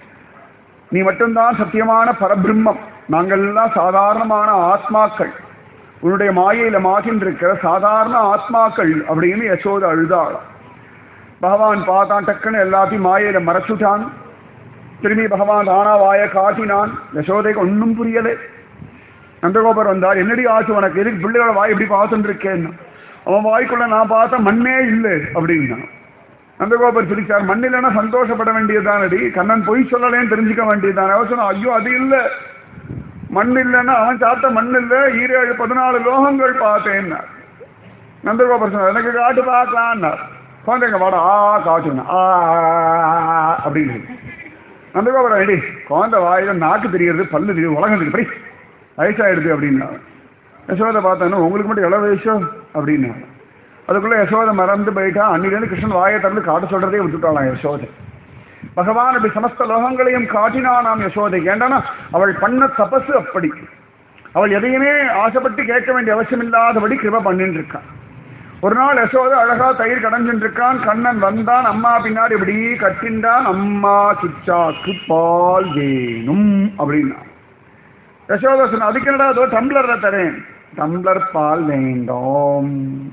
Speaker 1: நீ மட்டும்தான் சத்தியமான பரபிரம்மம் நாங்கள் எல்லாம் சாதாரணமான ஆத்மாக்கள் உன்னுடைய மாயையில மாகின்றிருக்கிற சாதாரண ஆத்மாக்கள் அப்படின்னு யசோத அழுதாளாம் பகவான் பார்த்தான் டக்குன்னு எல்லாத்தையும் மாயையில மறைச்சுட்டான் திரும்பி பகவான் தானா வாய காட்டினான் யசோதைக்கு ஒன்றும் புரியலை நந்தகோபர் வந்தார் என்னடி ஆச்சு உனக்கு எதுக்கு பிள்ளையோட வாய் இப்படி பார்த்துட்டு இருக்கேன்னு அவன் வாய்க்குள்ள நான் பார்த்த மண்ணே இல்லை அப்படின்னா நந்தகோபர் சிரிச்சார் மண் இல்லைன்னா சந்தோஷப்பட வேண்டியதுதானடி கண்ணன் பொய் சொல்லலேன்னு தெரிஞ்சுக்க வேண்டியதுதானே அவர் சொன்னா ஐயோ அது இல்லை மண் இல்லைன்னா அவன் சாப்பிட்ட மண் இல்லை ஈரேழு பதினாலு லோகங்கள் பார்த்தேன்னா நந்தகோபர் சொன்னார் எனக்கு காட்டு பார்க்கலான்னார் குழந்தைங்க வாடா ஆ காட்டுங்க ஆ அப்படின்னு நந்தகோபுரம் எடி குழந்தை வாயில நாக்கு தெரிகிறது பல்லு தெரியுது உலகம் தெரியுது படி வயசாயிடுது அப்படின்னா யசோதை பார்த்தானு உங்களுக்கு மட்டும் எவ்வளோ வயசோ அப்படின்னா அதுக்குள்ள யசோதை மறந்து போயிட்டா அன்னிலேருந்து கிருஷ்ணன் வாயை திறந்து காட்ட சொல்றதே விட்டுட்டாளாம் யசோதை பகவான் அப்படி சமஸ்த லோகங்களையும் காட்டினானாம் யசோதை ஏண்டானா அவள் பண்ண தபசு அப்படி அவள் எதையுமே ஆசைப்பட்டு கேட்க வேண்டிய அவசியம் இல்லாதபடி கிருப பண்ணிட்டு இருக்கான் ஒரு நாள் யசோதை அழகா தயிர் கடைஞ்சுட்டு இருக்கான் கண்ணன் வந்தான் அம்மா பின்னாடி இப்படி கட்டின்றான் அம்மா கிச்சாக்கு பால் வேணும் அப்படின்னா யசோதா சொன்ன அதுக்கு என்னடா அதோ டம்ளர்ல தரேன் டம்ளர் பால் வேண்டாம்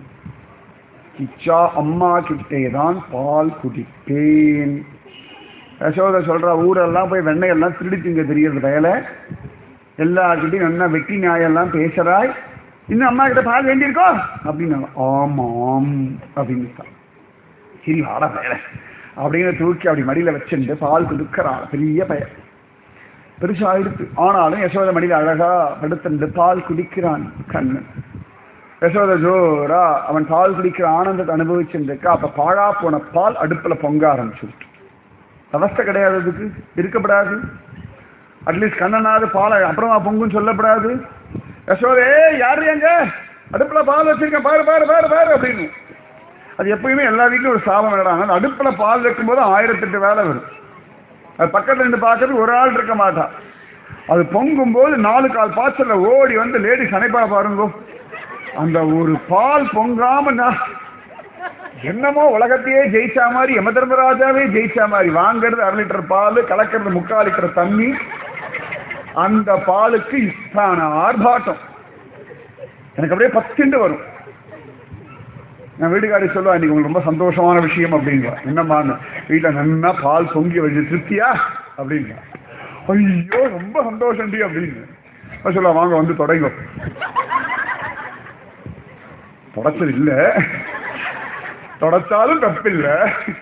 Speaker 1: கிச்சா அம்மா கிட்டே தான் பால் குடிப்பேன் யசோதா சொல்றா ஊரெல்லாம் போய் வெண்ணெயெல்லாம் திருடி திங்க தெரியறது வயல எல்லார்கிட்டையும் நல்லா வெட்டி நியாயெல்லாம் பேசுறாய் இன்னும் அம்மா கிட்ட பால் வேண்டியிருக்கோ அப்படின்னு ஆமாம் அப்படின்னு சரி வாட வயல அப்படின்னு தூக்கி அப்படி மடியில வச்சுட்டு பால் கொடுக்கறான் பெரிய பையன் பெருசாயிடுத்து ஆனாலும் யசோத மடியில் அழகா படுத்துண்டு பால் குடிக்கிறான் கண்ணன் யசோத ஜோரா அவன் பால் குடிக்கிற ஆனந்தத்தை அனுபவிச்சுருக்க அப்ப பாழா போன பால் அடுப்புல பொங்க ஆரம்பிச்சுட்டு அவஸ்தை கிடையாது அதுக்கு இருக்கப்படாது அட்லீஸ்ட் கண்ணனாவது பாலை அப்புறமா பொங்குன்னு சொல்லப்படாது யசோதே யாரு எங்க அடுப்புல பால் வச்சிருக்கேன் பாரு பாரு பாரு பாரு அப்படின்னு அது எப்பயுமே எல்லா வீட்லயும் ஒரு சாபம் விடுறாங்க அந்த அடுப்புல பால் வைக்கும்போது ஆயிரத்தெட்டு வேலை வரும் அது பக்கத்துல இருந்து பார்க்கறது ஒரு ஆள் இருக்க மாட்டான் அது பொங்கும்போது நாலு கால் பாய்ச்சல்ல ஓடி வந்து லேடிஸ் அணைப்பா பாருங்க அந்த ஒரு பால் பொங்காம நான் என்னமோ உலகத்தையே ஜெயிச்சா மாதிரி யம தர்மராஜாவே ஜெயிச்சா மாதிரி வாங்குறது அரை லிட்டர் பால் கலக்கிறது முக்கால் லிட்டர் தண்ணி அந்த பாலுக்கு இஷ்டான ஆர்ப்பாட்டம் எனக்கு அப்படியே பத்துண்டு வரும் நான் வீட்டுக்காரி சொல்லுவா இன்னைக்கு உங்களுக்கு ரொம்ப சந்தோஷமான விஷயம் அப்படிங்க என்னம்மான்னு வீட்டில் நன்னா பால் பொங்கி வச்சு திருப்தியா அப்படிங்க ஐயோ ரொம்ப சந்தோஷம்டி அப்படின்னு சொல்லுவா வாங்க வந்து தொடங்க தொடச்சது இல்ல தொடச்சாலும் தப்பில்லை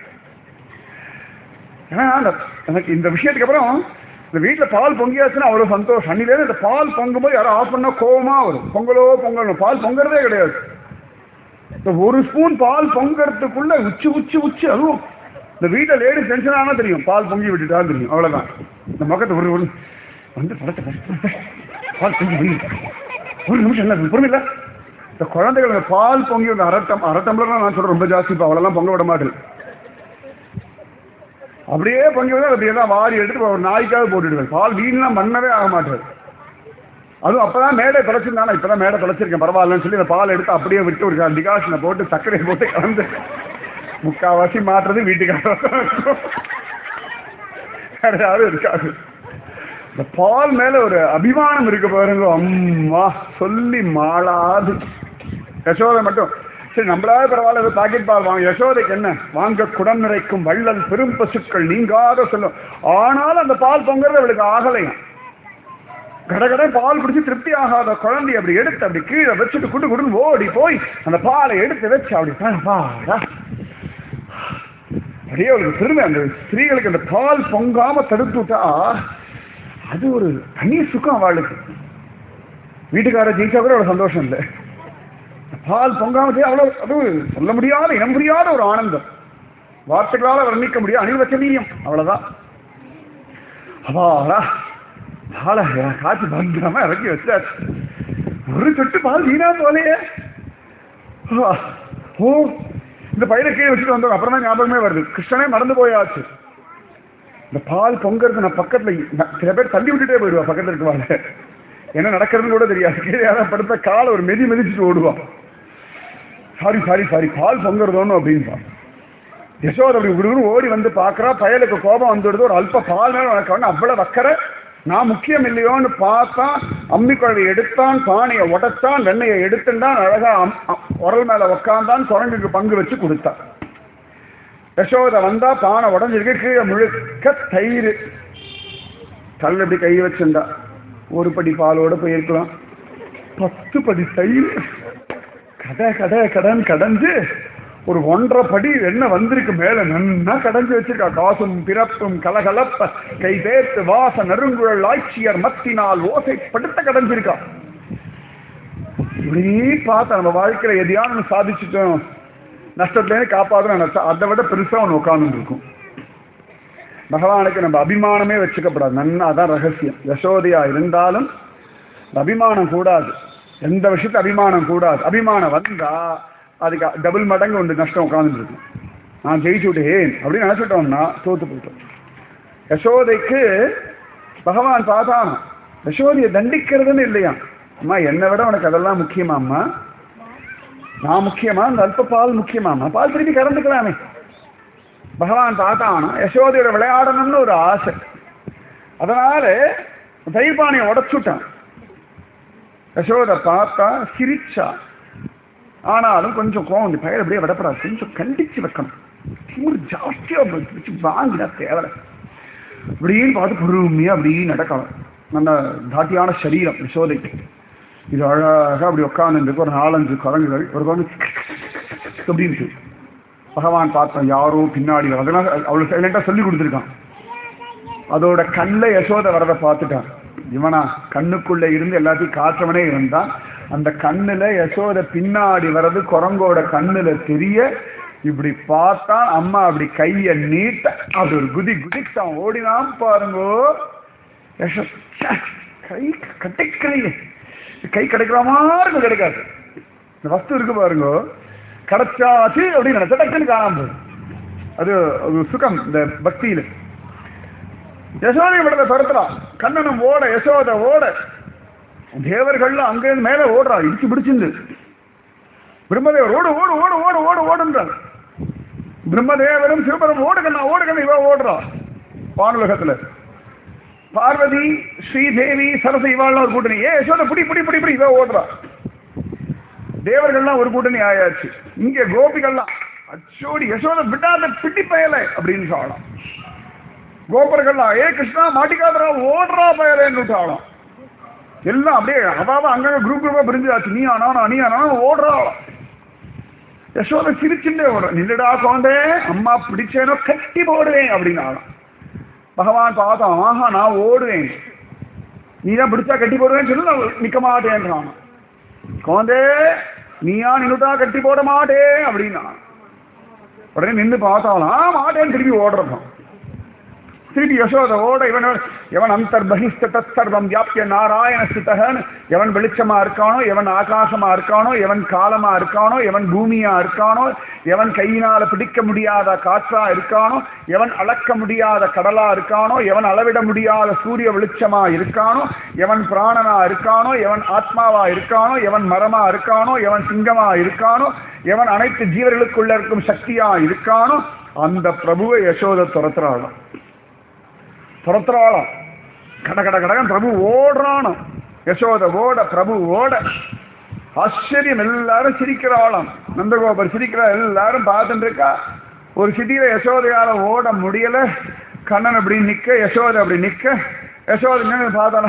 Speaker 1: ஏன்னா அந்த- எனக்கு இந்த விஷயத்துக்கு அப்புறம் இந்த வீட்டில் பால் பொங்கியாச்சுன்னா அவ்வளோ சந்தோஷம் அன்னிலேருந்து இந்த பால் பொங்கும்போது யாரும் ஆஃப் பண்ணா கோவமா வரும் பொங்கலோ பொங்கல் பால் பொங்குறதே கிடையாது இந்த ஒரு ஸ்பூன் பால் பொங்கறதுக்குள்ள உச்சி உச்சி உச்சி அதுவும் இந்த வீட்டில் லேடிஸ் டென்ஷன் ஆனால் தெரியும் பால் பொங்கி விட்டுட்டா தெரியும் அவ்வளோதான் இந்த முகத்தை ஒரு ஒரு வந்து படத்தை பால் பொங்கி விடு. ஒரு நிமிஷம் என்ன பொறுமை இல்லை இந்த குழந்தைகள் இந்த பால் பொங்கி அந்த அரட்டம் அரட்டம்லாம் நான் சொல்றேன் ரொம்ப ஜாஸ்தி இப்போ அவ்வளோலாம் பொங்க விட மாட்டேன் அப்படியே பொங்கி வந்து அப்படியே தான் வாரி எடுத்து ஒரு நாய்க்காக போட்டுடுவேன் பால் வீணெலாம் பண்ணவே ஆக மாட்டேன் அதுவும் அப்பதான் மேடை தொலைச்சிருந்தானா இப்பதான் மேடை தொலைச்சிருக்கேன் பரவாயில்லன்னு சொல்லி அந்த பால் எடுத்து அப்படியே விட்டு ஒரு டிகாஷனை போட்டு சர்க்கரையை போட்டு கலந்து முக்காவாசி மாற்றுறது வீட்டுக்காக வேற யாரும் இருக்காது இந்த பால் மேல ஒரு அபிமானம் இருக்கு பாருங்க அம்மா சொல்லி மாளாது யசோதை மட்டும் சரி நம்மளாவது பரவாயில்ல ஒரு பாக்கெட் பால் வாங்க யசோதைக்கு என்ன வாங்க குடம் நிறைக்கும் வள்ளல் பெரும் பசுக்கள் நீங்காத சொல்லும் ஆனாலும் அந்த பால் பொங்குறது அவளுக்கு ஆகலையும் கடகட பால் குடிச்சு திருப்தி ஆகாத குழந்தை அப்படி எடுத்து அப்படி கீழே வச்சுட்டு குடு குடுன்னு ஓடி போய் அந்த பாலை எடுத்து வச்சு அப்படி பா- பாடா அப்படியே அவளுக்கு பெருமை அந்த ஸ்திரீகளுக்கு அந்த பால் பொங்காம தடுத்து விட்டா அது ஒரு தனி சுகம் அவளுக்கு வீட்டுக்கார ஜெயிச்சா கூட அவ்வளவு சந்தோஷம் இல்லை பால் பொங்காம செய்ய அவ்வளவு அது சொல்ல முடியாத இனம் புரியாத ஒரு ஆனந்தம் வார்த்தைகளால வர்ணிக்க முடியாது அனிர்வச்சனீயம் அவ்வளவுதான் அவாடா பாலை காய்ச்சி பத்திரமா இறக்கி வச்சாச்சு ஒரு சொட்டு பால் வீணா போலையே ஆ, ஓ இந்த பையனை கீழே வச்சுட்டு வந்தோம் அப்புறம் தான் ஞாபகமே வருது கிருஷ்ணனே மறந்து போயாச்சு இந்த பால் பொங்கறது நான் பக்கத்துல நான் சில பேர் தள்ளி விட்டுட்டே போயிடுவா பக்கத்துல இருக்குவாங்க என்ன நடக்கிறதுன்னு கூட தெரியாது கீழே யாராவது படுத்த காலை ஒரு மெதி மிதிச்சுட்டு ஓடுவா சாரி சாரி சாரி பால் பொங்குறதோன்னு அப்படின்பா யசோத அப்படி விடுவிடு ஓடி வந்து பார்க்கறா பயலுக்கு கோபம் வந்துடுது ஒரு அல்ப பால் மேல வளர்க்கணும் அவ்வளவு வக்கற நான் முக்கியம் இல்லையோன்னு பார்த்தான் அம்மி குழவை எடுத்தான் பானையை உடைத்தான் வெண்ணையை எடுத்துட்டான் அழகா அம்- அம்- உரல் மேல உக்காந்தான் குரங்குக்கு பங்கு வச்சு கொடுத்தான் யசோத வந்தா பானை உடஞ்சிருக்கு கீழே முழுக்க தயிர் கல் இப்படி கை வச்சிருந்தா ஒரு படி பாலோட போயிருக்கலாம் பத்து படி தயிர் கடை கடை கடன் கடந்து ஒரு ஒன்றரை படி என்ன வந்திருக்கு மேல நன்னா கடைஞ்சு வச்சிருக்கா காசும் பிறப்பும் கலகலப்ப கை தேர்த்து வாச நறுங்குழல் ஆட்சியர் மத்தினால் ஓசை படுத்த கடைஞ்சிருக்கா இப்படி பார்த்தா நம்ம வாழ்க்கையில எதையாவது ஒண்ணு சாதிச்சுட்டோம் நஷ்டத்துலேருந்து காப்பாற்ற நினைச்சா அதை விட பெருசா ஒன்று உட்கார்ந்து இருக்கும் பகவானுக்கு நம்ம அபிமானமே வச்சுக்கப்படாது நன்னா அதான் ரகசியம் யசோதையா இருந்தாலும் இந்த அபிமானம் கூடாது எந்த விஷயத்துல அபிமானம் கூடாது அபிமானம் வந்தா அதுக்கு டபுள் மடங்கு ஒன்று நஷ்டம் உட்கார்ந்துட்டு இருக்கும் நான் ஜெயிச்சு விட்டேன் அப்படின்னு நினைச்சிட்டோம்னா தோத்து போயிட்டோம் யசோதைக்கு பகவான் பார்த்தானா யசோதையை தண்டிக்கிறதுன்னு இல்லையா அம்மா என்னை விட உனக்கு அதெல்லாம் முக்கியமா அம்மா நான் முக்கியமா இந்த அல்ப பால் முக்கியமாம்மா பால் திருப்பி கறந்துக்கலாமே பகவான் பார்த்தானா யசோதையோட விளையாடணும்னு ஒரு ஆசை அதனால தயிர் பானையை உடச்சுட்டான் யசோதை பார்த்தா சிரிச்சா ஆனாலும் கொஞ்சம் கோவம் இந்த பயிர் அப்படியே விடப்படாது கொஞ்சம் கண்டிச்சு வைக்கணும் திமிரு ஜாஸ்தியா வச்சு வாங்கினா தேவை இப்படின்னு பார்த்து பொறுமையா அப்படி நடக்கலாம் நல்ல தாட்டியான சரீரம் யசோதைக்கு இது அழகா அப்படி உட்காந்துருக்கு ஒரு நாலஞ்சு குரங்குகள் ஒரு குரங்கு அப்படின்னு பகவான் பார்த்தோம் யாரோ பின்னாடி வர- அதனால அவ்வளவு சைலண்டா சொல்லி கொடுத்துருக்கான் அதோட கண்ணில் யசோதை வரதை பார்த்துட்டான் இவனா கண்ணுக்குள்ள இருந்து எல்லாத்தையும் காற்றவனே இருந்தான் அந்த கண்ணுல யசோதை பின்னாடி வர்றது குரங்கோட கண்ணுல தெரிய இப்படி பார்த்தான் அம்மா அப்படி கைய நீட்ட அப்படி ஒரு குதி குதித்தான் ஓடினான் பாருங்கோ யசோ ச்சே, கை கட்டிக்கலையே கை கிடைக்கிற மாதிரி கிடைக்காது இந்த வஸ்து இருக்கு பாருங்க கிடைச்சாச்சு அப்படின்னு நினைச்சா டக்குன்னு காணாம போகுது அது ஒரு சுகம் இந்த பக்தியில யசோதை விடத துரத்துறான் கண்ணனும் ஓட யசோத ஓட தேவர்கள்லாம் அங்கிருந்து மேல ஓடுறா இடிச்சு பிடிச்சிருந்து பிரம்மதேவர் ஓடு ஓடு ஓடு ஓடு ஓடு ஓடுன்றார் பிரம்மதேவரும் சிவபெரும் ஓடுகண்ணா ஓடுகண்ணா இவ ஓடுறா வானுலகத்துல பார்வதி ஸ்ரீதேவி சரச இவாள்லாம் ஒரு கூட்டணி ஏ யசோத புடி புடி புடி புடி இவ ஓடுறா தேவர்கள்லாம் ஒரு கூட்டணி ஆயாச்சு இங்க கோபிகள்லாம் அச்சோடி யசோத விடாத பிட்டி பயலை அப்படின்னு சொல்லலாம் கோபர்கள்லாம் ஏ கிருஷ்ணா மாட்டிக்காதரா ஓடுறா பயலேன்னு விட்டாலாம் எல்லாம் அப்படியே அதாவது அங்கங்க குரூப் குரூப்பா பிரிஞ்சாச்சு நீ ஆனா நீ ஆனா ஓடுறா யசோத சிரிச்சுட்டே ஓடுற நின்றுடா குழந்தை அம்மா பிடிச்சேனோ கட்டி போடுவேன் அப்படின்னாலாம் பகவான் பார்த்தான் ஆஹா நான் ஓடுவேன் நீ தான் பிடிச்சா கட்டி போடுவேன்னு சொல்லி நான் நிக்க மாட்டேன்றான் குழந்தை நீயா நின்றுட்டா கட்டி போட மாட்டே அப்படின்னா உடனே நின்று பார்த்தாலாம் "ஆ, மாட்டேன்னு திருப்பி ஓடுறப்பான் திருப்பி யசோதவோட இவன் எவன் அந்தர் பகிஷ்ட தற்சர்வம் வியாபிய நாராயண சித்தகன் எவன் வெளிச்சமா இருக்கானோ எவன் ஆகாசமா இருக்கானோ எவன் காலமா இருக்கானோ எவன் பூமியா இருக்கானோ எவன் கையினால பிடிக்க முடியாத காற்றா இருக்கானோ எவன் அளக்க முடியாத கடலா இருக்கானோ எவன் அளவிட முடியாத சூரிய வெளிச்சமா இருக்கானோ எவன் பிராணனா இருக்கானோ எவன் ஆத்மாவா இருக்கானோ எவன் மரமா இருக்கானோ எவன் சிங்கமா இருக்கானோ எவன் அனைத்து ஜீவர்களுக்குள்ள இருக்கும் சக்தியா இருக்கானோ அந்த பிரபுவை யசோத துரத்துறாளாம் துரத்துறாளாம் கட கட கடகன் பிரபு ஓடுறானோ யசோத ஓட பிரபு ஓட ஆச்சரியம் எல்லாரும் சிரிக்கிறாளாம் நந்தகோபர் சிரிக்கிறா எல்லாரும் பார்த்துட்டு இருக்கா ஒரு சிட்டியில யசோதையால ஓட முடியல கண்ணன் அப்படி நிக்க யசோதை அப்படி நிக்க யசோதை நின்னு பார்த்தானா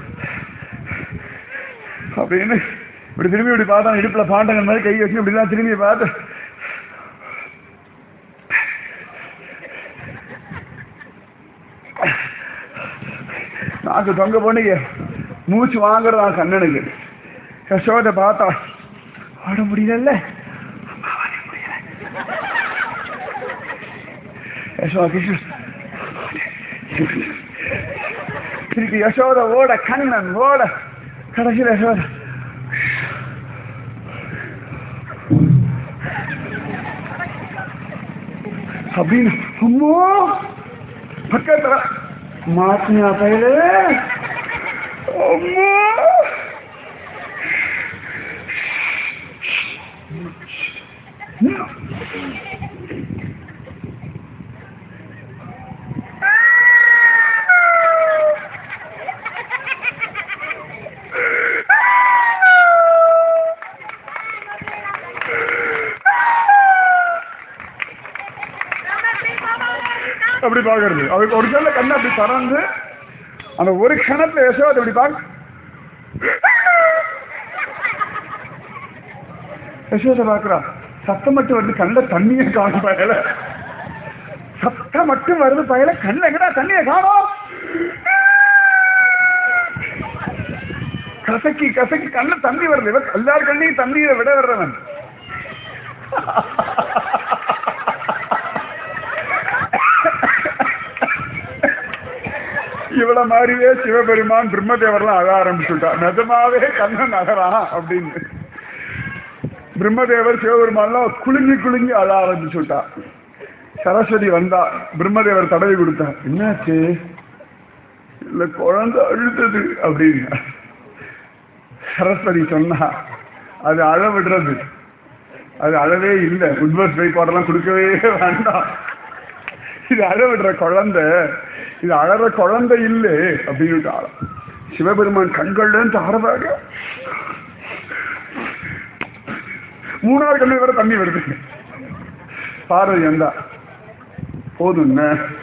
Speaker 1: அப்படின்னு இப்படி திரும்பி இப்படி பார்த்தான் இடுப்புல பாண்டங்க மாதிரி கை வச்சு இப்படிலாம் திரும்பி பார்த்து நாக்கு தொங்க பொண்ணுங்க மூச்சு வாங்குறதான் கண்ணனுக்கு யசோதை பார்த்தா ஆட முடியல யசோதா கிருஷ்ணன் திருப்பி யசோத ஓட கண்ணன் ஓட கடைசியில் யசோத அப்படின்னு அம்மோ பக்கத்துல மாத்தியா பயில அம்மா அப்படி பாக்குறது அவருக்கு ஒரு சொல்ல கண்ணை அப்படி திறந்து அந்த ஒரு கணத்துல யசோதை அப்படி பார்க்க யசோதை பாக்குறா சத்தம் மட்டும் வருது கண்ணில் தண்ணியை காணும் பயல சத்தம் மட்டும் வருது பயல கண்ணில் எங்கடா தண்ணியை காணும் கசக்கி கசக்கி கண்ணில் தண்ணி வருது இவன் எல்லார் கண்ணையும் தண்ணியை விட வர்றவன் இவள மாதிரியே சிவபெருமான் பிரம்மதேவர்லாம் அழ ஆரம்பிச்சுட்டா நிஜமாவே கண்ணன் அழறான் அப்படின்னு பிரம்மதேவர் சிவபெருமான்லாம் குலுங்கி குலுங்கி அழ ஆரம்பிச்சுட்டா சரஸ்வதி வந்தா பிரம்மதேவர் தடவி கொடுத்தா என்னாச்சு இல்ல குழந்தை அழுத்தது அப்படின்னு சரஸ்வதி சொன்னா அது அழ விடுறது அது அழவே இல்லை உட்வர்ஸ் வைப்பாடெல்லாம் கொடுக்கவே வேண்டாம் இது அழ விடுற குழந்தை இது அழற குழந்தை இல்லை அப்படின்னு ஆள சிவபெருமான் கண்கள்ல இருந்து ஆறதாக மூணாவது கண்ணு வர தண்ணி வருது பார்வதி எந்தா போதும்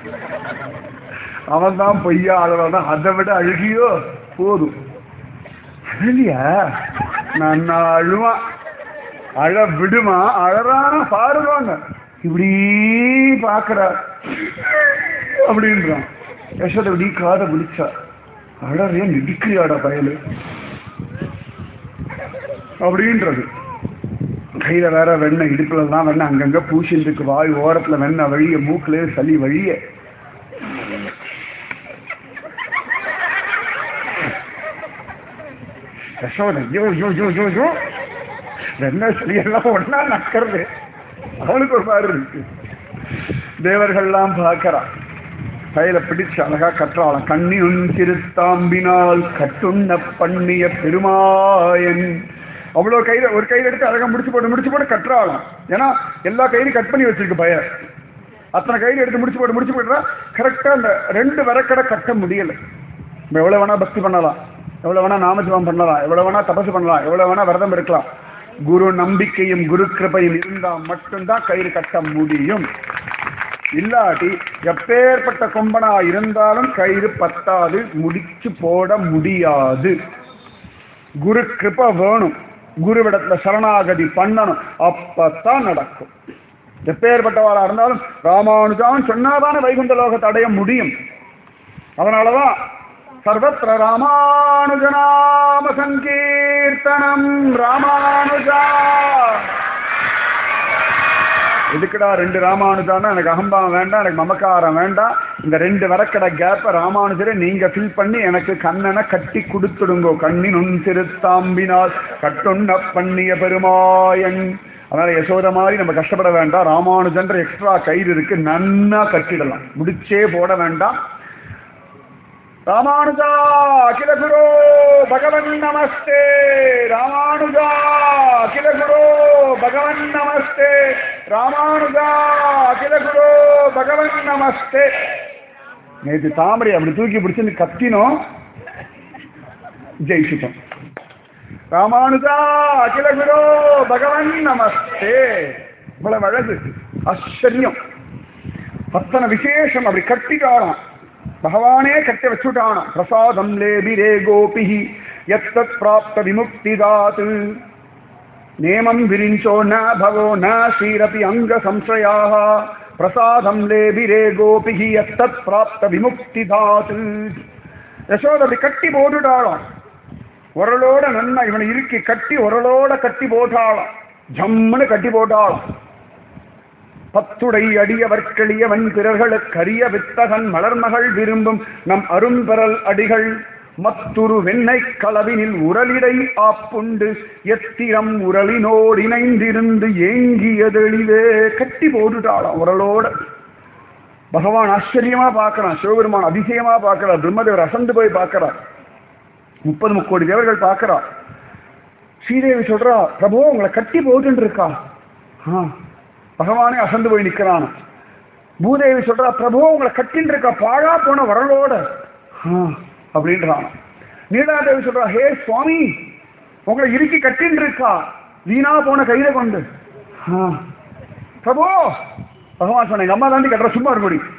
Speaker 1: அவன் தான் பொய்யா அழகாதான் அதை விட அழுகியோ போதும் அழலியா நான் அழுவான் அழ விடுமா அழறான பாருவாங்க இப்படி பாக்குறார் அப்படின்றான் யசோதை இப்படி காதை பிடிச்சா அழறைய நெடுக்கிறியாடா பயலு அப்படின்றது கையில வேற வெண்ணெய் இடுப்புல தான் வெண்ணெய் அங்கங்க பூசிருக்கு வாய் ஓரத்துல வெண்ணெய் வழிய மூக்குல சளி வழிய யசோதை ஐயோ ஐயோ ஐயோ ஐயோ ஐயோ வெண்ணெய் சளி எல்லாம் ஒன்னா நக்கிறது அவனுக்கு ஒரு மாதிரி இருக்கு தேவர்கள்லாம் பார்க்கறான் கையில பிடிச்சு அழகா கற்றாளாம் கண்ணியுன் திருத்தாம்பினால் கட்டுண்ண பண்ணிய பெருமாயன் அவ்வளோ கையில ஒரு கையில எடுத்து அழகா முடிச்சு போட்டு முடிச்சு போட்டு கற்றாளாம் ஏன்னா எல்லா கையிலும் கட் பண்ணி வச்சிருக்கு பய அத்தனை கையில எடுத்து முடிச்சு போட்டு முடிச்சு போட்டுறா கரெக்டா அந்த ரெண்டு வரக்கடை கட்ட முடியல நம்ம எவ்வளவு வேணா பக்தி பண்ணலாம் எவ்வளவு வேணா நாமஜபம் பண்ணலாம் எவ்வளவு வேணா தபசு பண்ணலாம் எவ்வளவு வேணா விரதம் இருக்கலாம் குரு நம்பிக்கையும் குரு கிருபையும் இருந்தா மட்டும்தான் கயிறு கட்ட முடியும் இல்லாட்டி எப்பேற்பட்ட கொம்பனா இருந்தாலும் கயிறு பத்தாது முடிச்சு போட முடியாது குரு கிருப வேணும் குருவிடத்துல சரணாகதி பண்ணணும் அப்பத்தான் நடக்கும் எப்பேற்பட்டவாளா இருந்தாலும் ராமானுஜான் சொன்னாதானே வைகுண்ட லோகத்தை அடைய முடியும் அதனாலதான் சர்வத்திர ராமானுஜநாம சங்கீர்த்தனம் ராமானுஜா எதுக்குடா ரெண்டு ராமானுஜானா எனக்கு அகம்பாவம் வேண்டாம் எனக்கு மமக்காரம் வேண்டாம் இந்த ரெண்டு வரக்கடை கேப்பை ராமானுஜரை நீங்க ஃபில் பண்ணி எனக்கு கண்ணனை கட்டி கொடுத்துடுங்கோ கண்ணின் உன் திருத்தாம்பினால் கட்டுண்ண பண்ணிய பெருமாயன் அதனால யசோத மாதிரி நம்ம கஷ்டப்பட வேண்டாம் ராமானுஜன்ற எக்ஸ்ட்ரா கயிறு இருக்கு நன்னா கட்டிடலாம் முடிச்சே போட வேண்டாம் ராமானுஜா அகில குரு பகவன் நமஸ்தே ராமானுஜா அகில குரு பகவன் நமஸ்தே ராமானுஜா அகில குரு பகவன் நமஸ்தே நேற்று தாமரை அப்படி தூக்கி பிடிச்சு கத்தினோம் ஜெயிச்சிட்டோம் ராமானுஜா அகில குரு பகவன் நமஸ்தே இவ்வளவு அழகு ஆச்சரியம் அத்தனை விசேஷம் அப்படி கட்டிட்டாராம் பகவானே கட்டி வச்சுட்டானாம் பிரசாதம் லேபிரே கோபி எத்தத் பிராப்த விமுக்திதாத் நேமம் விரிஞ்சோ ந பவோ ந ஸ்ரீரபி அங்க சம்சயாக பிரசாதம் லேபிரே கோபி எத்தத் பிராப்த விமுக்திதாத் யசோத அப்படி கட்டி போட்டுட்டாளாம் உரலோட நன்னா இவனை இறுக்கி கட்டி உரலோட கட்டி போட்டாளாம் ஜம்முன்னு கட்டி போட்டாளாம் பத்துடை அடியவர்களியவன் பிறர்களுக்கரிய வித்தகன் மலர்மகள் விரும்பும் நம் அரும்பெறல் அடிகள் மத்துரு வெண்ணை களவினில் உரலிடை ஆப்புண்டு எத்திரம் உரலினோடு இணைந்திருந்து ஏங்கியதெளிவே கட்டி போட்டுட்டாளாம் உரலோட பகவான் ஆச்சரியமா பார்க்கறான் சிவபெருமான் அதிசயமா பார்க்கிறார் பிரம்மதேவர் அசந்து போய் பார்க்கிறார் முப்பது முக்கோடி தேவர்கள் பார்க்கிறார் ஸ்ரீதேவி சொல்றா பிரபு உங்களை கட்டி போட்டுன்னு இருக்கா ஆ பகவானே அசந்து போய் நிற்கிறான் பூதேவி சொல்றா பிரபு உங்களை கட்டின்னு இருக்கா பாழா போன வரலோட ஆ அப்படின்றான் நீலாதேவி சொல்றா ஹே சுவாமி உங்களை இறுக்கி கட்டின்னு இருக்கா வீணா போன கையில கொண்டு ஆ பிரபு பகவான் சொன்ன எங்க அம்மா தாண்டி கட்டுற சும்மா இருக்க முடியும்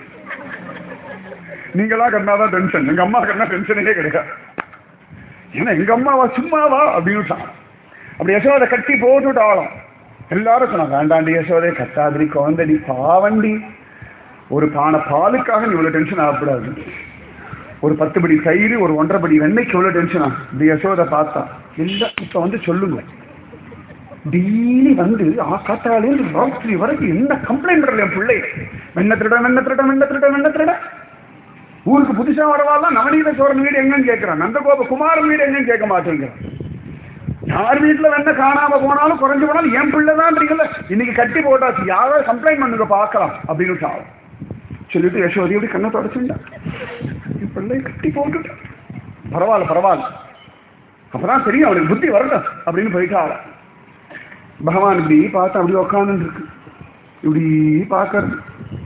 Speaker 1: நீங்களா கட்டினாதான் டென்ஷன் எங்க அம்மா கட்டினா டென்ஷனே கிடையாது ஏன்னா எங்க அம்மாவா சும்மாவா அப்படின்னு அப்படி யசோதை கட்டி போட்டுட்டாலும் எல்லாரும் சொன்னாங்க வேண்டாண்டி யசோதை கட்டாதிரி குழந்தடி பாவண்டி ஒரு பானை பாலுக்காக நீ இவ்வளவு டென்ஷன் ஆகக்கூடாது ஒரு பத்து படி தயிர் ஒரு ஒன்றரை படி வெண்ணெய்க்கு எவ்வளவு டென்ஷன் ஆகும் இந்த யசோதை பார்த்தா இல்ல இப்ப வந்து சொல்லுங்க டெய்லி வந்து ஆ காத்தாலேருந்து ராத்திரி வரைக்கும் என்ன கம்ப்ளைண்ட் பண்ணல என் பிள்ளை வெண்ண திருட வெண்ண திருட வெண்ண திருட வெண்ண திருட ஊருக்கு புதுசா வரவாலாம் நவநீத சோழன் வீடு எங்கன்னு கேட்கிறான் நந்தகோப குமாரன் வீடு எங்கன்னு கேட்க மாட்டேங்கிறான் யார் வீட்டுல வெண்ண காணாம போனாலும் குறைஞ்சு போனாலும் என் பிள்ளை தான் இன்னைக்கு கட்டி போட்டாச்சு யாராவது கம்ப்ளைண்ட் பண்ணுங்க பார்க்கலாம் அப்படின்னு சாவும் சொல்லிட்டு யசோதி அப்படி கண்ணை தொடச்சுண்டா என் பிள்ளை கட்டி போட்டுட்டான் பரவாயில்ல பரவாயில்ல அப்பதான் தெரியும் அவனுக்கு புத்தி வரட்டும் அப்படின்னு போயிட்டாள் பகவான் இப்படி பார்த்து அப்படி உக்காந்து இருக்கு இப்படி பார்க்கறது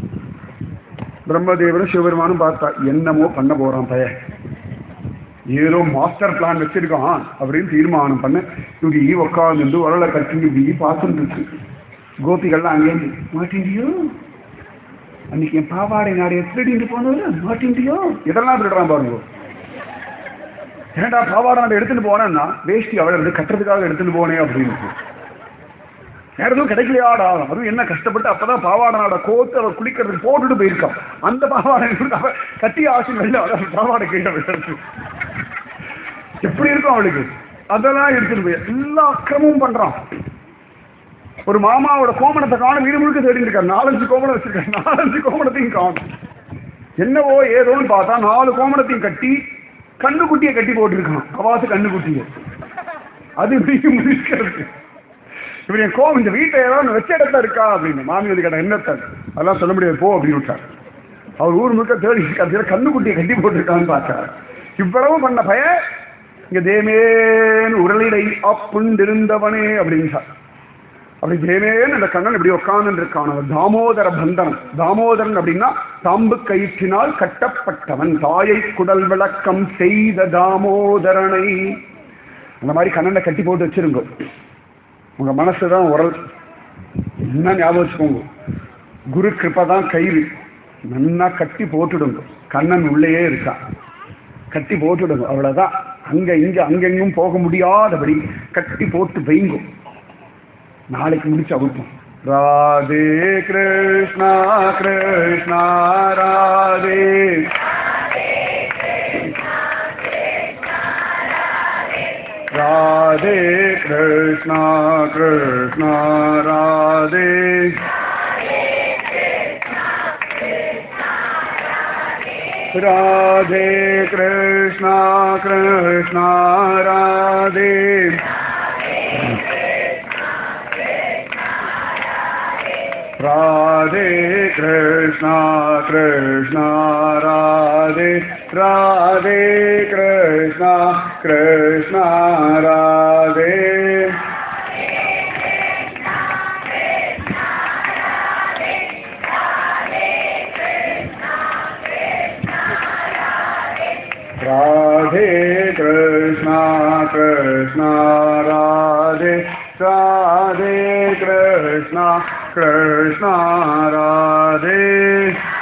Speaker 1: பிரம்மதேவரும் சிவபெருமானும் பார்த்தா என்னமோ பண்ண போறான் பையன் ஏதோ மாஸ்டர் பிளான் வச்சிருக்கான் அப்படின்னு தீர்மானம் பண்ண இப்படி உட்காந்து உரலை கட்டி இப்படி பார்த்துட்டு இருக்கு கோபிகள்லாம் அங்கேருந்து மாட்டிண்டியோ அன்னைக்கு என் பாவாடை நாடு திருடிட்டு போனது மாட்டிண்டியோ இதெல்லாம் திருடுறான் பாருங்க ஏன்டா பாவாடை நாடு எடுத்துட்டு போனேன்னா வேஷ்டி அவளை இருந்து கட்டுறதுக்காக எடுத்துட்டு போனேன் அப்படின்னு வேற எதுவும் கிடைக்கலையாடா அதுவும் என்ன கஷ்டப்பட்டு அப்பதான் பாவாடை நாட கோத்து அவ குளிக்கிறதுக்கு போட்டுட்டு போயிருக்கான் அந்த பாவாடை அவ கட்டி ஆசி வெளில அவ பாவாடை கீழே விழுறது எப்படி இருக்கும் அவளுக்கு அதெல்லாம் எடுத்துட்டு போய் எல்லா அக்கிரமும் பண்றான் ஒரு மாமாவோட கோமணத்தை காணும் வீடு முழுக்க தேடிட்டு இருக்காரு நாலஞ்சு கோமணம் வச்சிருக்காரு நாலஞ்சு கோமணத்தையும் காணும் என்னவோ ஏதோன்னு பார்த்தா நாலு கோமணத்தையும் கட்டி கண்ணுக்குட்டியை கட்டி போட்டிருக்கான் அவாத்து கண்ணுக்குட்டியை அது இப்படி முடிக்கிறது இவர் என் கோவம் இந்த வீட்டை ஏதாவது வச்ச இடத்துல இருக்கா அப்படின்னு மாமி வந்து கேட்ட என்ன அதெல்லாம் சொல்ல முடியாது போ அப்படின்னு விட்டார் அவர் ஊர் முழுக்க தேடி கடைசியில் கண்ணுக்குட்டியை கட்டி போட்டிருக்கான்னு பார்த்தார் இவ்வளவு பண்ண பய இங்க தேமேன் உரலிடை அப்புண்டிருந்தவனே அப்படின்ட்டார் அப்படி தேமேன் அந்த கண்ணன் இப்படி உட்கார்ந்து இருக்கான் அவர் தாமோதர பந்தனம் தாமோதரன் அப்படின்னா தாம்பு கயிற்றினால் கட்டப்பட்டவன் தாயை குடல் விளக்கம் செய்த தாமோதரனை அந்த மாதிரி கண்ணனை கட்டி போட்டு வச்சிருங்க உங்க மனசு தான் உரல் என்ன ஞாபகம் வச்சுக்கோங்க குரு கிருப்பை தான் கயிறு நன்னா கட்டி போட்டுடுங்க கண்ணன் உள்ளேயே இருக்கான் கட்டி போட்டுடுங்க அவ்வளவுதான் அங்க இங்க அங்கெங்கும் போக முடியாதபடி கட்டி போட்டு வைங்கும் நாளைக்கு முடிச்சு அவுப்போம் ராதே கிருஷ்ணா கிருஷ்ணா ராதே ராதே கிருஷ்ணா கிருஷ்ணா ராதே राधे कृष्णा कृष्णा राधे राधे कृष्णा कृष्णा राधे राधे कृष्णा कृष्णा राधे राधे कृष्णा कृष्णा राधे राधे कृष्णा कृष्णा राधे